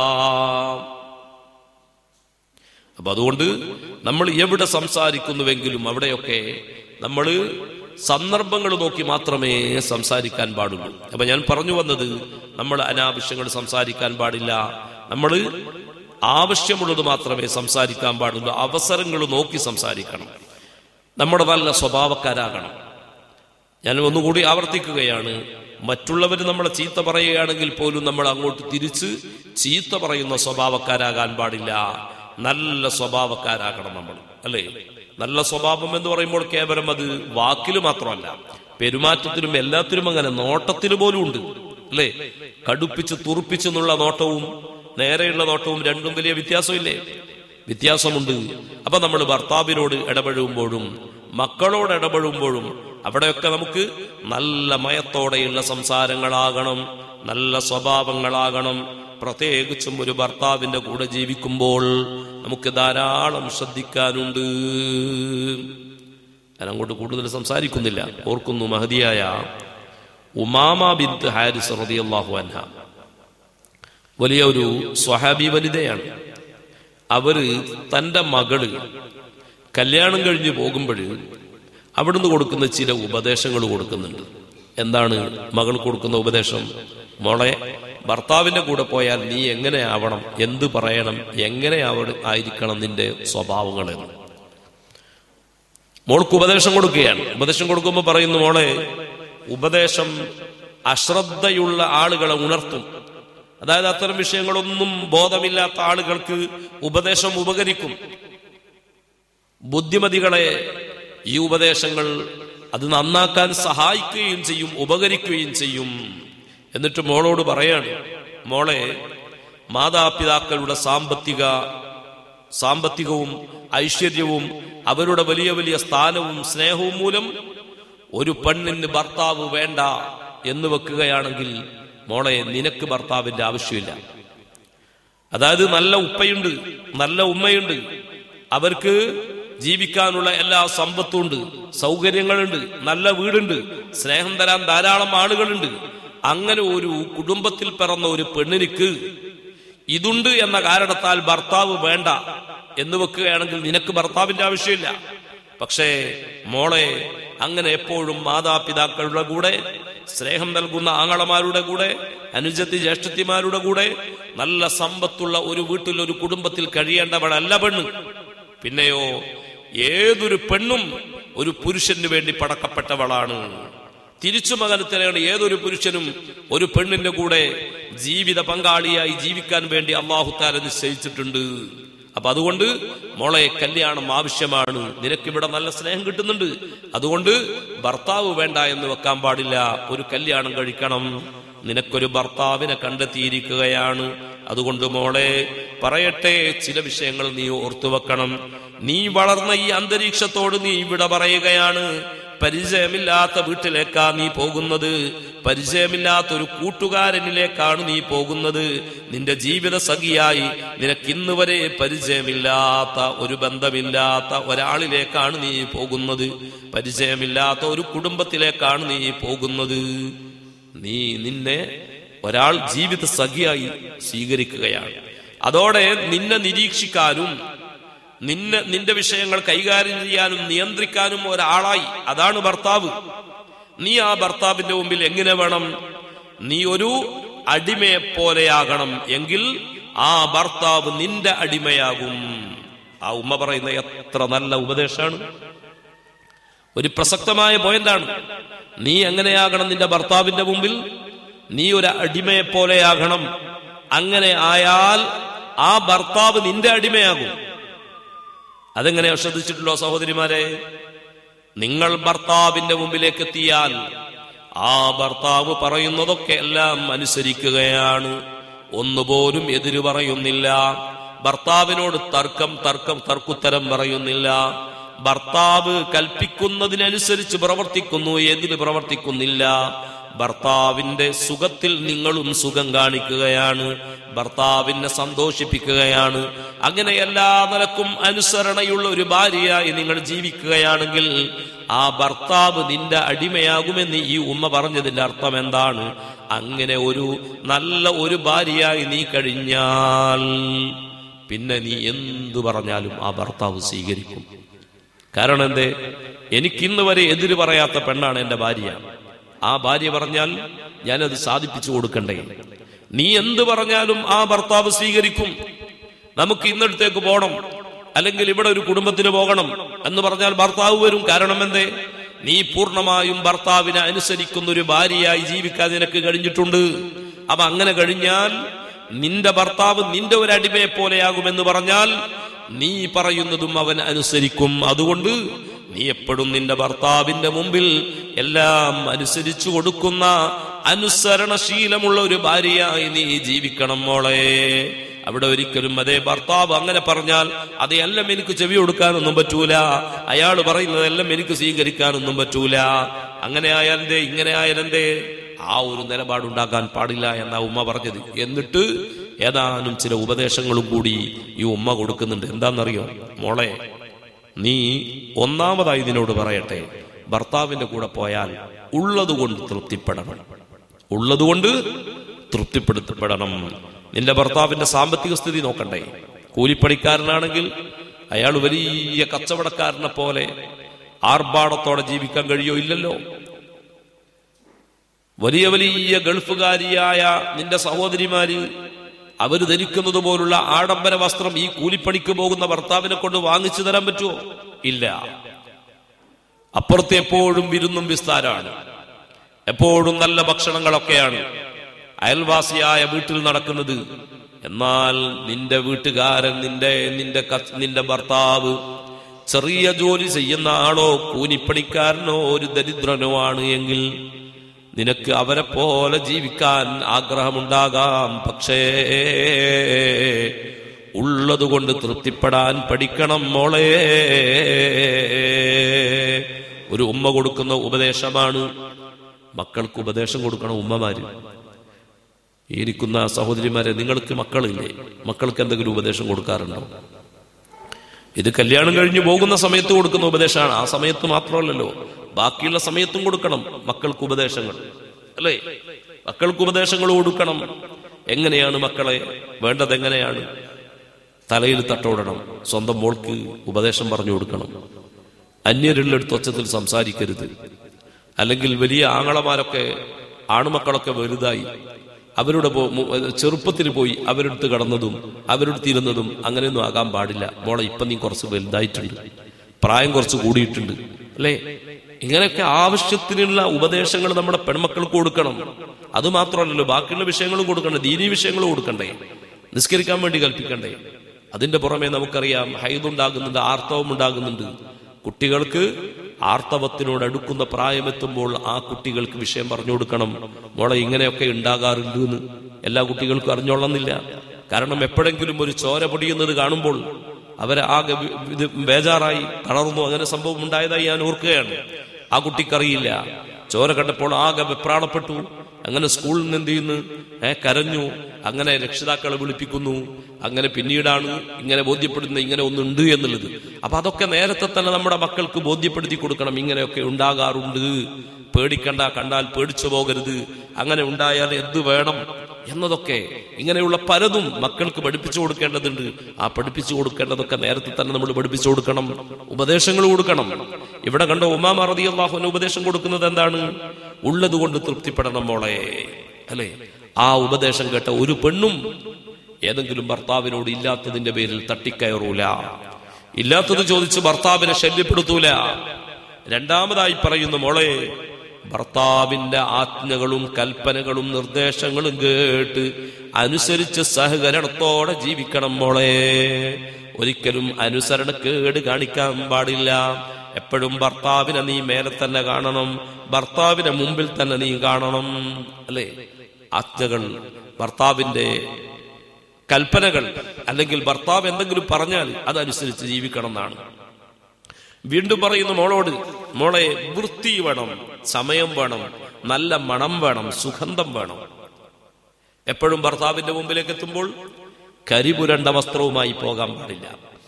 അപ്പൊ അതുകൊണ്ട് നമ്മൾ എവിടെ സംസാരിക്കുന്നുവെങ്കിലും അവിടെയൊക്കെ നമ്മൾ സന്ദർഭങ്ങൾ നോക്കി മാത്രമേ സംസാരിക്കാൻ പാടുള്ളൂ അപ്പൊ ഞാൻ പറഞ്ഞു വന്നത് നമ്മൾ അനാവശ്യങ്ങൾ സംസാരിക്കാൻ പാടില്ല നമ്മൾ ആവശ്യമുള്ളത് മാത്രമേ സംസാരിക്കാൻ പാടുള്ളൂ അവസരങ്ങൾ നോക്കി സംസാരിക്കണം നമ്മുടെ നല്ല സ്വഭാവക്കാരാകണം ഞാൻ ഒന്നുകൂടി ആവർത്തിക്കുകയാണ് മറ്റുള്ളവർ നമ്മളെ ചീത്ത പറയുകയാണെങ്കിൽ പോലും നമ്മൾ അങ്ങോട്ട് തിരിച്ച് ചീത്ത പറയുന്ന സ്വഭാവക്കാരാകാൻ പാടില്ല നല്ല സ്വഭാവക്കാരാകണം നമ്മൾ അല്ലേ നല്ല സ്വഭാവം എന്ന് പറയുമ്പോൾ കേവലം അത് വാക്കിൽ മാത്രമല്ല പെരുമാറ്റത്തിലും എല്ലാത്തിലും അങ്ങനെ നോട്ടത്തിൽ പോലും ഉണ്ട് അല്ലേ കടുപ്പിച്ച് തുറപ്പിച്ചെന്നുള്ള നോട്ടവും നേരെയുള്ള നോട്ടവും രണ്ടും വലിയ വ്യത്യാസമില്ലേ വ്യത്യാസമുണ്ട് അപ്പൊ നമ്മൾ ഭർത്താവിനോട് ഇടപഴകുമ്പോഴും മക്കളോട് ഇടപഴകുമ്പോഴും അവിടെയൊക്കെ നമുക്ക് നല്ല മയത്തോടെയുള്ള സംസാരങ്ങളാകണം നല്ല സ്വഭാവങ്ങളാകണം പ്രത്യേകിച്ചും ഒരു ഭർത്താവിന്റെ കൂടെ ജീവിക്കുമ്പോൾ നമുക്ക് ധാരാളം ശ്രദ്ധിക്കാനുണ്ട് ഞാൻ അങ്ങോട്ട് കൂടുതൽ സംസാരിക്കുന്നില്ല ഓർക്കുന്നു മഹതിയായ ഉമാമ ബിന്ത് ഹാരിസ് റളിയല്ലാഹു അൻഹ വലിയ ഒരു സ്വഹാബി വനിതയാണ് അവര് തന്റെ മകള് കല്യാണം കഴിഞ്ഞ് പോകുമ്പോൾ അവിടുന്ന് കൊടുക്കുന്ന ചില ഉപദേശങ്ങൾ കൊടുക്കുന്നുണ്ട് എന്താണ് മകൾ കൊടുക്കുന്ന ഉപദേശം മോളെ ഭർത്താവിന്റെ കൂടെ പോയാൽ നീ എങ്ങനെ ആവണം എന്ത് പറയണം എങ്ങനെ ആവണം ആയിരിക്കണം നിന്റെ സ്വഭാവങ്ങളെന്ന് മോൾക്ക് ഉപദേശം കൊടുക്കുകയാണ് ഉപദേശം കൊടുക്കുമ്പോൾ പറയുന്നു മോളെ ഉപദേശം അശ്രദ്ധയുള്ള ആളുകളെ ഉണർത്തും അതായത് അത്തരം വിഷയങ്ങളൊന്നും ബോധമില്ലാത്ത ആളുകൾക്ക് ഉപദേശം ഉപകരിക്കും ബുദ്ധിമതികളെ ഈ ഉപദേശങ്ങൾ അത് നന്നാക്കാൻ സഹായിക്കുകയും ചെയ്യും ഉപകരിക്കുകയും ചെയ്യും എന്നിട്ട് മോളോട് പറയാണ് മോളെ മാതാപിതാക്കളുടെ സാമ്പത്തിക സാമ്പത്തികവും ഐശ്വര്യവും അവരുടെ വലിയ വലിയ സ്ഥാനവും സ്നേഹവും മൂലം ഒരു പെണ്ണിന് ഭർത്താവ് വേണ്ട എന്ന് വെക്കുകയാണെങ്കിൽ മോളെ നിനക്ക് ഭർത്താവിന്റെ ആവശ്യമില്ല അതായത് നല്ല ഉപ്പയുണ്ട് നല്ല ഉമ്മയുണ്ട് അവർക്ക് ജീവിക്കാനുള്ള എല്ലാ സമ്പത്തും ഉണ്ട് സൗകര്യങ്ങളുണ്ട് നല്ല വീടുണ്ട് സ്നേഹം തരാൻ ധാരാളം ആളുകളുണ്ട് അങ്ങനെ ഒരു കുടുംബത്തിൽ പിറന്ന ഒരു പെണ്ണിനിക്ക് ഇതുണ്ട് എന്ന കാരണത്താൽ ഭർത്താവ് വേണ്ട എന്ന് വെക്കുകയാണെങ്കിൽ നിനക്ക് ഭർത്താവിന്റെ ആവശ്യമില്ല പക്ഷേ മോളെ അങ്ങനെ എപ്പോഴും മാതാപിതാക്കളുടെ കൂടെ സ്നേഹം നൽകുന്ന ആങ്ങളമാരുടെ കൂടെ അനുജത്തി ജ്യേഷ്ഠത്തിമാരുടെ കൂടെ നല്ല സമ്പത്തുള്ള ഒരു വീട്ടിൽ ഒരു കുടുംബത്തിൽ കഴിയേണ്ടവളല്ല പെണ്ണ് പിന്നെയോ ഏതൊരു പെണ്ണും ഒരു പുരുഷന് വേണ്ടി പടക്കപ്പെട്ടവളാണ് തിരിച്ചു മകനത്തിനാണ് ഏതൊരു പുരുഷനും ഒരു പെണ്ണിന്റെ കൂടെ ജീവിത പങ്കാളിയായി ജീവിക്കാൻ വേണ്ടി അള്ളാഹുത്താല നിശ്ചയിച്ചിട്ടുണ്ട് അപ്പൊ അതുകൊണ്ട് മോളെ കല്യാണം ആവശ്യമാണ് നിനക്കിവിടെ നല്ല സ്നേഹം കിട്ടുന്നുണ്ട് അതുകൊണ്ട് ഭർത്താവ് വേണ്ട എന്ന് വെക്കാൻ പാടില്ല ഒരു കല്യാണം കഴിക്കണം നിനക്കൊരു ഭർത്താവിനെ കണ്ടെത്തിയിരിക്കുകയാണ് അതുകൊണ്ട് മോളെ പറയട്ടെ ചില വിഷയങ്ങൾ നീ ഓർത്തു വെക്കണം നീ വളർന്ന ഈ അന്തരീക്ഷത്തോട് നീ ഇവിടെ പറയുകയാണ് പരിചയമില്ലാത്ത വീട്ടിലേക്കാ നീ പോകുന്നത് പരിചയമില്ലാത്ത ഒരു കൂട്ടുകാരനിലേക്കാണ് നീ പോകുന്നത് നിന്റെ ജീവിത സഖിയായി നിനക്ക് ഇന്ന് വരെ പരിചയമില്ലാത്ത ഒരു ബന്ധമില്ലാത്ത ഒരാളിലേക്കാണ് നീ പോകുന്നത് പരിചയമില്ലാത്ത ഒരു കുടുംബത്തിലേക്കാണ് നീ പോകുന്നത് നീ നിന്നെ ഒരാൾ ജീവിത സഖിയായി സ്വീകരിക്കുകയാണ് അതോടെ നിന്നെ നിരീക്ഷിക്കാനും നിന്നെ നിന്റെ വിഷയങ്ങൾ കൈകാര്യം ചെയ്യാനും നിയന്ത്രിക്കാനും ഒരാളായി അതാണ് ഭർത്താവ് നീ ആ ഭർത്താവിന്റെ മുമ്പിൽ എങ്ങനെ വേണം നീ ഒരു അടിമയെ പോലെയാകണം എങ്കിൽ ആ ഭർത്താവ് നിന്റെ അടിമയാകും ആ ഉമ്മ പറയുന്ന എത്ര നല്ല ഉപദേശമാണ് ഒരു പ്രസക്തമായ പോയിന്റാണ് നീ എങ്ങനെയാകണം നിന്റെ ഭർത്താവിന്റെ മുമ്പിൽ നീ ഒരു അടിമയെ പോലെയാകണം അങ്ങനെ ആയാൽ ആ ഭർത്താവ് നിന്റെ അടിമയാകും അതെങ്ങനെയാ ശ്രദ്ധിച്ചിട്ടുള്ളോ സഹോദരിമാരെ നിങ്ങൾ ഭർത്താവിന്റെ മുമ്പിലേക്ക് എത്തിയാൽ ആ ഭർത്താവ് പറയുന്നതൊക്കെ എല്ലാം അനുസരിക്കുകയാണ് ഒന്നുപോലും എതിര് പറയുന്നില്ല ഭർത്താവിനോട് തർക്കം തർക്കം തർക്കുത്തരം പറയുന്നില്ല ഭർത്താവ് കൽപ്പിക്കുന്നതിനനുസരിച്ച് പ്രവർത്തിക്കുന്നു എതിര് പ്രവർത്തിക്കുന്നില്ല ഭർത്താവിന്റെ സുഖത്തിൽ നിങ്ങളും സുഖം കാണിക്കുകയാണ് ഭർത്താവിനെ സന്തോഷിപ്പിക്കുകയാണ് അങ്ങനെ എല്ലാ നിലക്കും അനുസരണയുള്ള ഒരു ഭാര്യയായി നിങ്ങൾ ജീവിക്കുകയാണെങ്കിൽ ആ ഭർത്താവ് നിന്റെ അടിമയാകുമെന്ന് ഈ ഉമ്മ പറഞ്ഞതിന്റെ അർത്ഥം എന്താണ് അങ്ങനെ ഒരു നല്ല ഒരു ഭാര്യയായി നീ കഴിഞ്ഞാൽ പിന്നെ നീ എന്തു പറഞ്ഞാലും ആ ഭർത്താവ് സ്വീകരിക്കും കാരണം എന്തേ എനിക്കിന്ന് വരെ എതിര് പറയാത്ത പെണ്ണാണ് എന്റെ ഭാര്യ ആ ഭാര്യ പറഞ്ഞാൽ ഞാനത് സാധിപ്പിച്ചു കൊടുക്കണ്ടേ നീ എന്ത് പറഞ്ഞാലും ആ ഭർത്താവ് സ്വീകരിക്കും നമുക്ക് ഇന്നടത്തേക്ക് പോകണം അല്ലെങ്കിൽ ഇവിടെ ഒരു കുടുംബത്തിന് പോകണം എന്ന് പറഞ്ഞാൽ ഭർത്താവ് വരും കാരണം എന്തേ നീ പൂർണ്ണമായും ഭർത്താവിനെ അനുസരിക്കുന്ന ഒരു ഭാര്യയായി ജീവിക്കാൻ നിനക്ക് കഴിഞ്ഞിട്ടുണ്ട് അപ്പൊ അങ്ങനെ കഴിഞ്ഞാൽ നിന്റെ ഭർത്താവ് നിന്റെ ഒരു അടിമയെ പോലെയാകുമെന്ന് പറഞ്ഞാൽ നീ പറയുന്നതും അവൻ അനുസരിക്കും അതുകൊണ്ട് നീ എപ്പോഴും നിന്റെ ഭർത്താവിന്റെ മുമ്പിൽ എല്ലാം അനുസരിച്ചു കൊടുക്കുന്ന അനുസരണശീലമുള്ള ഒരു ഭാര്യയായി നീ ജീവിക്കണം മോളെ അവിടെ ഒരിക്കലും അതേ ഭർത്താവ് അങ്ങനെ പറഞ്ഞാൽ അതെല്ലാം എനിക്ക് ചെവി കൊടുക്കാനൊന്നും പറ്റൂല അയാൾ പറയുന്നതെല്ലാം എനിക്ക് സ്വീകരിക്കാനൊന്നും പറ്റൂല അങ്ങനെ ആയാലെന്തേ ഇങ്ങനെ ആയാലെന്തേ ആ ഒരു നിലപാടുണ്ടാക്കാൻ പാടില്ല എന്നാ ഉമ്മ പറഞ്ഞത് എന്നിട്ട് ഏതാനും ചില ഉപദേശങ്ങളും കൂടി ഈ ഉമ്മ കൊടുക്കുന്നുണ്ട് എന്താണെന്നറിയോ മോളെ നീ ഒന്നാമതായി ഇതിനോട് പറയട്ടെ ഭർത്താവിന്റെ കൂടെ പോയാൽ ഉള്ളതുകൊണ്ട് തൃപ്തിപ്പെടണം ഉള്ളതുകൊണ്ട് തൃപ്തിപ്പെടുത്തപ്പെടണം നിന്റെ ഭർത്താവിന്റെ സാമ്പത്തിക സ്ഥിതി നോക്കണ്ടേ കൂലിപ്പണിക്കാരനാണെങ്കിൽ അയാൾ വലിയ കച്ചവടക്കാരനെ പോലെ ആർഭാടത്തോടെ ജീവിക്കാൻ കഴിയോ ഇല്ലല്ലോ വലിയ വലിയ ഗൾഫുകാരിയായ നിന്റെ സഹോദരിമാര് അവര് ധരിക്കുന്നത് പോലുള്ള ആഡംബര വസ്ത്രം ഈ കൂലിപ്പണിക്ക് പോകുന്ന ഭർത്താവിനെ കൊണ്ട് വാങ്ങിച്ചു തരാൻ പറ്റുമോ ഇല്ല അപ്പുറത്ത് എപ്പോഴും വിരുന്നും വിസ്താരമാണ് എപ്പോഴും നല്ല ഭക്ഷണങ്ങളൊക്കെയാണ് അയൽവാസിയായ വീട്ടിൽ നടക്കുന്നത് എന്നാൽ നിന്റെ വീട്ടുകാരൻ നിന്റെ നിന്റെ കച്ച്- നിന്റെ ഭർത്താവ് ചെറിയ ജോലി ചെയ്യുന്ന ആളോ കൂലിപ്പണിക്കാരനോ ഒരു ദരിദ്രനോ ആണ് എങ്കിൽ നിനക്ക് അവരെ പോലെ ജീവിക്കാൻ ആഗ്രഹമുണ്ടാകാം പക്ഷേ ഉള്ളതുകൊണ്ട് തൃപ്തിപ്പെടാൻ പഠിക്കണം മോളെ ഒരു ഉമ്മ കൊടുക്കുന്ന ഉപദേശമാണ് മക്കൾക്ക് ഉപദേശം കൊടുക്കണം ഉമ്മമാര് ഈ ഇരിക്കുന്ന സഹോദരിമാരെ നിങ്ങൾക്ക് മക്കളില്ലേ മക്കൾക്ക് എന്തെങ്കിലും ഉപദേശം കൊടുക്കാറുണ്ടോ ഇത് കല്യാണം കഴിഞ്ഞ് പോകുന്ന സമയത്ത് കൊടുക്കുന്ന ഉപദേശമാണ് ആ സമയത്ത് മാത്രമല്ലല്ലോ ബാക്കിയുള്ള സമയത്തും കൊടുക്കണം മക്കൾക്ക് ഉപദേശങ്ങൾ അല്ലേ മക്കൾക്ക് ഉപദേശങ്ങൾ കൊടുക്കണം എങ്ങനെയാണ് മക്കളെ വേണ്ടത് എങ്ങനെയാണ് തലയിൽ തട്ടോടണം സ്വന്തം മോൾക്ക് ഉപദേശം പറഞ്ഞു കൊടുക്കണം അന്യരുള്ളടുത്ത് ഒച്ചത്തിൽ സംസാരിക്കരുത് അല്ലെങ്കിൽ വലിയ ആങ്ങളമാരൊക്കെ ആണുമക്കളൊക്കെ വലുതായി അവരുടെ പോ- മു- ചെറുപ്പത്തിൽ പോയി അവരെടുത്ത് കടന്നതും അവരെടുത്ത് ഇരുന്നതും അങ്ങനെയൊന്നും ആകാൻ പാടില്ല മോളെ ഇപ്പം നീ കുറച്ച് വലുതായിട്ടുണ്ട് പ്രായം കുറച്ച് കൂടിയിട്ടുണ്ട് അല്ലേ ഇങ്ങനെയൊക്കെ ആവശ്യത്തിനുള്ള ഉപദേശങ്ങൾ നമ്മുടെ പെൺമക്കൾക്ക് കൊടുക്കണം അത് മാത്രമല്ലല്ലോ ബാക്കിയുള്ള വിഷയങ്ങളും കൊടുക്കണ്ടേ ദീനീ വിഷയങ്ങളും കൊടുക്കണ്ടേ നിസ്കരിക്കാൻ വേണ്ടി കൽപ്പിക്കണ്ടേ അതിന്റെ പുറമെ നമുക്കറിയാം ഹൈദുണ്ടാകുന്നുണ്ട് ആർത്തവം ഉണ്ടാകുന്നുണ്ട് കുട്ടികൾക്ക് ആർത്തവത്തിനോട് അടുക്കുന്ന പ്രായമെത്തുമ്പോൾ ആ കുട്ടികൾക്ക് വിഷയം പറഞ്ഞു കൊടുക്കണം മോളെ ഇങ്ങനെയൊക്കെ ഉണ്ടാകാറുണ്ട് എന്ന് എല്ലാ കുട്ടികൾക്കും അറിഞ്ഞോളന്നില്ല കാരണം എപ്പോഴെങ്കിലും ഒരു ചോര പൊടിയുന്നത് കാണുമ്പോൾ അവരെ ആകെ വി- ഇത് ബേജാറായി തളർന്നു അങ്ങനെ സംഭവം ഉണ്ടായതായി ഞാൻ ഓർക്കുകയാണ് ആ കുട്ടിക്കറിയില്ല ചോര കണ്ടപ്പോൾ ആകെ വെപ്രാളപ്പെട്ടു അങ്ങനെ സ്കൂളിൽ നിന്ന് എന്ത് ചെയ്യുന്നു ഏ കരഞ്ഞു അങ്ങനെ രക്ഷിതാക്കളെ വിളിപ്പിക്കുന്നു അങ്ങനെ പിന്നീടാണ് ഇങ്ങനെ ബോധ്യപ്പെടുന്നത് ഇങ്ങനെ ഒന്നുണ്ട് എന്നുള്ളത് അപ്പൊ അതൊക്കെ നേരത്തെ തന്നെ നമ്മുടെ മക്കൾക്ക് ബോധ്യപ്പെടുത്തി കൊടുക്കണം ഇങ്ങനെയൊക്കെ ഉണ്ടാകാറുണ്ട് പേടിക്കണ്ട കണ്ടാൽ പേടിച്ചു പോകരുത് അങ്ങനെ ഉണ്ടായാൽ എന്ത് വേണം എന്നതൊക്കെ ഇങ്ങനെയുള്ള പലതും മക്കൾക്ക് പഠിപ്പിച്ചു കൊടുക്കേണ്ടതുണ്ട് ആ പഠിപ്പിച്ചു കൊടുക്കേണ്ടതൊക്കെ നേരത്തെ തന്നെ നമ്മൾ പഠിപ്പിച്ചു കൊടുക്കണം ഉപദേശങ്ങൾ കൊടുക്കണം ഇവിടെ കണ്ട ഉമാമ റതി അള്ളാഹുവിന് ഉപദേശം കൊടുക്കുന്നത് എന്താണ് ഉള്ളത് കൊണ്ട് തൃപ്തിപ്പെടണം മോളെ അല്ലെ ആ ഉപദേശം കേട്ട ഒരു പെണ്ണും ഏതെങ്കിലും ഭർത്താവിനോട് ഇല്ലാത്തതിന്റെ പേരിൽ തട്ടിക്കയറൂല ഇല്ലാത്തത് ചോദിച്ച് ഭർത്താവിനെ ശല്യപ്പെടുത്തൂല രണ്ടാമതായി പറയുന്നു മോളെ ഭർത്താവിന്റെ ആജ്ഞകളും കൽപ്പനകളും നിർദ്ദേശങ്ങളും കേട്ട് അനുസരിച്ച് സഹകരണത്തോടെ ജീവിക്കണം മോളെ ഒരിക്കലും അനുസരണക്കേട് കാണിക്കാൻ പാടില്ല എപ്പോഴും ഭർത്താവിനെ നീ മേലെ തന്നെ കാണണം ഭർത്താവിനെ മുമ്പിൽ തന്നെ നീ കാണണം അല്ലേ ആജ്ഞകൾ ഭർത്താവിന്റെ കൽപ്പനകൾ അല്ലെങ്കിൽ ഭർത്താവ് എന്തെങ്കിലും പറഞ്ഞാൽ അതനുസരിച്ച് ജീവിക്കണം എന്നാണ് വീണ്ടും പറയുന്നു മോളോട് മോളെ വൃത്തി വേണം സമയം വേണം നല്ല മണം വേണം സുഗന്ധം വേണം എപ്പോഴും ഭർത്താവിന്റെ മുമ്പിലേക്ക് എത്തുമ്പോൾ കരിപുരണ്ട വസ്ത്രവുമായി പോകാൻ പാടില്ല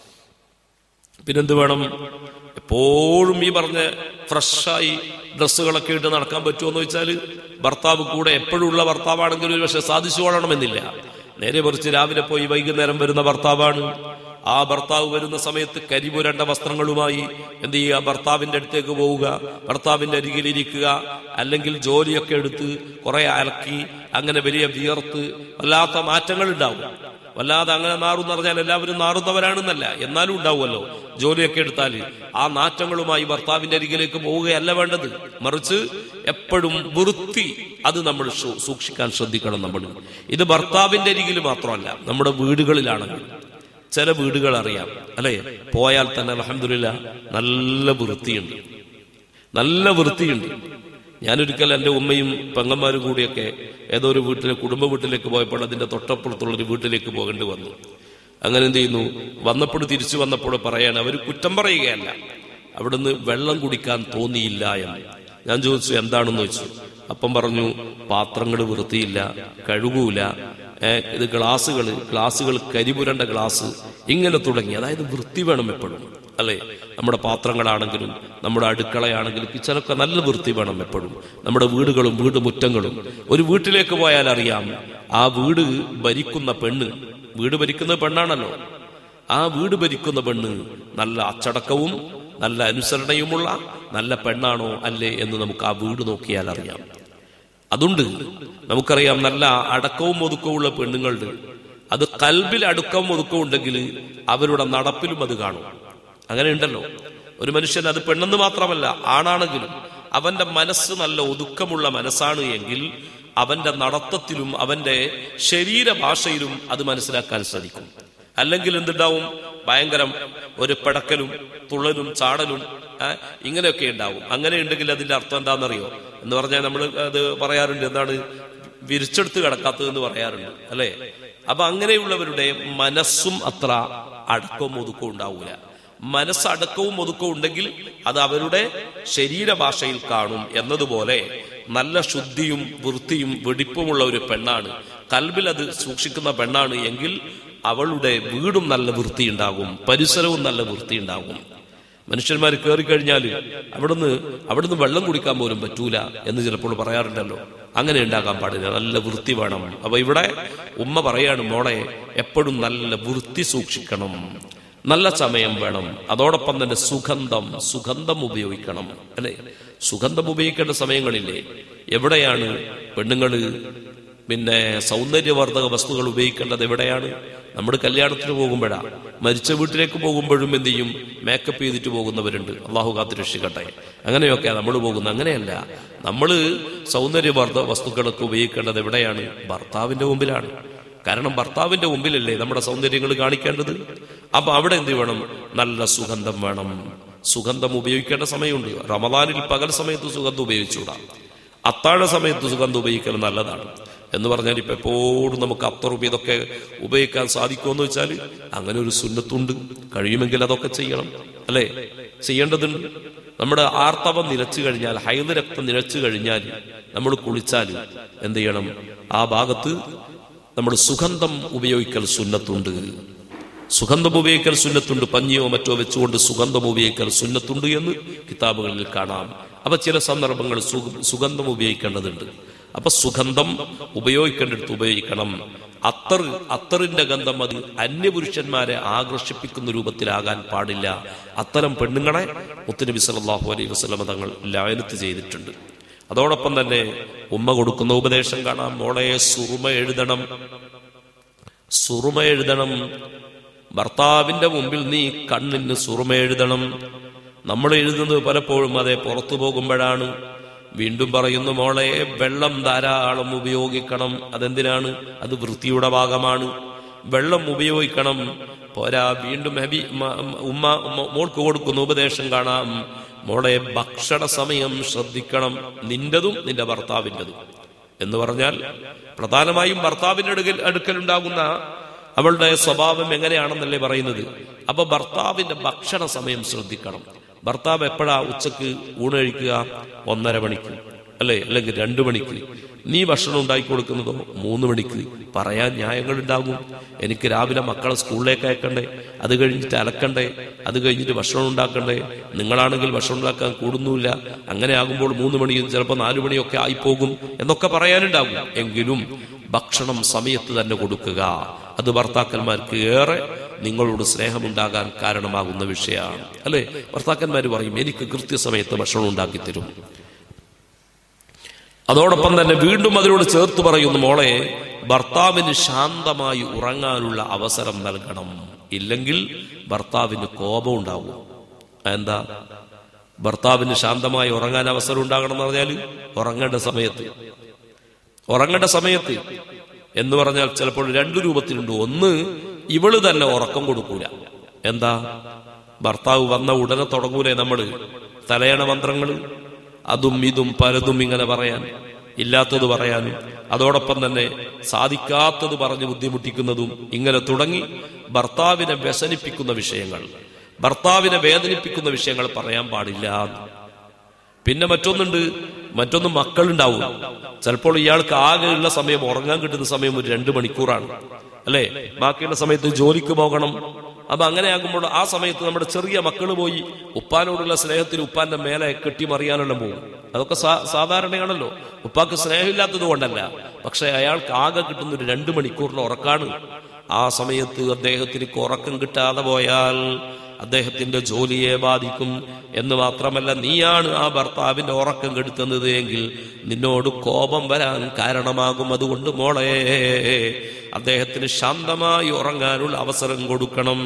പിന്നെന്ത് വേണം എപ്പോഴും ഈ പറഞ്ഞ ഫ്രഷായി ഡ്രസ്സുകളൊക്കെ ഇട്ട് നടക്കാൻ പറ്റുമോ എന്ന് വെച്ചാൽ ഭർത്താവ് കൂടെ എപ്പോഴും ഉള്ള ഭർത്താവാണെങ്കിൽ ഒരു പക്ഷെ സാധിച്ചു കൊള്ളണമെന്നില്ല നേരെ മറിച്ച് രാവിലെ പോയി വൈകുന്നേരം വരുന്ന ഭർത്താവാണ് ആ ഭർത്താവ് വരുന്ന സമയത്ത് കരിപുരണ്ട വസ്ത്രങ്ങളുമായി എന്ത് ചെയ്യുക ഭർത്താവിന്റെ അടുത്തേക്ക് പോവുക ഭർത്താവിന്റെ അരികിലിരിക്കുക അല്ലെങ്കിൽ ജോലിയൊക്കെ എടുത്ത് കുറെ അലക്കി അങ്ങനെ വലിയ വിയർത്ത് വല്ലാത്ത മാറ്റങ്ങൾ ഉണ്ടാവും വല്ലാതെ അങ്ങനെ നാറുന്ന് പറഞ്ഞാൽ എല്ലാവരും നാറുന്നവരാണെന്നല്ല എന്നാലും ഉണ്ടാവുമല്ലോ ജോലിയൊക്കെ എടുത്താൽ ആ നാറ്റങ്ങളുമായി ഭർത്താവിന്റെ അരികിലേക്ക് പോവുകയല്ല വേണ്ടത് മറിച്ച് എപ്പോഴും വൃത്തി അത് നമ്മൾ സൂ- സൂക്ഷിക്കാൻ ശ്രദ്ധിക്കണം നമ്മൾ ഇത് ഭർത്താവിന്റെ അരികിൽ മാത്രമല്ല നമ്മുടെ വീടുകളിലാണെങ്കിൽ ചില വീടുകൾ അറിയാം അല്ലെ പോയാൽ തന്നെ അലഹമില്ല നല്ല വൃത്തിയുണ്ട് നല്ല വൃത്തിയുണ്ട് ഞാനൊരിക്കൽ എൻ്റെ ഉമ്മയും പെങ്ങന്മാരും കൂടിയൊക്കെ ഏതോ ഒരു വീട്ടിലെ കുടുംബ വീട്ടിലേക്ക് പോയപ്പോൾ അതിന്റെ തൊട്ടപ്പുറത്തുള്ള ഒരു വീട്ടിലേക്ക് പോകേണ്ടി വന്നു അങ്ങനെ എന്ത് ചെയ്യുന്നു വന്നപ്പോൾ തിരിച്ചു വന്നപ്പോൾ പറയാണ് അവർ കുറ്റം പറയുകയല്ല അവിടുന്ന് വെള്ളം കുടിക്കാൻ തോന്നിയില്ല എന്ന് ഞാൻ ചോദിച്ചു എന്താണെന്ന് ചോദിച്ചു അപ്പം പറഞ്ഞു പാത്രങ്ങൾ വൃത്തിയില്ല കഴുകൂല ഏ, ഇത് ഗ്ലാസുകൾ ഗ്ലാസുകൾ കരിപുരണ്ട ഗ്ലാസ് ഇങ്ങനെ തുടങ്ങി അതായത് വൃത്തി വേണം എപ്പോഴും അല്ലെ നമ്മുടെ പാത്രങ്ങളാണെങ്കിലും നമ്മുടെ അടുക്കളയാണെങ്കിലും കിച്ചണൊക്കെ നല്ല വൃത്തി വേണം എപ്പോഴും നമ്മുടെ വീടുകളും വീട് മുറ്റങ്ങളും ഒരു വീട്ടിലേക്ക് പോയാൽ അറിയാം ആ വീട് ഭരിക്കുന്ന പെണ്ണ് വീട് ഭരിക്കുന്ന പെണ്ണാണല്ലോ ആ വീട് ഭരിക്കുന്ന പെണ്ണ് നല്ല അച്ചടക്കവും നല്ല അനുസരണയുമുള്ള നല്ല പെണ്ണാണോ അല്ലേ എന്ന് നമുക്ക് ആ വീട് നോക്കിയാൽ അറിയാം അതുണ്ട് നമുക്കറിയാം നല്ല അടക്കവും ഒതുക്കവും ഉള്ള പെണ്ണുങ്ങളുണ്ട് അത് കൽബിൽ അടുക്കവും ഒതുക്കവും ഉണ്ടെങ്കിൽ അവരുടെ നടപ്പിലും അത് കാണും അങ്ങനെ ഉണ്ടല്ലോ ഒരു മനുഷ്യൻ അത് പെണ്ണെന്ന് മാത്രമല്ല ആണാണെങ്കിലും അവന്റെ മനസ്സ് നല്ല ഒതുക്കമുള്ള മനസ്സാണ് എങ്കിൽ അവന്റെ നടത്തത്തിലും അവന്റെ ശരീരഭാഷയിലും അത് മനസ്സിലാക്കാൻ സാധിക്കും അല്ലെങ്കിൽ എന്തുണ്ടാവും ഭയങ്കരം ഒരു പിടക്കലും തുള്ളലും ചാടലും ആ, ഇങ്ങനെയൊക്കെ ഉണ്ടാവും അങ്ങനെ ഉണ്ടെങ്കിൽ അതിന്റെ അർത്ഥം എന്താണെന്നറിയോ എന്ന് പറഞ്ഞാൽ നമ്മൾ അത് പറയാറുണ്ട് എന്താണ് വിരിച്ചെടുത്ത് കിടക്കാത്തത് എന്ന് പറയാറുണ്ട് അല്ലെ അപ്പൊ അങ്ങനെയുള്ളവരുടെ മനസ്സും അത്ര അടക്കവും ഒതുക്കവും ഉണ്ടാവൂല മനസ്സടക്കവും ഒതുക്കവും ഉണ്ടെങ്കിൽ അത് അവരുടെ ശരീരഭാഷയിൽ കാണും എന്നതുപോലെ നല്ല ശുദ്ധിയും വൃത്തിയും വെടിപ്പുമുള്ള ഒരു പെണ്ണാണ് കൽബിൽ അത് സൂക്ഷിക്കുന്ന പെണ്ണാണ് എങ്കിൽ അവളുടെ വീടും നല്ല വൃത്തിയുണ്ടാകും പരിസരവും നല്ല വൃത്തിയുണ്ടാകും മനുഷ്യന്മാർ കയറി കഴിഞ്ഞാൽ അവിടുന്ന് അവിടുന്ന് വെള്ളം കുടിക്കാൻ പോലും പറ്റൂല എന്ന് ചിലപ്പോൾ പറയാറുണ്ടല്ലോ അങ്ങനെ ഉണ്ടാകാൻ പാടില്ല നല്ല വൃത്തി വേണം അപ്പൊ ഇവിടെ ഉമ്മ പറയാണ് മോളെ എപ്പോഴും നല്ല വൃത്തി സൂക്ഷിക്കണം നല്ല സമയം വേണം അതോടൊപ്പം തന്നെ സുഗന്ധം സുഗന്ധം ഉപയോഗിക്കണം അല്ലെ സുഗന്ധം ഉപയോഗിക്കേണ്ട സമയങ്ങളില്ലേ എവിടെയാണ് പെണ്ണുങ്ങള് പിന്നെ സൗന്ദര്യവർദ്ധക വസ്തുക്കൾ ഉപയോഗിക്കേണ്ടത് എവിടെയാണ് നമ്മൾ കല്യാണത്തിന് പോകുമ്പോഴാ മരിച്ച വീട്ടിലേക്ക് പോകുമ്പോഴും എന്ത് ചെയ്യും മേക്കപ്പ് ചെയ്തിട്ട് പോകുന്നവരുണ്ട് അള്ളാഹു കാത്തു രക്ഷിക്കട്ടെ അങ്ങനെയൊക്കെ നമ്മൾ പോകുന്നത് അങ്ങനെയല്ല നമ്മൾ സൗന്ദര്യവർദ്ധ വസ്തുക്കളൊക്കെ ഉപയോഗിക്കേണ്ടത് എവിടെയാണ് ഭർത്താവിന്റെ മുമ്പിലാണ് കാരണം ഭർത്താവിന്റെ മുമ്പിലല്ലേ നമ്മുടെ സൗന്ദര്യങ്ങൾ കാണിക്കേണ്ടത് അപ്പൊ അവിടെ എന്ത് വേണം നല്ല സുഗന്ധം വേണം സുഗന്ധം ഉപയോഗിക്കേണ്ട സമയമുണ്ട് റമദാനിൽ പകൽ സമയത്ത് സുഗന്ധം ഉപയോഗിച്ചുകൂടാ അത്താഴ സമയത്ത് സുഗന്ധം ഉപയോഗിക്കൽ നല്ലതാണ് എന്ന് പറഞ്ഞാൽ ഇപ്പൊ എപ്പോഴും നമുക്ക് അത്തറും ഇതൊക്കെ ഉപയോഗിക്കാൻ സാധിക്കുമെന്ന് വെച്ചാൽ അങ്ങനെ ഒരു സുന്നത്തുണ്ട് കഴിയുമെങ്കിൽ അതൊക്കെ ചെയ്യണം അല്ലേ ചെയ്യേണ്ടതുണ്ട് നമ്മുടെ ആർത്തവം നിലച്ചു കഴിഞ്ഞാൽ ഹൈദ രക്തം നിലച്ചു കഴിഞ്ഞാൽ നമ്മൾ കുളിച്ചാൽ എന്ത് ചെയ്യണം ആ ഭാഗത്ത് നമ്മൾ സുഗന്ധം ഉപയോഗിക്കൽ സുന്നത്തുണ്ട് സുഗന്ധം ഉപയോഗിക്കൽ സുന്നത്തുണ്ട് പഞ്ഞിയോ മറ്റോ വെച്ചുകൊണ്ട് സുഗന്ധം ഉപയോഗിക്കൽ സുന്നത്തുണ്ട് എന്ന് കിതാബുകളിൽ കാണാം അപ്പൊ ചില സന്ദർഭങ്ങൾ സുഗ- സുഗന്ധം ഉപയോഗിക്കേണ്ടതുണ്ട് അപ്പൊ സുഗന്ധം ഉപയോഗിക്കേണ്ടടുത്ത് ഉപയോഗിക്കണം അത്തർ അത്തറിന്റെ ഗന്ധം അത് അന്യപുരുഷന്മാരെ ആകർഷിപ്പിക്കുന്ന രൂപത്തിലാകാൻ പാടില്ല അത്തരം പെണ്ണുങ്ങളെ മുത്തുനബി സല്ലല്ലാഹു അലൈഹി വസല്ലമ തങ്ങൾ ലായനത്ത് ചെയ്തിട്ടുണ്ട് അതോടൊപ്പം തന്നെ ഉമ്മ കൊടുക്കുന്ന ഉപദേശം കാണാം മോളെ സുറുമ എഴുതണം സുറുമ എഴുതണം ഭർത്താവിന്റെ മുമ്പിൽ നീ കണ്ണിന് സുറുമ എഴുതണം നമ്മൾ എഴുതുന്നത് പലപ്പോഴും അതെ പുറത്തു പോകുമ്പോഴാണ് വീണ്ടും പറയുന്നു മോളെ വെള്ളം ധാരാളം ഉപയോഗിക്കണം അതെന്തിനാണ് അത് വൃത്തിയുടെ ഭാഗമാണ് വെള്ളം ഉപയോഗിക്കണം പോരാ വീണ്ടും ഹബി മ- ഉമ്മ ഉമ്മ മോൾക്ക് കൊടുക്കുന്ന ഉപദേശം കാണാം മോളെ ഭക്ഷണ സമയം ശ്രദ്ധിക്കണം നിന്റതും നിന്റെ ഭർത്താവിൻ്റെതും എന്ന് പറഞ്ഞാൽ പ്രധാനമായും ഭർത്താവിന്റെ അടുക്കൽ അടുക്കലുണ്ടാകുന്ന അവളുടെ സ്വഭാവം എങ്ങനെയാണെന്നല്ലേ പറയുന്നത് അപ്പൊ ഭർത്താവിന്റെ ഭക്ഷണ സമയം ശ്രദ്ധിക്കണം ഭർത്താവ് എപ്പോഴാ ഉച്ചക്ക് ഊണ് കഴിക്കുക ഒന്നര മണിക്ക് അല്ലേ അല്ലെങ്കിൽ രണ്ടു മണിക്ക് നീ ഭക്ഷണം ഉണ്ടാക്കി കൊടുക്കുന്നതോ മൂന്ന് മണിക്ക് പറയാൻ ന്യായങ്ങൾ ഉണ്ടാകും എനിക്ക് രാവിലെ മക്കളെ സ്കൂളിലേക്ക് അയക്കണ്ടേ അത് കഴിഞ്ഞിട്ട് അലക്കണ്ടേ അത് കഴിഞ്ഞിട്ട് ഭക്ഷണം ഉണ്ടാക്കണ്ടേ നിങ്ങളാണെങ്കിൽ ഭക്ഷണം ഉണ്ടാക്കാൻ കൂടുന്നില്ല അങ്ങനെ ആകുമ്പോൾ മൂന്ന് മണിയും ചിലപ്പോൾ നാലു മണിയൊക്കെ ആയിപ്പോകും എന്നൊക്കെ പറയാനുണ്ടാകും എങ്കിലും ഭക്ഷണം സമയത്ത് തന്നെ കൊടുക്കുക അത് ഭർത്താക്കന്മാർക്ക് ഏറെ നിങ്ങളോട് സ്നേഹമുണ്ടാകാൻ കാരണമാകുന്ന വിഷയമാണ് അല്ലെ ഭർത്താക്കന്മാർ പറയും എനിക്ക് കൃത്യസമയത്ത് ഭക്ഷണം ഉണ്ടാക്കി തരും അതോടൊപ്പം തന്നെ വീണ്ടും അതിനോട് ചേർത്ത് പറയുന്നു മോളെ ഭർത്താവിന് ശാന്തമായി ഉറങ്ങാനുള്ള അവസരം നൽകണം ഇല്ലെങ്കിൽ ഭർത്താവിന് കോപം ഉണ്ടാവും എന്താ ഭർത്താവിന് ശാന്തമായി ഉറങ്ങാൻ അവസരം ഉണ്ടാകണം എന്ന് പറഞ്ഞാൽ ഉറങ്ങേണ്ട സമയത്ത് ഉറങ്ങേണ്ട സമയത്ത് എന്ന് പറഞ്ഞാൽ ചിലപ്പോൾ രണ്ടു രൂപത്തിലുണ്ട് ഒന്ന് ഇവള് തന്നെ ഉറക്കം കൊടുക്കൂല എന്താ ഭർത്താവ് വന്ന ഉടനെ തുടങ്ങൂലേ നമ്മള് തലയണ മന്ത്രങ്ങൾ അതും ഇതും പലതും ഇങ്ങനെ പറയാൻ ഇല്ലാത്തത് പറയാനും അതോടൊപ്പം തന്നെ സാധിക്കാത്തത് പറഞ്ഞ് ബുദ്ധിമുട്ടിക്കുന്നതും ഇങ്ങനെ തുടങ്ങി ഭർത്താവിനെ വ്യസനിപ്പിക്കുന്ന വിഷയങ്ങൾ ഭർത്താവിനെ വേദനിപ്പിക്കുന്ന വിഷയങ്ങൾ പറയാൻ പാടില്ല പിന്നെ മറ്റൊന്നുണ്ട് മറ്റൊന്ന് മക്കളുണ്ടാവും ചിലപ്പോൾ ഇയാൾക്ക് ആകെ ഉള്ള സമയം ഉറങ്ങാൻ കിട്ടുന്ന സമയം ഒരു രണ്ട് മണിക്കൂറാണ് അല്ലെ ബാക്കിയുള്ള സമയത്ത് ജോലിക്ക് പോകണം അപ്പൊ അങ്ങനെ ആകുമ്പോൾ ആ സമയത്ത് നമ്മുടെ ചെറിയ മക്കൾ പോയി ഉപ്പാനോടുള്ള സ്നേഹത്തിൽ ഉപ്പാന്റെ മേലെ കെട്ടിമറിയാനെല്ലാം പോകും അതൊക്കെ സാ- സാധാരണയാണല്ലോ ഉപ്പാക്ക് സ്നേഹമില്ലാത്തത് കൊണ്ടല്ല പക്ഷെ അയാൾക്ക് ആകെ കിട്ടുന്ന ഒരു രണ്ട് മണിക്കൂറിന് ഉറക്കാണ് ആ സമയത്ത് അദ്ദേഹത്തിന് ഉറക്കം കിട്ടാതെ പോയാൽ അദ്ദേഹത്തിന്റെ ജോലിയെ ബാധിക്കും എന്ന് മാത്രമല്ല നീയാണ് ആ ഭർത്താവിന്റെ ഉറക്കം കെടുത്തുന്നത് എങ്കിൽ നിന്നോട് കോപം വരാൻ കാരണമാകും അതുകൊണ്ട് മോളെ അദ്ദേഹത്തിന് ശാന്തമായി ഉറങ്ങാനുള്ള അവസരം കൊടുക്കണം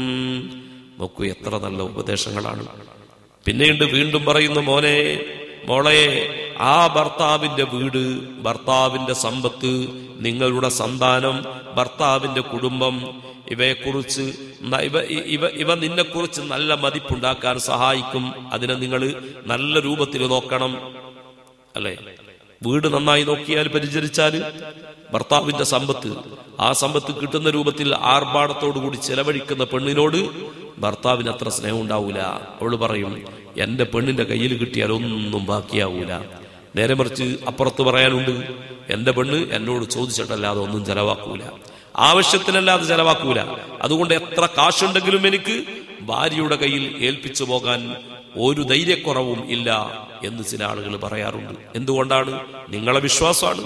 നോക്കൂ എത്ര നല്ല ഉപദേശങ്ങളാണ് പിന്നീട് വീണ്ടും പറയുന്നു മോനെ മോളെ ആ ഭർത്താവിന്റെ വീട് ഭർത്താവിന്റെ സമ്പത്ത് നിങ്ങളുടെ സന്താനം ഭർത്താവിന്റെ കുടുംബം ഇവയെക്കുറിച്ച് ന- ഇവ ഇ- ഇവ ഇവ നിന്നെക്കുറിച്ച് നല്ല മതിപ്പുണ്ടാക്കാൻ സഹായിക്കും അതിനെ നിങ്ങൾ നല്ല രൂപത്തിൽ നോക്കണം അല്ലെ വീട് നന്നായി നോക്കിയാൽ പരിചരിച്ചാൽ ഭർത്താവിന്റെ സമ്പത്ത് ആ സമ്പത്ത് കിട്ടുന്ന രൂപത്തിൽ ആർഭാടത്തോടു കൂടി ചെലവഴിക്കുന്ന പെണ്ണിനോട് ഭർത്താവിന് അത്ര സ്നേഹം ഉണ്ടാവൂല അവള് പറയും എന്റെ പെണ്ണിന്റെ കയ്യിൽ കിട്ടിയാൽ ഒന്നും ബാക്കിയാവൂല നേരെ മറിച്ച് അപ്പുറത്ത് പറയാനുണ്ട് എന്റെ പെണ്ണ് എന്നോട് ചോദിച്ചിട്ടല്ലാതെ ഒന്നും ചെലവാക്കൂല ആവശ്യത്തിനല്ലാതെ ചെലവാക്കൂല അതുകൊണ്ട് എത്ര കാശുണ്ടെങ്കിലും എനിക്ക് ഭാര്യയുടെ കയ്യിൽ ഏൽപ്പിച്ചു പോകാൻ ഒരു ധൈര്യക്കുറവും ഇല്ല എന്ന് ചില ആളുകൾ പറയാറുണ്ട് എന്തുകൊണ്ടാണ് നിങ്ങളെ വിശ്വാസമാണ്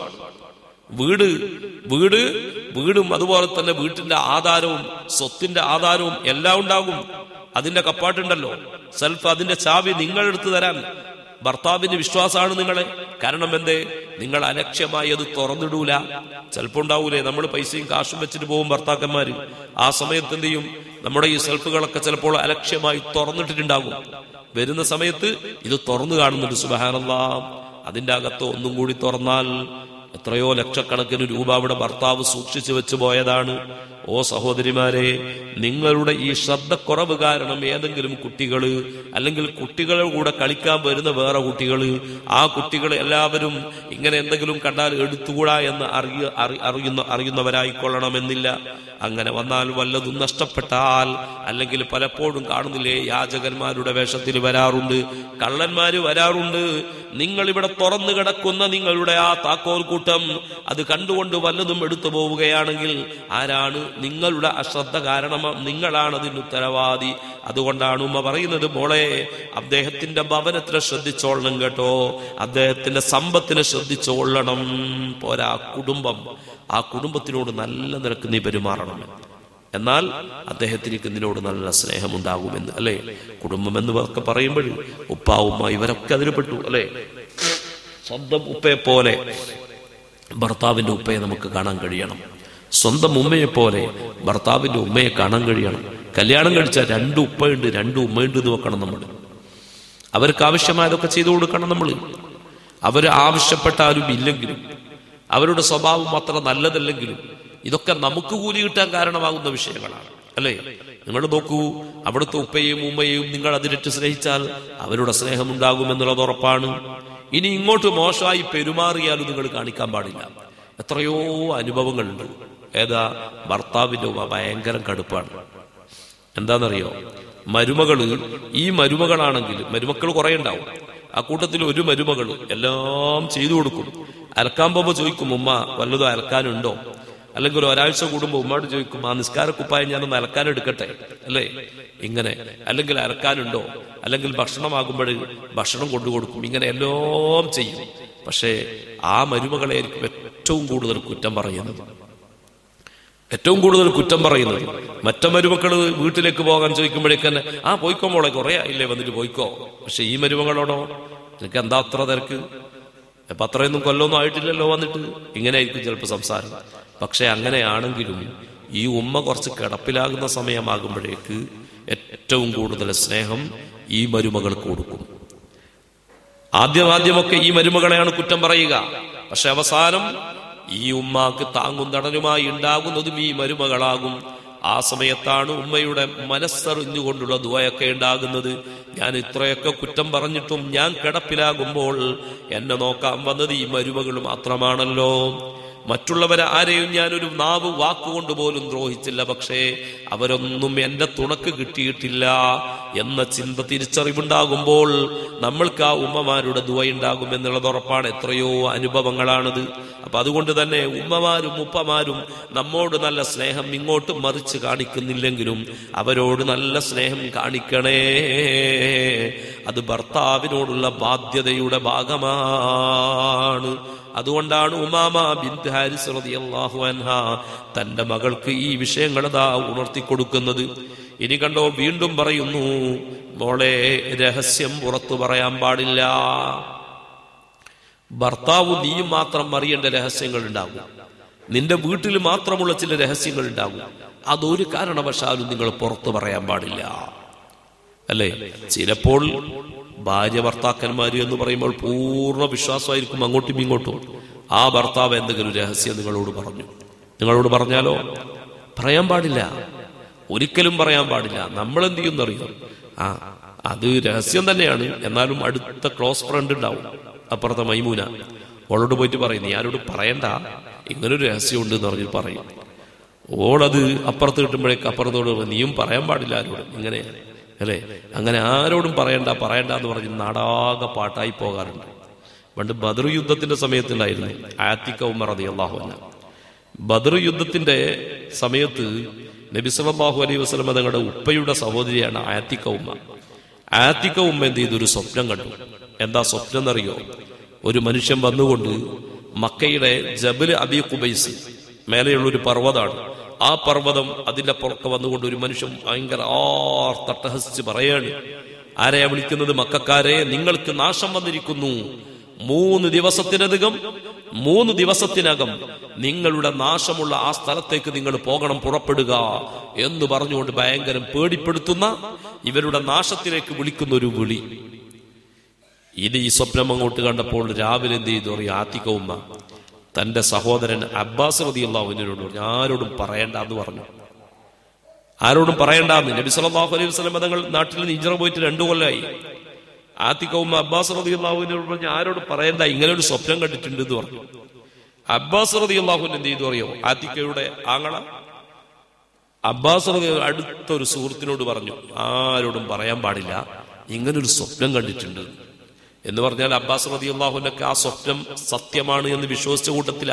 വീട് വീട് വീടും അതുപോലെ തന്നെ വീട്ടിന്റെ ആധാരവും സ്വത്തിന്റെ ആധാരവും എല്ലാം ഉണ്ടാകും അതിന്റെ കപ്പാട്ടുണ്ടല്ലോ സെൽഫ് അതിന്റെ ചാവി നിങ്ങൾ എടുത്തു തരാൻ ഭർത്താവിന് വിശ്വാസമാണ് നിങ്ങളെ കാരണം എന്തേ നിങ്ങൾ അലക്ഷ്യമായി അത് തുറന്നിടൂല ചിലപ്പോൾ ഉണ്ടാവൂലേ നമ്മൾ പൈസയും കാശും വെച്ചിട്ട് പോകും ഭർത്താക്കന്മാര് ആ സമയത്ത് എന്ത് ചെയ്യും നമ്മുടെ ഈ സെൽഫുകളൊക്കെ ചിലപ്പോൾ അലക്ഷ്യമായി തുറന്നിട്ടിട്ടുണ്ടാകും വരുന്ന സമയത്ത് ഇത് തുറന്നു കാണുന്നുണ്ട് സുബഹാനല്ല അതിന്റെ അകത്ത് ഒന്നും കൂടി തുറന്നാൽ എത്രയോ ലക്ഷക്കണക്കിന് രൂപ അവിടെ ഭർത്താവ് സൂക്ഷിച്ചു വെച്ചു പോയതാണ് ഓ സഹോദരിമാരെ നിങ്ങളുടെ ഈ ശ്രദ്ധക്കുറവ് കാരണം ഏതെങ്കിലും കുട്ടികൾ അല്ലെങ്കിൽ കുട്ടികളുടെ കൂടെ കളിക്കാൻ വരുന്ന വേറെ കുട്ടികൾ ആ കുട്ടികൾ എല്ലാവരും ഇങ്ങനെ എന്തെങ്കിലും കണ്ടാൽ എടുത്തുകൂടാ എന്ന് അറിയ അറി- അറിയുന്ന അറിയുന്നവരായിക്കൊള്ളണമെന്നില്ല അങ്ങനെ വന്നാൽ വല്ലതും നഷ്ടപ്പെട്ടാൽ അല്ലെങ്കിൽ പലപ്പോഴും കാണുന്നില്ലേ യാചകന്മാരുടെ വേഷത്തിൽ വരാറുണ്ട് കള്ളന്മാര് വരാറുണ്ട് നിങ്ങൾ ഇവിടെ തുറന്നു കിടക്കുന്ന നിങ്ങളുടെ ആ താക്കോൽ കൂട്ടം അത് കണ്ടുകൊണ്ട് വല്ലതും എടുത്തു പോവുകയാണെങ്കിൽ ആരാണ് നിങ്ങളുടെ അശ്രദ്ധ കാരണം നിങ്ങളാണ് അതിന് ഉത്തരവാദി അതുകൊണ്ടാണ് ഉമ്മ പറയുന്നത് മോളെ അദ്ദേഹത്തിന്റെ ഭവനത്തിനെ ശ്രദ്ധിച്ചോളണം കേട്ടോ അദ്ദേഹത്തിന്റെ സമ്പത്തിനെ ശ്രദ്ധിച്ചോളണം പോരാ കുടുംബം ആ കുടുംബത്തിനോട് നല്ല നിരക്ക് നീ പെരുമാറണം എന്നാൽ അദ്ദേഹത്തിന് നിന്നോട് നല്ല സ്നേഹമുണ്ടാകുമെന്ന് അല്ലെ കുടുംബം എന്ന് ഒക്കെ പറയുമ്പോൾ ഉപ്പ ഉമ്മ ഇവരൊക്കെ അതിന് പെട്ടു അല്ലെ സ്വന്തം ഉപ്പയെ പോലെ ഭർത്താവിന്റെ ഉപ്പയെ നമുക്ക് കാണാൻ കഴിയണം സ്വന്തം ഉമ്മയെ പോലെ ഭർത്താവിന്റെ ഉമ്മയെ കാണാൻ കഴിയണം കല്യാണം കഴിച്ചാൽ രണ്ട് ഉപ്പയുണ്ട് രണ്ട് ഉമ്മയുണ്ട് എന്ന് വെക്കണം നമ്മൾ അവർക്ക് ആവശ്യമായതൊക്കെ ചെയ്തു കൊടുക്കണം നമ്മൾ അവർ ആവശ്യപ്പെട്ടാലും ഇല്ലെങ്കിലും അവരുടെ സ്വഭാവം അത്ര നല്ലതല്ലെങ്കിലും ഇതൊക്കെ നമുക്ക് കൂലി കിട്ടാൻ കാരണമാകുന്ന വിഷയങ്ങളാണ് അല്ലേ നിങ്ങൾ നോക്കൂ അവിടുത്തെ ഉപ്പയെയും ഉമ്മയെയും നിങ്ങൾ അതിലിട്ട് സ്നേഹിച്ചാൽ അവരുടെ സ്നേഹം ഉണ്ടാകുമെന്നുള്ളത് ഉറപ്പാണ് ഇനി ഇങ്ങോട്ട് മോശമായി പെരുമാറിയാലും നിങ്ങൾ കാണിക്കാൻ പാടില്ല എത്രയോ അനുഭവങ്ങളുണ്ട് ഏതാ ഭർത്താവിന്റെ ഉമ്മ ഭയങ്കര കടുപ്പാണ് എന്താണെന്നറിയോ മരുമകള് ഈ മരുമകളാണെങ്കിൽ മരുമക്കൾ കുറെ ഉണ്ടാവും ആ കൂട്ടത്തിൽ ഒരു മരുമകൾ എല്ലാം ചെയ്തു കൊടുക്കും അലക്കാൻ പോകുമ്പോൾ ചോദിക്കും ഉമ്മ വല്ലതും അലക്കാനുണ്ടോ അല്ലെങ്കിൽ ഒരാഴ്ച കൂടുമ്പോൾ ഉമ്മയോട് ചോദിക്കും ആ നിസ്കാരക്കുപ്പായ ഞാനൊന്ന് അലക്കാൻ എടുക്കട്ടെ അല്ലേ ഇങ്ങനെ അല്ലെങ്കിൽ അലക്കാനുണ്ടോ അല്ലെങ്കിൽ ഭക്ഷണമാകുമ്പോൾ ഭക്ഷണം കൊണ്ടു കൊടുക്കും ഇങ്ങനെ എല്ലാം ചെയ്യും പക്ഷേ ആ മരുമകളെ ആയിരിക്കും ഏറ്റവും കൂടുതൽ കുറ്റം പറയുന്നത് ഏറ്റവും കൂടുതൽ കുറ്റം പറയുന്നത് മറ്റ മരുമക്കൾ വീട്ടിലേക്ക് പോകാൻ ചോദിക്കുമ്പോഴേക്ക് തന്നെ ആ പോയിക്കോ മോളെ കുറെ ആയില്ലേ വന്നിട്ട് പോയിക്കോ പക്ഷെ ഈ മരുമകളോടോ നിനക്ക് എന്താ അത്ര തിരക്ക് അപ്പൊ അത്രയൊന്നും കൊല്ലമൊന്നും ആയിട്ടില്ലല്ലോ വന്നിട്ട് ഇങ്ങനെയായിരിക്കും ചിലപ്പോൾ സംസാരം പക്ഷെ അങ്ങനെയാണെങ്കിലും ഈ ഉമ്മ കുറച്ച് കിടപ്പിലാകുന്ന സമയമാകുമ്പോഴേക്ക് ഏറ്റവും കൂടുതൽ സ്നേഹം ഈ മരുമകൾക്ക് കൊടുക്കും ആദ്യം ആദ്യമൊക്കെ ഈ മരുമകളെയാണ് കുറ്റം പറയുക പക്ഷെ അവസാനം ഈ ഉമ്മാക്ക് താങ്ങും തടനുമായി ഉണ്ടാകുന്നതും ഈ മരുമകളാകും ആ സമയത്താണ് ഉമ്മയുടെ മനസ്സറിഞ്ഞുകൊണ്ടുള്ള ദുവയൊക്കെ ഉണ്ടാകുന്നത് ഞാൻ ഇത്രയൊക്കെ കുറ്റം പറഞ്ഞിട്ടും ഞാൻ കിടപ്പിലാകുമ്പോൾ എന്നെ നോക്കാൻ വന്നത് ഈ മരുമകൾ മാത്രമാണല്ലോ മറ്റുള്ളവരെ ആരെയും ഞാനൊരു നാവ് വാക്കുകൊണ്ട് പോലും ദ്രോഹിച്ചില്ല പക്ഷേ അവരൊന്നും എന്റെ തുണക്ക് കിട്ടിയിട്ടില്ല എന്ന ചിന്ത തിരിച്ചറിവുണ്ടാകുമ്പോൾ നമ്മൾക്ക് ആ ഉമ്മമാരുടെ ദുവയുണ്ടാകും എന്നുള്ളത് ഉറപ്പാണ് എത്രയോ അനുഭവങ്ങളാണത് അപ്പൊ അതുകൊണ്ട് തന്നെ ഉമ്മമാരും ഉപ്പമാരും നമ്മോട് നല്ല സ്നേഹം ഇങ്ങോട്ട് മറിച്ച് കാണിക്കുന്നില്ലെങ്കിലും അവരോട് നല്ല സ്നേഹം കാണിക്കണേ അത് ഭർത്താവിനോടുള്ള ബാധ്യതയുടെ ഭാഗമാണ് അതുകൊണ്ടാണ് ഉമാമ ബിന്ത് ഹാരിസ് റളിയല്ലാഹു അൻഹ തന്റെ മകൾക്ക് ഈ വിഷയങ്ങൾ അതാ ഉണർത്തി കൊടുക്കുന്നത് ഇനി കണ്ടോ വീണ്ടും പറയുന്നു മോളെ രഹസ്യം പുറത്തു പറയാൻ പാടില്ല ഭർത്താവ് നീയും മാത്രം അറിയേണ്ട രഹസ്യങ്ങൾ ഉണ്ടാകും നിന്റെ വീട്ടിൽ മാത്രമുള്ള ചില രഹസ്യങ്ങൾ ഉണ്ടാകും അതൊരു കാരണവശാലും നിങ്ങൾ പുറത്തു പറയാൻ പാടില്ല അല്ലേ ചിലപ്പോൾ ഭാര്യ ഭർത്താക്കന്മാര് എന്ന് പറയുമ്പോൾ പൂർണ്ണ വിശ്വാസമായിരിക്കും അങ്ങോട്ടും ഇങ്ങോട്ടും ആ ഭർത്താവ് എന്തെങ്കിലും രഹസ്യം നിങ്ങളോട് പറഞ്ഞു നിങ്ങളോട് പറഞ്ഞാലോ പറയാൻ പാടില്ല ഒരിക്കലും പറയാൻ പാടില്ല നമ്മൾ എന്ത് ചെയ്യുന്നറിയോ ആ അത് രഹസ്യം തന്നെയാണ് എന്നാലും അടുത്ത ക്ലോസ് ഫ്രണ്ട് ഉണ്ടാവും അപ്പുറത്തെ മൈമൂന ഓളോട് പോയിട്ട് പറയും നീ ആരോട് പറയണ്ട ഇങ്ങനൊരു രഹസ്യമുണ്ട് എന്ന് പറഞ്ഞ് പറയും ഓളത് അപ്പുറത്ത് കിട്ടുമ്പോഴേക്ക് അപ്പുറത്തോട് പറയും, നീയും പറയാൻ പാടില്ല ആരോടും ഇങ്ങനെ അല്ലേ അങ്ങനെ ആരോടും പറയണ്ട പറയണ്ട എന്ന് പറഞ്ഞ് നാടാകെ പാട്ടായി പോകാറുണ്ട് പണ്ട് ബദർ യുദ്ധത്തിന്റെ സമയത്തുണ്ടായിരുന്നു ആത്തിക്ക ഉമർ അതി അള്ളാഹുന ബദർ യുദ്ധത്തിന്റെ സമയത്ത് നബി സല്ലല്ലാഹു അലൈഹി വസല്ലം തങ്ങളുടെ ഉപ്പയുടെ സഹോദരിയാണ് ആത്തിക്ക ഉമ്മ ആത്തിക്ക ഉമ്മ എന്ത് ചെയ്തു ഒരു സ്വപ്നം കണ്ടു എന്താ സ്വപ്നം എന്നറിയോ ഒരു മനുഷ്യൻ വന്നുകൊണ്ട് മക്കയുടെ ജബൽ അബി കുബൈസ് മേലെയുള്ള ഒരു പർവ്വതമാണ് ആ പർവ്വതം അതിന്റെ പുറത്ത് വന്നുകൊണ്ട് ഒരു മനുഷ്യൻ ഭയങ്കര ആർത്തട്ടഹസിച്ച് പറയാണ് ആരെയാ വിളിക്കുന്നത് മക്കാരെ നിങ്ങൾക്ക് നാശം വന്നിരിക്കുന്നു മൂന്ന് ദിവസത്തിനധികം മൂന്ന് ദിവസത്തിനകം നിങ്ങളുടെ നാശമുള്ള ആ സ്ഥലത്തേക്ക് നിങ്ങൾ പോകണം പുറപ്പെടുക എന്ന് പറഞ്ഞുകൊണ്ട് ഭയങ്കരം പേടിപ്പെടുത്തുന്ന ഇവരുടെ നാശത്തിലേക്ക് വിളിക്കുന്ന ഒരു വിളി ഇത് ഈ സ്വപ്നം അങ്ങോട്ട് കണ്ടപ്പോൾ രാവിലെ എന്ത് ചെയ്തു അറിയാം ആത്തിക ഉമ്മ തന്റെ സഹോദരൻ അബ്ബാസ് റതി അള്ളാഹുവിനോട് പറഞ്ഞു ആരോടും പറയണ്ട എന്ന് പറഞ്ഞു ആരോടും പറയണ്ടെന്ന് നബി സല്ലല്ലാഹു അലൈഹി വസല്ലം തങ്ങൾ നാട്ടിൽ നിന്ന് ഇഞ്ചറ പോയിട്ട് രണ്ടു കൊല്ലമായി ആത്തിക ഉമ്മ അബ്ബാസ് റതി അള്ളാഹുവിനോട് പറഞ്ഞു ആരോടും പറയണ്ട ഇങ്ങനെ ഒരു സ്വപ്നം കണ്ടിട്ടുണ്ട് എന്ന് പറഞ്ഞു അബ്ബാസ് റതി അള്ളാഹുവിൻ എന്ത് ചെയ്തു അറിയോ ആത്തിക്കയുടെ ആങ്ങള അബ്ബാസ് റതി അടുത്തൊരു സുഹൃത്തിനോട് പറഞ്ഞു ആരോടും പറയാൻ പാടില്ല ഇങ്ങനൊരു സ്വപ്നം കണ്ടിട്ടുണ്ട് എന്ന് പറഞ്ഞാൽ അബ്ബാസ് റതി അള്ളാഹുനൊക്കെ ആ സ്വപ്നം സത്യമാണ് എന്ന് വിശ്വസിച്ച കൂട്ടത്തില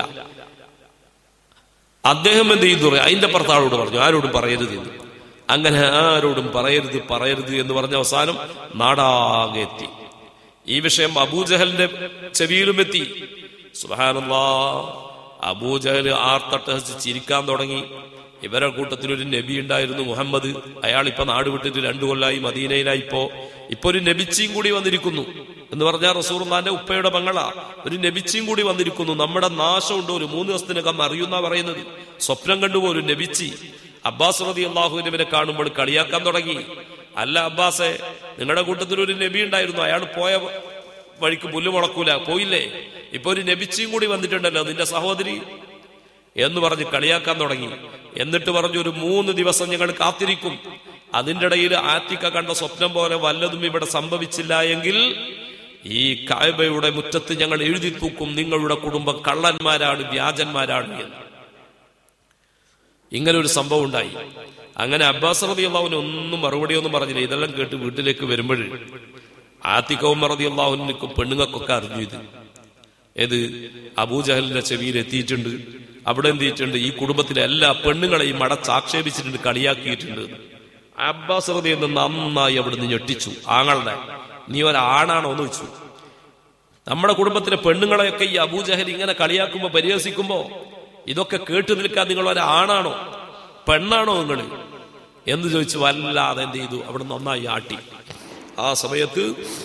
അദ്ദേഹം എന്ത് ചെയ്തു പറയും അതിന്റെ ഭർത്താവോട് പറഞ്ഞു ആരോടും പറയരുത് എന്ന് അങ്ങനെ ആരോടും പറയരുത് പറയരുത് എന്ന് പറഞ്ഞ അവസാനം നാടാകെ എത്തി ഈ വിഷയം അബൂജഹലിന്റെ ചെവിയിലും എത്തി സുബാനല്ലാ അബൂജഹൽ ആർത്തട്ടഹസ് ചിരിക്കാൻ തുടങ്ങി ഇവരുടെ കൂട്ടത്തിൽ ഒരു നബി ഉണ്ടായിരുന്നു മുഹമ്മദ് അയാൾ ഇപ്പൊ നാട് വിട്ടിട്ട് രണ്ടു കൊല്ലായി മദീനയിലായി ഇപ്പോ ഇപ്പൊ ഒരു നബിച്ചിയും കൂടി വന്നിരിക്കുന്നു എന്ന് പറഞ്ഞാൽ റസൂർഖാന്റെ ഉപ്പയുടെ മങ്ങളാ ഒരു നബിച്ചിയും കൂടി വന്നിരിക്കുന്നു നമ്മുടെ നാശമുണ്ട് ഒരു മൂന്ന് ദിവസത്തിനകം അറിയുന്ന പറയുന്നത് സ്വപ്നം കണ്ടുപോലും നബിച്ചി അബ്ബാസ് റതി അള്ളാഹുവിനെ കാണുമ്പോൾ കളിയാക്കാൻ തുടങ്ങി അല്ല അബ്ബാസെ നിങ്ങളുടെ കൂട്ടത്തിൽ ഒരു നബി ഉണ്ടായിരുന്നു അയാൾ പോയ വഴിക്ക് പുല്ല് മുളക്കൂല പോയില്ലേ ഇപ്പൊ ഒരു നബിച്ചിയും കൂടി വന്നിട്ടുണ്ടല്ലോ നിന്റെ സഹോദരി എന്ന് പറഞ്ഞ് കളിയാക്കാൻ തുടങ്ങി എന്നിട്ട് പറഞ്ഞു ഒരു മൂന്ന് ദിവസം ഞങ്ങൾ കാത്തിരിക്കും അതിന്റെ ഇടയിൽ ആത്തിക്ക കണ്ട സ്വപ്നം പോലെ വല്ലതും ഇവിടെ സംഭവിച്ചില്ല എങ്കിൽ ഈ കായബയുടെ മുറ്റത്ത് ഞങ്ങൾ എഴുതി തൂക്കും നിങ്ങളുടെ കുടുംബം കള്ളന്മാരാണ് വ്യാജന്മാരാണ് എന്ന് ഇങ്ങനെ ഒരു സംഭവം ഉണ്ടായി അങ്ങനെ അബ്ബാസ് റതി അള്ളാഹുവിന് ഒന്നും മറുപടി ഒന്നും പറഞ്ഞില്ല ഇതെല്ലാം കേട്ട് വീട്ടിലേക്ക് വരുമ്പോൾ ആത്തിക്കവും റതി അള്ളാഹുവിനും പെണ്ണുങ്ങൾക്കൊക്കെ അറിഞ്ഞു ഇത് ഏത് അബൂജഹലിന്റെ ചെവിയിൽ എത്തിയിട്ടുണ്ട് അവിടെ എന്തിയിട്ടുണ്ട് ഈ കുടുംബത്തിലെ എല്ലാ പെണ്ണുങ്ങളെയും അടച്ചാക്ഷേപിച്ചിട്ടുണ്ട് കളിയാക്കിയിട്ടുണ്ട് അബ്ബാസ് റതി എന്ന് നന്നായി അവിടുന്ന് ഞെട്ടിച്ചു ആങ്ങളുടെ നീ ഒരാണാണോ എന്ന് വെച്ചു നമ്മുടെ കുടുംബത്തിലെ പെണ്ണുങ്ങളെയൊക്കെ ഈ അബൂജഹൽ ഇങ്ങനെ കളിയാക്കുമ്പോ പരിഹസിക്കുമ്പോ ഇതൊക്കെ കേട്ടു നിൽക്കാൻ നിങ്ങൾ ഒരാണാണോ പെണ്ണാണോ നിങ്ങൾ എന്ന് ചോദിച്ച് വല്ലാതെ എന്ത് ചെയ്തു അവിടെ നന്നായി ആട്ടി ആ സമയത്ത്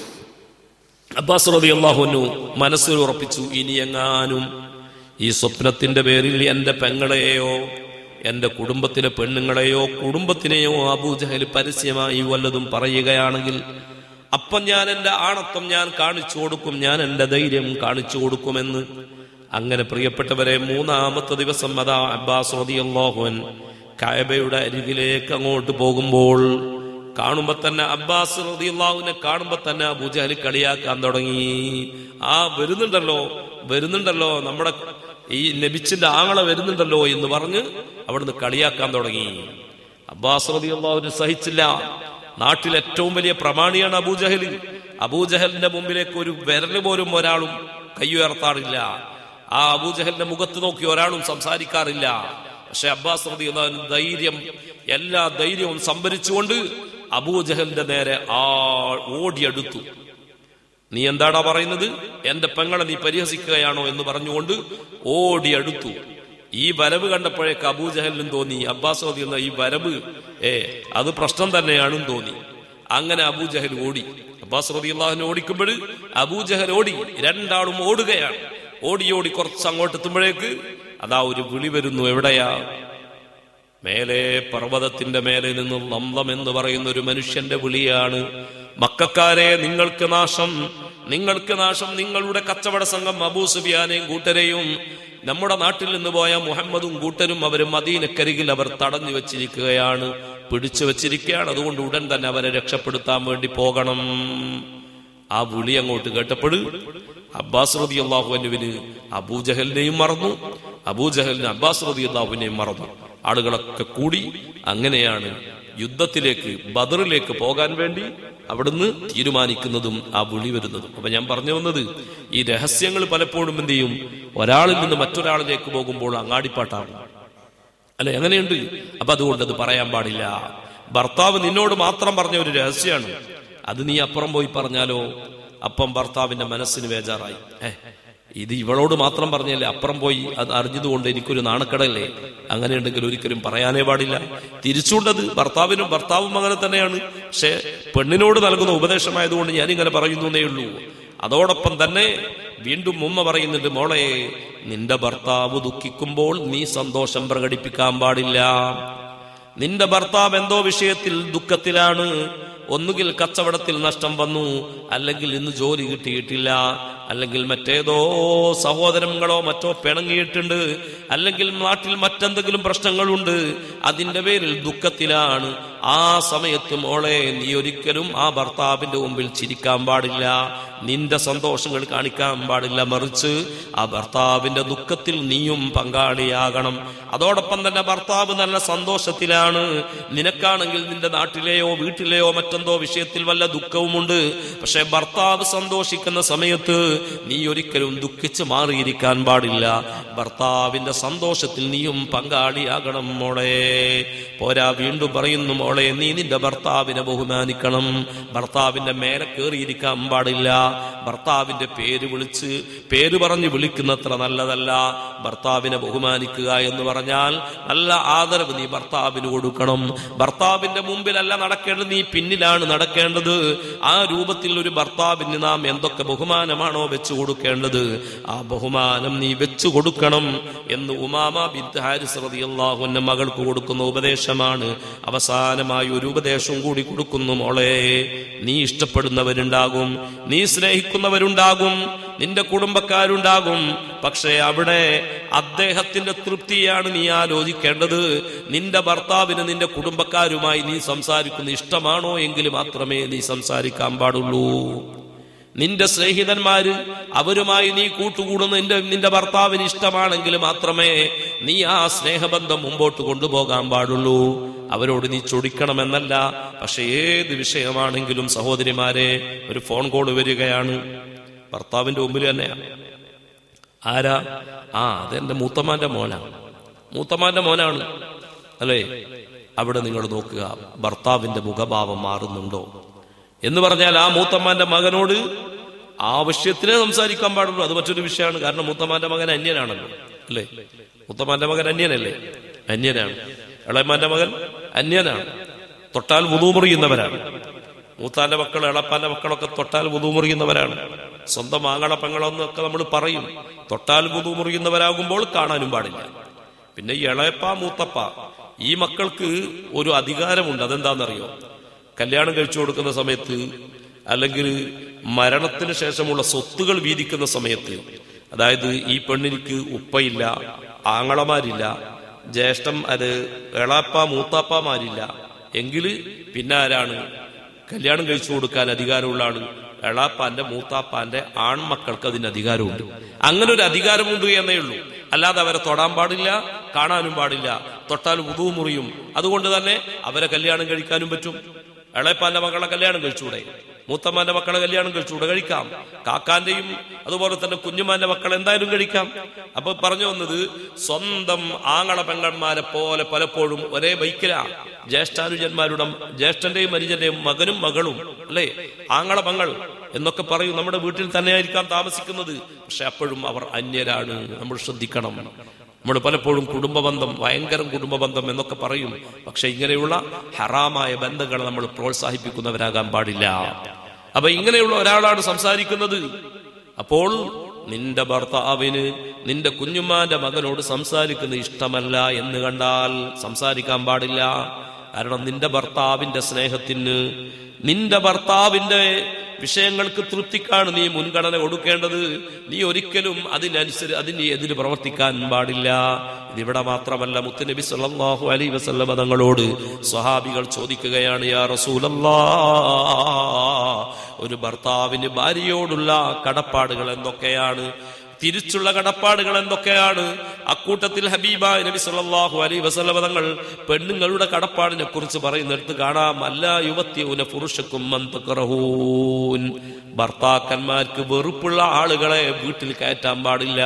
അബ്ബാസ് റതി അള്ളാഹുനു മനസ്സിൽ ഉറപ്പിച്ചു ഇനി എങ്ങാനും ഈ സ്വപ്നത്തിന്റെ പേരിൽ എന്റെ പെങ്ങളെയോ എന്റെ കുടുംബത്തിലെ പെണ്ണുങ്ങളെയോ കുടുംബത്തിനെയോ അബൂജഹൽ പരസ്യമായി വല്ലതും പറയുകയാണെങ്കിൽ അപ്പം ഞാൻ എന്റെ ആണത്വം ഞാൻ കാണിച്ചു കൊടുക്കും ഞാൻ എന്റെ ധൈര്യം കാണിച്ചു കൊടുക്കുമെന്ന് അങ്ങനെ പ്രിയപ്പെട്ടവരെ മൂന്നാമത്തെ ദിവസം അതാ അബ്ബാസ് റതി അള്ളാഹുൻ കായബയുടെ അരികിലേക്ക് അങ്ങോട്ട് പോകുമ്പോൾ കാണുമ്പോ തന്നെ അബ്ബാസ് റളിയല്ലാഹുവിനെ കാണുമ്പോ തന്നെ അബൂജഹൽ കളിയാക്കാൻ തുടങ്ങി ആ വരുന്നുണ്ടല്ലോ വരുന്നുണ്ടല്ലോ നമ്മുടെ ഈ നബിച്ചിന്റെ ആങ്ങളെ വരുന്നുണ്ടല്ലോ എന്ന് പറഞ്ഞ് അവിടുന്ന് കളിയാക്കാൻ തുടങ്ങി അബ്ബാസ് റളിയല്ലാഹുവിന് സഹിച്ചില്ല നാട്ടിൽ ഏറ്റവും വലിയ പ്രമാണിയാണ് അബൂജഹൽ അബൂജഹലിന്റെ മുമ്പിലേക്ക് ഒരു വിരല് പോലും ഒരാളും കൈയുയർത്താറില്ല ആ അബൂജഹലിന്റെ മുഖത്ത് നോക്കി ഒരാളും സംസാരിക്കാറില്ല പക്ഷെ അബ്ബാസ് റതി ധൈര്യം എല്ലാ ധൈര്യവും സംഭരിച്ചുകൊണ്ട് അബൂജഹലിന്റെ നേരെ ആ ഓടിയെടുത്തു നീ എന്താടാ പറയുന്നത് എന്റെ പെങ്ങളെ നീ പരിഹസിക്കുകയാണോ എന്ന് പറഞ്ഞുകൊണ്ട് ഓടിയെടുത്തു ഈ വരവ് കണ്ടപ്പോഴേക്ക് അബൂജഹലിനും തോന്നി അബ്ബാസ് റതി എന്ന ഈ വരവ് ഏ അത് പ്രശ്നം തന്നെയാണെന്ന് തോന്നി അങ്ങനെ അബൂജഹൽ ഓടി അബ്ബാസ് റതി അള്ളാഹുവിനെ ഓടിക്കുമ്പോൾ അബൂജഹൽ ഓടി രണ്ടാളും ഓടുകയാണ് ഓടി ഓടി കുറച്ച് അങ്ങോട്ട് എത്തുമ്പോഴേക്ക് അതാ ഒരു വിളി വരുന്നു എവിടെയാ മേലെ പർവ്വതത്തിന്റെ മേലെ നിന്ന് നന്ദം എന്ന് പറയുന്ന ഒരു മനുഷ്യന്റെ വിളിയാണ് മക്കാരെ നിങ്ങൾക്ക് നാശം നിങ്ങൾക്ക് നാശം നിങ്ങളുടെ കച്ചവട സംഘം അബൂ സുബിയാനെയും കൂട്ടരെയും നമ്മുടെ നാട്ടിൽ നിന്ന് പോയ മുഹമ്മദും കൂട്ടരും അവരും മദീനക്കരികിൽ അവർ തടഞ്ഞു വെച്ചിരിക്കുകയാണ് പിടിച്ചു വെച്ചിരിക്കുകയാണ് അതുകൊണ്ട് ഉടൻ തന്നെ അവരെ രക്ഷപ്പെടുത്താൻ വേണ്ടി പോകണം ആ വിളി അങ്ങോട്ട് കേട്ടപ്പോൾ അബ്ബാസ് റതി അള്ളാഹുവിന് അബൂജഹലിനെയും മറന്നു അബൂജഹലിന് അബ്ബാസ് റതി അള്ളാഹുവിനെയും മറന്നു ആളുകളൊക്കെ കൂടി അങ്ങനെയാണ് യുദ്ധത്തിലേക്ക് ബദറിലേക്ക് പോകാൻ വേണ്ടി അവിടുന്ന് തീരുമാനിക്കുന്നതും ആ വിളി വരുന്നതും അപ്പൊ ഞാൻ പറഞ്ഞു വന്നത് ഈ രഹസ്യങ്ങൾ പലപ്പോഴും എന്ത് ചെയ്യും ഒരാളിൽ നിന്ന് മറ്റൊരാളിലേക്ക് പോകുമ്പോൾ അങ്ങാടിപ്പാട്ടാണ് അല്ലെ എങ്ങനെയുണ്ട് അപ്പൊ അതുകൊണ്ട് അത് പറയാൻ പാടില്ല ഭർത്താവ് നിന്നോട് മാത്രം പറഞ്ഞ ഒരു രഹസ്യമാണ് അത് നീ അപ്പുറം പോയി പറഞ്ഞാലോ അപ്പം ഭർത്താവിന്റെ മനസ്സിന് വേജാറായി ഏ ഇത് ഇവളോട് മാത്രം പറഞ്ഞല്ലേ അപ്പുറം പോയി അത് അറിഞ്ഞതുകൊണ്ട് എനിക്കൊരു നാണക്കടല്ലേ അങ്ങനെ ഉണ്ടെങ്കിൽ ഒരിക്കലും പറയാനേ പാടില്ല തിരിച്ചുകൊണ്ടത് ഭർത്താവിനും ഭർത്താവും അങ്ങനെ തന്നെയാണ് പക്ഷെ പെണ്ണിനോട് നൽകുന്ന ഉപദേശമായതുകൊണ്ട് ഞാനിങ്ങനെ പറയുന്നേ ഉള്ളൂ അതോടൊപ്പം തന്നെ വീണ്ടും ഉമ്മ പറയുന്നുണ്ട് മോളെ നിന്റെ ഭർത്താവ് ദുഃഖിക്കുമ്പോൾ നീ സന്തോഷം പ്രകടിപ്പിക്കാൻ പാടില്ല നിന്റെ ഭർത്താവ് എന്തോ വിഷയത്തിൽ ദുഃഖത്തിലാണ് ഒന്നുകിൽ കച്ചവടത്തിൽ നഷ്ടം വന്നു അല്ലെങ്കിൽ ഇന്ന് ജോലി കിട്ടിയിട്ടില്ല അല്ലെങ്കിൽ മറ്റേതോ സഹോദരങ്ങളോ മറ്റോ പിണങ്ങിയിട്ടുണ്ട് അല്ലെങ്കിൽ നാട്ടിൽ മറ്റെന്തെങ്കിലും പ്രശ്നങ്ങളുണ്ട് അതിന്റെ പേരിൽ ദുഃഖത്തിലാണ് ആ സമയത്ത് മോളെ നീ ഒരിക്കലും ആ ഭർത്താവിന്റെ മുമ്പിൽ ചിരിക്കാൻ പാടില്ല നിന്റെ സന്തോഷങ്ങൾ കാണിക്കാൻ പാടില്ല മറിച്ച് ആ ഭർത്താവിന്റെ ദുഃഖത്തിൽ നീയും പങ്കാളിയാകണം അതോടൊപ്പം തന്നെ ഭർത്താവ് നല്ല സന്തോഷത്തിലാണ് നിനക്കാണെങ്കിൽ നിന്റെ നാട്ടിലെയോ വീട്ടിലെയോ മറ്റെന്തോ വിഷയത്തിൽ വല്ല ദുഃഖവുമുണ്ട് പക്ഷെ ഭർത്താവ് സന്തോഷിക്കുന്ന സമയത്ത് നീ ഒരിക്കലും ദുഃഖിച്ച് മാറിയിരിക്കാൻ പാടില്ല ഭർത്താവിന്റെ സന്തോഷത്തിൽ നീയും പങ്കാളിയാകണം മോളെ പോരാ വീണ്ടും പറയുന്നു മോളെ നീ നിന്റെ ഭർത്താവിനെ ബഹുമാനിക്കണം ഭർത്താവിന്റെ മേലെ കയറിയിരിക്കാൻ പാടില്ല ഭർത്താവിന്റെ പേര് വിളിച്ച് പേര് പറഞ്ഞ് വിളിക്കുന്നത്ര നല്ലതല്ല ഭർത്താവിനെ ബഹുമാനിക്കുക എന്ന് പറഞ്ഞാൽ നല്ല ആദരവ് നീ ഭർത്താവിന് കൊടുക്കണം ഭർത്താവിന്റെ മുമ്പിലല്ല നടക്കേണ്ടത് നീ പിന്നിലാണ് നടക്കേണ്ടത് ആ രൂപത്തിൽ ഒരു ഭർത്താവിന് നാം എന്തൊക്കെ ബഹുമാനമാണോ വെച്ചു കൊടുക്കേണ്ടത് ആ ബഹുമാനം നീ വെച്ചു കൊടുക്കണം എന്ന് ഉമാമ ബിന്ദ് ഹാരിസ് റളിയല്ലാഹു അൻഹ മകൾക്ക് കൊടുക്കുന്ന ഉപദേശമാണ് അവസാനമായി ഒരു ഉപദേശം കൂടി കൊടുക്കുന്നു മോളെ നീ ഇഷ്ടപ്പെടുന്നവരുണ്ടാകും നീ സ്നേഹിക്കുന്നവരുണ്ടാകും നിന്റെ കുടുംബക്കാരുണ്ടാകും പക്ഷേ അവിടെ അദ്ദേഹത്തിന്റെ തൃപ്തിയാണ് നീ ആലോചിക്കേണ്ടത് നിന്റെ ഭർത്താവിന് നിന്റെ കുടുംബക്കാരുമായി നീ സംസാരിക്കുന്ന ഇഷ്ടമാണോ എങ്കിൽ മാത്രമേ നീ സംസാരിക്കാൻ പാടുള്ളൂ നിന്റെ സ്നേഹിതന്മാര് അവരുമായി നീ കൂട്ടുകൂടുന്ന നിന്റെ നിന്റെ ഭർത്താവിന് ഇഷ്ടമാണെങ്കിൽ മാത്രമേ നീ ആ സ്നേഹബന്ധം മുമ്പോട്ട് കൊണ്ടുപോകാൻ പാടുള്ളൂ അവരോട് നീ ചൊടിക്കണമെന്നല്ല പക്ഷെ ഏത് വിഷയമാണെങ്കിലും സഹോദരിമാരെ ഒരു ഫോൺ കോൾ വരികയാണ് ഭർത്താവിന്റെ മുമ്പിൽ തന്നെയാണ് ആരാ ആ അതെന്റെ മൂത്തമാന്റെ മോനാണ് മൂത്തമാന്റെ മോനാണ് അല്ലേ അവിടെ നിങ്ങൾ നോക്കുക ഭർത്താവിന്റെ മുഖഭാവം മാറുന്നുണ്ടോ എന്ന് പറഞ്ഞാൽ ആ മൂത്തമ്മാന്റെ മകനോട് ആവശ്യത്തിനെ സംസാരിക്കാൻ പാടുള്ളൂ അത് മറ്റൊരു വിഷയമാണ് കാരണം മൂത്തമ്മാന്റെ മകൻ അന്യനാണല്ലോ അല്ലേ മുത്തമാന്റെ മകൻ അന്യനല്ലേ അന്യനാണ് ഇളയമാന്റെ മകൻ അന്യനാണ് തൊട്ടാൽ മുറിയുന്നവരാണ് മൂത്താന്റെ മക്കൾ ഇളപ്പാന്റെ മക്കളൊക്കെ തൊട്ടാൽ മുറിയുന്നവരാണ് സ്വന്തം ആങ്ങള പെങ്ങളെന്നൊക്കെ നമ്മൾ പറയും തൊട്ടാൽ മുറിയുന്നവരാകുമ്പോൾ കാണാനും പാടില്ല പിന്നെ ഈ ഇളയപ്പ മൂത്തപ്പ ഈ മക്കൾക്ക് ഒരു അധികാരമുണ്ട് അതെന്താണെന്നറിയോ കല്യാണം കഴിച്ചു കൊടുക്കുന്ന സമയത്ത് അല്ലെങ്കിൽ മരണത്തിന് ശേഷമുള്ള സ്വത്തുകൾ വീതിക്കുന്ന സമയത്ത് അതായത് ഈ പെണ്ണിനിക്ക് ഉപ്പയില്ല ആങ്ങളമാരില്ല ജ്യേഷ്ഠം അത് എളാപ്പ മൂത്താപ്പമാരില്ല എങ്കിൽ പിന്നെ ആരാണ് കല്യാണം കഴിച്ചു കൊടുക്കാൻ അധികാരമുള്ള ആള് എളാപ്പാന്റെ മൂത്താപ്പാന്റെ ആൺമക്കൾക്ക് അതിന് അധികാരമുണ്ട് അങ്ങനെ ഒരു അധികാരമുണ്ട് എന്നേ ഉള്ളൂ അല്ലാതെ അവരെ തൊടാൻ പാടില്ല കാണാനും പാടില്ല തൊട്ടാൽ ഉതു മുറിയും അതുകൊണ്ട് തന്നെ അവരെ കല്യാണം കഴിക്കാനും പറ്റും എളയപ്പാന്റെ മക്കളെ കല്യാണം കഴിച്ചൂടെ മൂത്തമ്മാന്റെ മക്കളെ കല്യാണം കഴിച്ചുകൂടെ കഴിക്കാം കാക്കാന്റെയും അതുപോലെ തന്നെ കുഞ്ഞുമാന്റെ മക്കളെ എന്തായാലും കഴിക്കാം അപ്പൊ പറഞ്ഞു വന്നത് സ്വന്തം ആങ്ങള പെങ്ങന്മാരെ പോലെ പലപ്പോഴും ഒരേ ബൈക്കിലാ ജ്യേഷ്ഠാനുജന്മാരുടെ ജ്യേഷ്ഠന്റെയും അനുജന്റെയും മകനും മകളും അല്ലേ ആങ്ങള പെങ്ങൾ എന്നൊക്കെ പറയും നമ്മുടെ വീട്ടിൽ തന്നെയായിരിക്കാം താമസിക്കുന്നത് പക്ഷെ അപ്പോഴും അവർ അന്യരാണ് നമ്മൾ ശ്രദ്ധിക്കണം നമ്മൾ പലപ്പോഴും കുടുംബബന്ധം ഭയങ്കരം കുടുംബബന്ധം എന്നൊക്കെ പറയും പക്ഷെ ഇങ്ങനെയുള്ള ഹറാമായ ബന്ധങ്ങൾ നമ്മൾ പ്രോത്സാഹിപ്പിക്കുന്നവരാകാൻ പാടില്ല അപ്പൊ ഇങ്ങനെയുള്ള ഒരാളാണ് സംസാരിക്കുന്നത് അപ്പോൾ നിന്റെ ഭർത്താവിന് നിന്റെ കുഞ്ഞുമാന്റെ മകനോട് സംസാരിക്കുന്നത് ഇഷ്ടമല്ല എന്ന് കണ്ടാൽ സംസാരിക്കാൻ പാടില്ല കാരണം നിന്റെ ഭർത്താവിന്റെ സ്നേഹത്തിന് നിന്റെ ഭർത്താവിന്റെ വിഷയങ്ങൾക്ക് തൃപ്തിക്കാണ് നീ മുൻഗണന കൊടുക്കേണ്ടത് നീ ഒരിക്കലും അതിനനുസരി അതിന് എതിര് പ്രവർത്തിക്കാൻ പാടില്ല ഇതിവിടെ മാത്രമല്ല മുത്തുനബി സല്ലല്ലാഹു അലൈഹി വസല്ലമ തങ്ങളോട് സ്വഹാബികൾ ചോദിക്കുകയാണ് യാ റസൂലല്ലാ ഒരു ഭർത്താവിന് ഭാര്യയോടുള്ള കടപ്പാടുകൾ എന്തൊക്കെയാണ് തിരിച്ചുള്ള കടപ്പാടുകൾ എന്തൊക്കെയാണ് അക്കൂട്ടത്തിൽ ഹബീബ നബി സല്ലല്ലാഹു അലൈഹി വസല്ലമ തങ്ങൾ പെണ്ണുങ്ങളുടെ കടപ്പാടിനെ കുറിച്ച് പറയുന്നിടത്ത് കാണാം അല്ല യുവത്യൂന പുരുഷക്കും മന്തക്കറഹൂൻ ഭർത്താക്കന്മാർക്ക് വെറുപ്പുള്ള ആളുകളെ വീട്ടിൽ കയറ്റാൻ പാടില്ല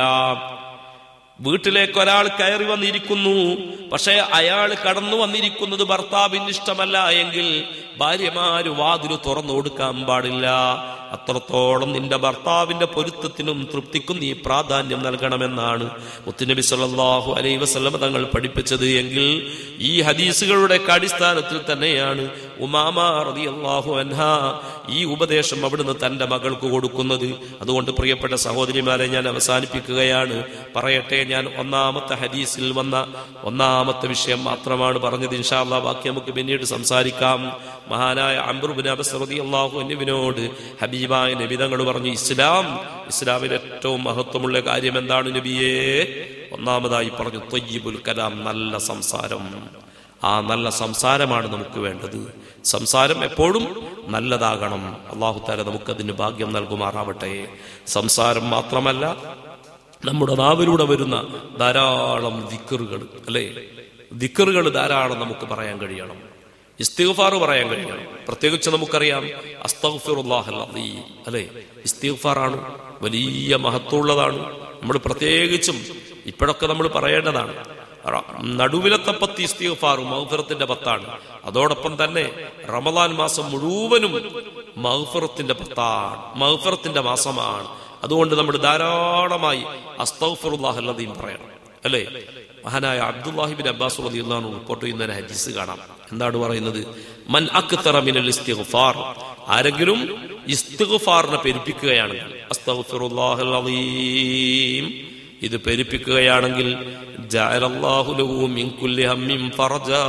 വീട്ടിലേക്ക് ഒരാൾ കയറി വന്നിരിക്കുന്നു പക്ഷെ അയാൾ കടന്നു വന്നിരിക്കുന്നത് ഭർത്താവിന് ഇഷ്ടമല്ല എങ്കിൽ ഭാര്യമാര് വാതില് തുറന്നു കൊടുക്കാൻ പാടില്ല അത്രത്തോളം നിന്റെ ഭർത്താവിന്റെ പൊരുത്തത്തിനും തൃപ്തിക്കും നീ പ്രാധാന്യം നൽകണമെന്നാണ് മുത്തുനബി സല്ലല്ലാഹു അലൈഹി വസല്ലമ തങ്ങൾ പഠിപ്പിച്ചത് എങ്കിൽ ഈ ഹദീസുകളുടെ അടിസ്ഥാനത്തിൽ തന്നെയാണ് ഉമാമ റളിയല്ലാഹു അൻഹ ഈ ഉപദേശം അവിടുന്ന് തന്റെ മകൾക്ക് കൊടുക്കുന്നത് അതുകൊണ്ട് പ്രിയപ്പെട്ട സഹോദരിമാരെ ഞാൻ അവസാനിപ്പിക്കുകയാണ് പറയട്ടെ ഞാൻ ഒന്നാമത്തെ ഹദീസിൽ വന്ന ഒന്നാമത്തെ വിഷയം മാത്രമാണ് പറഞ്ഞത് ഇൻഷാല്ലാ ബാക്കി നമുക്ക് പിന്നീട് സംസാരിക്കാം മഹാനായ അംബുബിൻ അബസ് റളിയല്ലാഹു അൻഹുവിനോട് ഹബീബായ നബി തങ്ങൾ പറഞ്ഞു ഇസ്ലാം ഇസ്ലാമിൽ ഏറ്റവും മഹത്വമുള്ള കാര്യം എന്താണ് നബിയേ ഒന്നാമതായി പറഞ്ഞു തൊയ്യിബുൽ കലാം നല്ല സംസാരം ആ നല്ല സംസാരമാണ് നമുക്ക് വേണ്ടത് സംസാരം എപ്പോഴും നല്ലതാകണം അള്ളാഹു താല നമുക്കതിന് ഭാഗ്യം നൽകുമാറാവട്ടെ സംസാരം മാത്രമല്ല നമ്മുടെ നാവിലൂടെ വരുന്ന ധാരാളം ദിക്കറുകൾ അല്ലേ ദിക്കറുകൾ ധാരാളം നമുക്ക് പറയാൻ കഴിയണം ഇസ്തിഗ്ഫാർ പറയാൻ കഴിയണം പ്രത്യേകിച്ച് നമുക്കറിയാം അസ്തഗ്ഫിറുല്ലാഹൽ അദീം അല്ലേ ഇസ്തിഗ്ഫാറാണ് വലിയ മഹത്വമുള്ളതാണ് നമ്മൾ പ്രത്യേകിച്ചും ഇപ്പോഴൊക്കെ നമ്മൾ പറയേണ്ടതാണ് നടുവിലത്തെ പത്ത് ഇസ്തിഗ്ഫാർ മൗഫിറത്തിന്റെ പത്താണ് അതോടൊപ്പം തന്നെ റമദാൻ മാസം മുഴുവനും മൗഫിറത്തിന്റെ പത്താണ് മൗഫിറത്തിന്റെ മാസമാണ് അതുകൊണ്ട് നമ്മൾ ധാരാളമായി അസ്തഗ്ഫിറുല്ലാഹല്ലദീം പറയണം അല്ലേ മഹാനായ അബ്ദുല്ലാഹിബിൻ അബ്ബാസ് റളിയല്ലാഹു റിപ്പോർട്ട് ചെയ്യുന്ന ഒരു ഹദീസ് കാണാം എന്താണ് പറയുന്നത് മൻ അക്തറ മിനൽ ഇസ്തിഗ്ഫാർ ആരെങ്കിലും ഇസ്തിഗ്ഫാറിനെ പെരുപ്പിക്കുകയാണെങ്കിൽ അസ്തഗ്ഫിറുല്ലാഹൽ അളീം ഇത് പെരുപ്പിക്കുകയാണെങ്കിൽ ജഅലല്ലാഹു ലഹു മിൻ കുല്ലി ഹമ്മിൻ ഫറജാ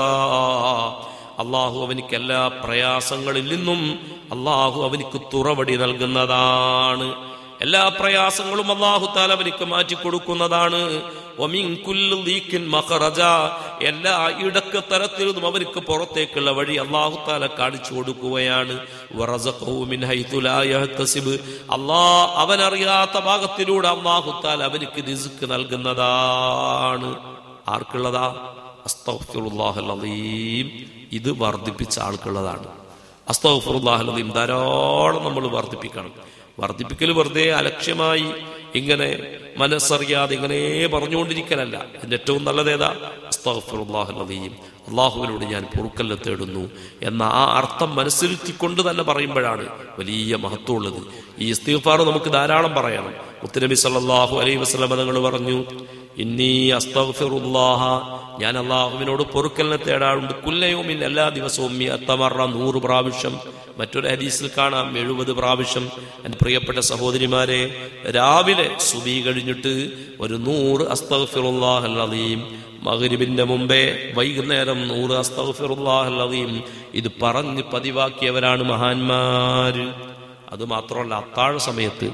അള്ളാഹു അവനിക്ക് എല്ലാ പ്രയാസങ്ങളിൽ നിന്നും അള്ളാഹു അവനിക്ക് തുറവടി നൽകുന്നതാണ് എല്ലാ പ്രയാസങ്ങളും അള്ളാഹു താല അവനിക്ക് മാറ്റിക്കൊടുക്കുന്നതാണ് എല്ലാ ഇടക്ക് തരത്തിലും അവർക്ക് പുറത്തേക്കുള്ള വഴി അള്ളാഹു താല കാണിച്ചു കൊടുക്കുകയാണ് അള്ളാ അവനറിയാത്ത ഭാഗത്തിലൂടെ അള്ളാഹു താല അവനിക്ക് റിസ്ക് നൽകുന്നതാണ് ആർക്കുള്ളതാ അസ്തഫുറുല്ലാഹലീം ഇത് വർദ്ധിപ്പിച്ച ആൾക്കുള്ളതാണ് അസ്തഫുറുല്ലാഹലീം ധാരാളം നമ്മൾ വർദ്ധിപ്പിക്കണം വർദ്ധിപ്പിക്കൽ വെറുതെ അലക്ഷ്യമായി ഇങ്ങനെ മനസ്സറിയാതെ ഇങ്ങനെ പറഞ്ഞുകൊണ്ടിരിക്കലല്ല ഇതിന്റെ ഏറ്റവും നല്ലത് ഏതാ അസ്തഫുറുല്ലാഹലീം അള്ളാഹുവിനോട് ഞാൻ പൊറുക്കല്ല തേടുന്നു എന്ന ആ അർത്ഥം മനസ്സിരുത്തിക്കൊണ്ട് തന്നെ പറയുമ്പോഴാണ് വലിയ മഹത്വമുള്ളത് ഈ ഇസ്തിഗ്ഫാർ നമുക്ക് ധാരാളം പറയണം മുത്തുനബി സല്ലല്ലാഹു അലൈഹി വസല്ലം തങ്ങൾ പറഞ്ഞു ഇന്നീ അസ്തഗ്ഫിറുല്ലാഹ ഞാൻ അള്ളാഹുവിനോട് പൊറുക്കലിനെ തേടാറുണ്ട് കുല്ലയോമിൻ എല്ലാ ദിവസവും അത്തമറ നൂറ് പ്രാവശ്യം മറ്റൊരു ഹദീസിൽ കാണാം എഴുപത് പ്രാവശ്യം എൻ്റെ പ്രിയപ്പെട്ട സഹോദരിമാരെ രാവിലെ സുബി കഴിഞ്ഞിട്ട് ഒരു നൂറ് അസ്തഗ്ഫിറുല്ലാഹല്ലീം മകരിബിന്റെ മുമ്പേ വൈകുന്നേരം നൂറ് അസ്തഗ്ഫിറുല്ലാഹല്ലീം ഇത് പറഞ്ഞ് പതിവാക്കിയവരാണ് മഹാന്മാര് അത് മാത്രമല്ല അത്താഴ സമയത്ത്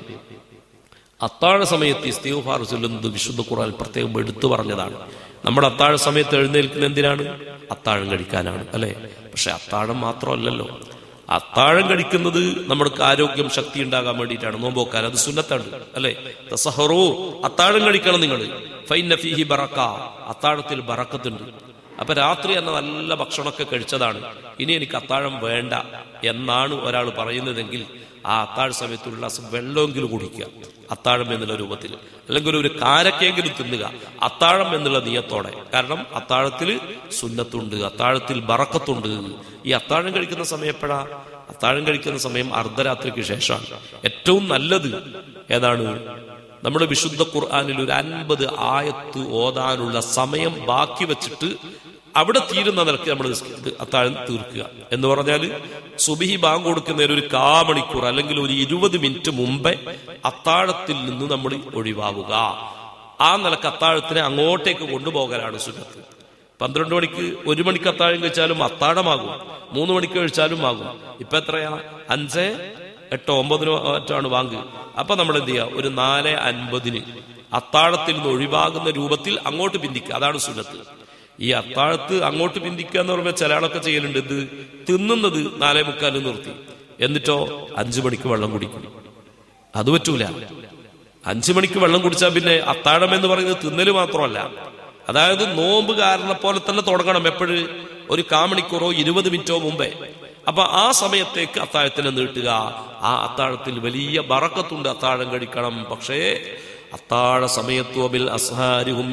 അത്താഴ സമയത്ത് ഇസ്തിഗ്ഫാർ ചൊല്ലുന്നത് വിശുദ്ധ ഖുർആൻ പ്രത്യേകം എടുത്തു പറഞ്ഞതാണ് നമ്മുടെ അത്താഴ സമയത്ത് എഴുന്നേൽക്കുന്ന എന്തിനാണ് അത്താഴം കഴിക്കാനാണ് അല്ലെ പക്ഷെ അത്താഴം മാത്രമല്ലല്ലോ അത്താഴം കഴിക്കുന്നത് നമ്മൾക്ക് ആരോഗ്യം ശക്തി ഉണ്ടാകാൻ വേണ്ടിയിട്ടാണ് നോമ്പോക്കാൻ അത് സുന്നത്താണ് അല്ലെ തസഹറോ അത്താഴം കഴിക്കണം നിങ്ങൾ ഫൈന ഫീഹി ബറക്ക അത്താഴത്തിൽ ബറക്കത്തുണ്ട് അപ്പൊ രാത്രി എന്ന നല്ല ഭക്ഷണമൊക്കെ കഴിച്ചതാണ് ഇനി എനിക്ക് അത്താഴം വേണ്ട എന്നാണ് ഒരാൾ പറയുന്നതെങ്കിൽ ആ അത്താഴ സമയത്തുള്ള ഗ്ലാസ് വെള്ളമെങ്കിലും കുടിക്കുക അത്താഴം എന്നുള്ള രൂപത്തിൽ അല്ലെങ്കിൽ ഒരു കാരക്കെങ്കിലും തിന്നുക അത്താഴം എന്നുള്ള നിയത്തോടെ കാരണം അത്താഴത്തിൽ സുന്നത്തുണ്ട് അത്താഴത്തിൽ ബറക്കത്തുണ്ട് ഈ അത്താഴം കഴിക്കുന്ന സമയം എപ്പോഴാ അത്താഴം കഴിക്കുന്ന സമയം അർദ്ധരാത്രിക്ക് ശേഷമാണ് ഏറ്റവും നല്ലത് ഏതാണ് നമ്മുടെ വിശുദ്ധ ഖുർആാനിൽ ഒരു അൻപത് ആയത്ത് ഓതാനുള്ള സമയം ബാക്കി വെച്ചിട്ട് അവിടെ തീരുന്ന നിലക്ക് നമ്മൾ അത്താഴം തീർക്കുക എന്ന് പറഞ്ഞാൽ സുബിഹി ബാങ്ക് കൊടുക്കുന്നതിന് ഒരു കാ മണിക്കൂർ അല്ലെങ്കിൽ ഒരു ഇരുപത് മിനിറ്റ് മുമ്പേ അത്താഴത്തിൽ നിന്ന് നമ്മൾ ഒഴിവാവുക ആ നിലക്ക് അത്താഴത്തിനെ അങ്ങോട്ടേക്ക് കൊണ്ടുപോകലാണ് സുന്നത്ത് പന്ത്രണ്ട് മണിക്ക് ഒരു മണിക്ക് അത്താഴം കഴിച്ചാലും അത്താഴമാകും മൂന്ന് മണിക്ക് കഴിച്ചാലും ആകും ഇപ്പൊ എത്രയാ അഞ്ച് എട്ടോ ഒമ്പതിനോ മറ്റാണ് വാങ്ക് അപ്പൊ നമ്മൾ എന്ത് ചെയ്യുക ഒരു നാല് അൻപതിന് അത്താഴത്തിൽ നിന്ന് ഒഴിവാകുന്ന രൂപത്തിൽ അങ്ങോട്ട് പിന്തിക്കുക അതാണ് സുന്നത്ത് ഈ അത്താഴത്ത് അങ്ങോട്ട് പിന്തിക്കുക എന്ന് പറയുമ്പോൾ ചില ആളൊക്കെ ചെയ്യലുണ്ട് ഇത് തിന്നുന്നത് നാലേ മുക്കാലും നിർത്തി എന്നിട്ടോ അഞ്ചു മണിക്ക് വെള്ളം കുടിക്കും അത് പറ്റൂല അഞ്ചു മണിക്ക് വെള്ളം കുടിച്ചാൽ പിന്നെ അത്താഴം എന്ന് പറയുന്നത് തിന്നല് മാത്രമല്ല അതായത് നോമ്പ് കാരണ പോലെ തന്നെ തുടങ്ങണം എപ്പോഴും ഒരു കാമണിക്കൂറോ ഇരുപത് മിനിറ്റോ മുമ്പേ അപ്പൊ ആ സമയത്തേക്ക് അത്താഴത്തിനെ നീട്ടുക ആ അത്താഴത്തിൽ വലിയ ബറക്കത്തുണ്ട് അത്താഴം കഴിക്കണം പക്ഷേ അത്താഴ സമയത്വബിൽ അസ്ഹാരിഹും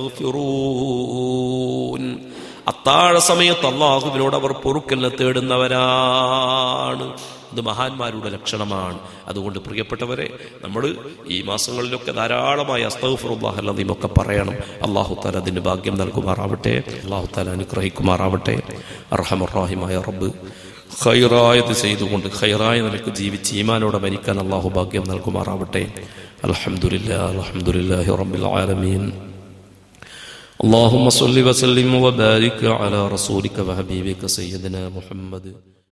യസ്തഗ്ഫിറൂൻ അത്താഴ സമയത്ത് അള്ളാഹുവിനോട് അവർ പൊറുക്കലിനെ തേടുന്നവരാണ് ഇത് മഹാന്മാരുടെ ലക്ഷണമാണ് അതുകൊണ്ട് പ്രിയപ്പെട്ടവരെ നമ്മൾ ഈ മാസങ്ങളിലൊക്കെ ധാരാളമായി അസ്തഫുറുല്ലാഹല്ലതീം ഒക്കെ പറയണം അള്ളാഹു താല അതിന് ഭാഗ്യം നൽകുമാറാവട്ടെ അള്ളാഹു താല അനുഗ്രഹിക്കുമാറാവട്ടെ അർഹമറാഹിമായ റബ്ബ് ഖൈറായത് ചെയ്തുകൊണ്ട് ഖൈറായ നിലക്ക് ജീവിച്ച് ഈമാനോടെ മരിക്കാൻ അള്ളാഹു ഭാഗ്യം നൽകുമാറാവട്ടെ അലഹമുല്ലാ അലഹമുല്ലാഹി റബ്ബിൽ ആലമീൻ اللهم صل وسلم وبارك على رسولك وحبيبك سيدنا محمد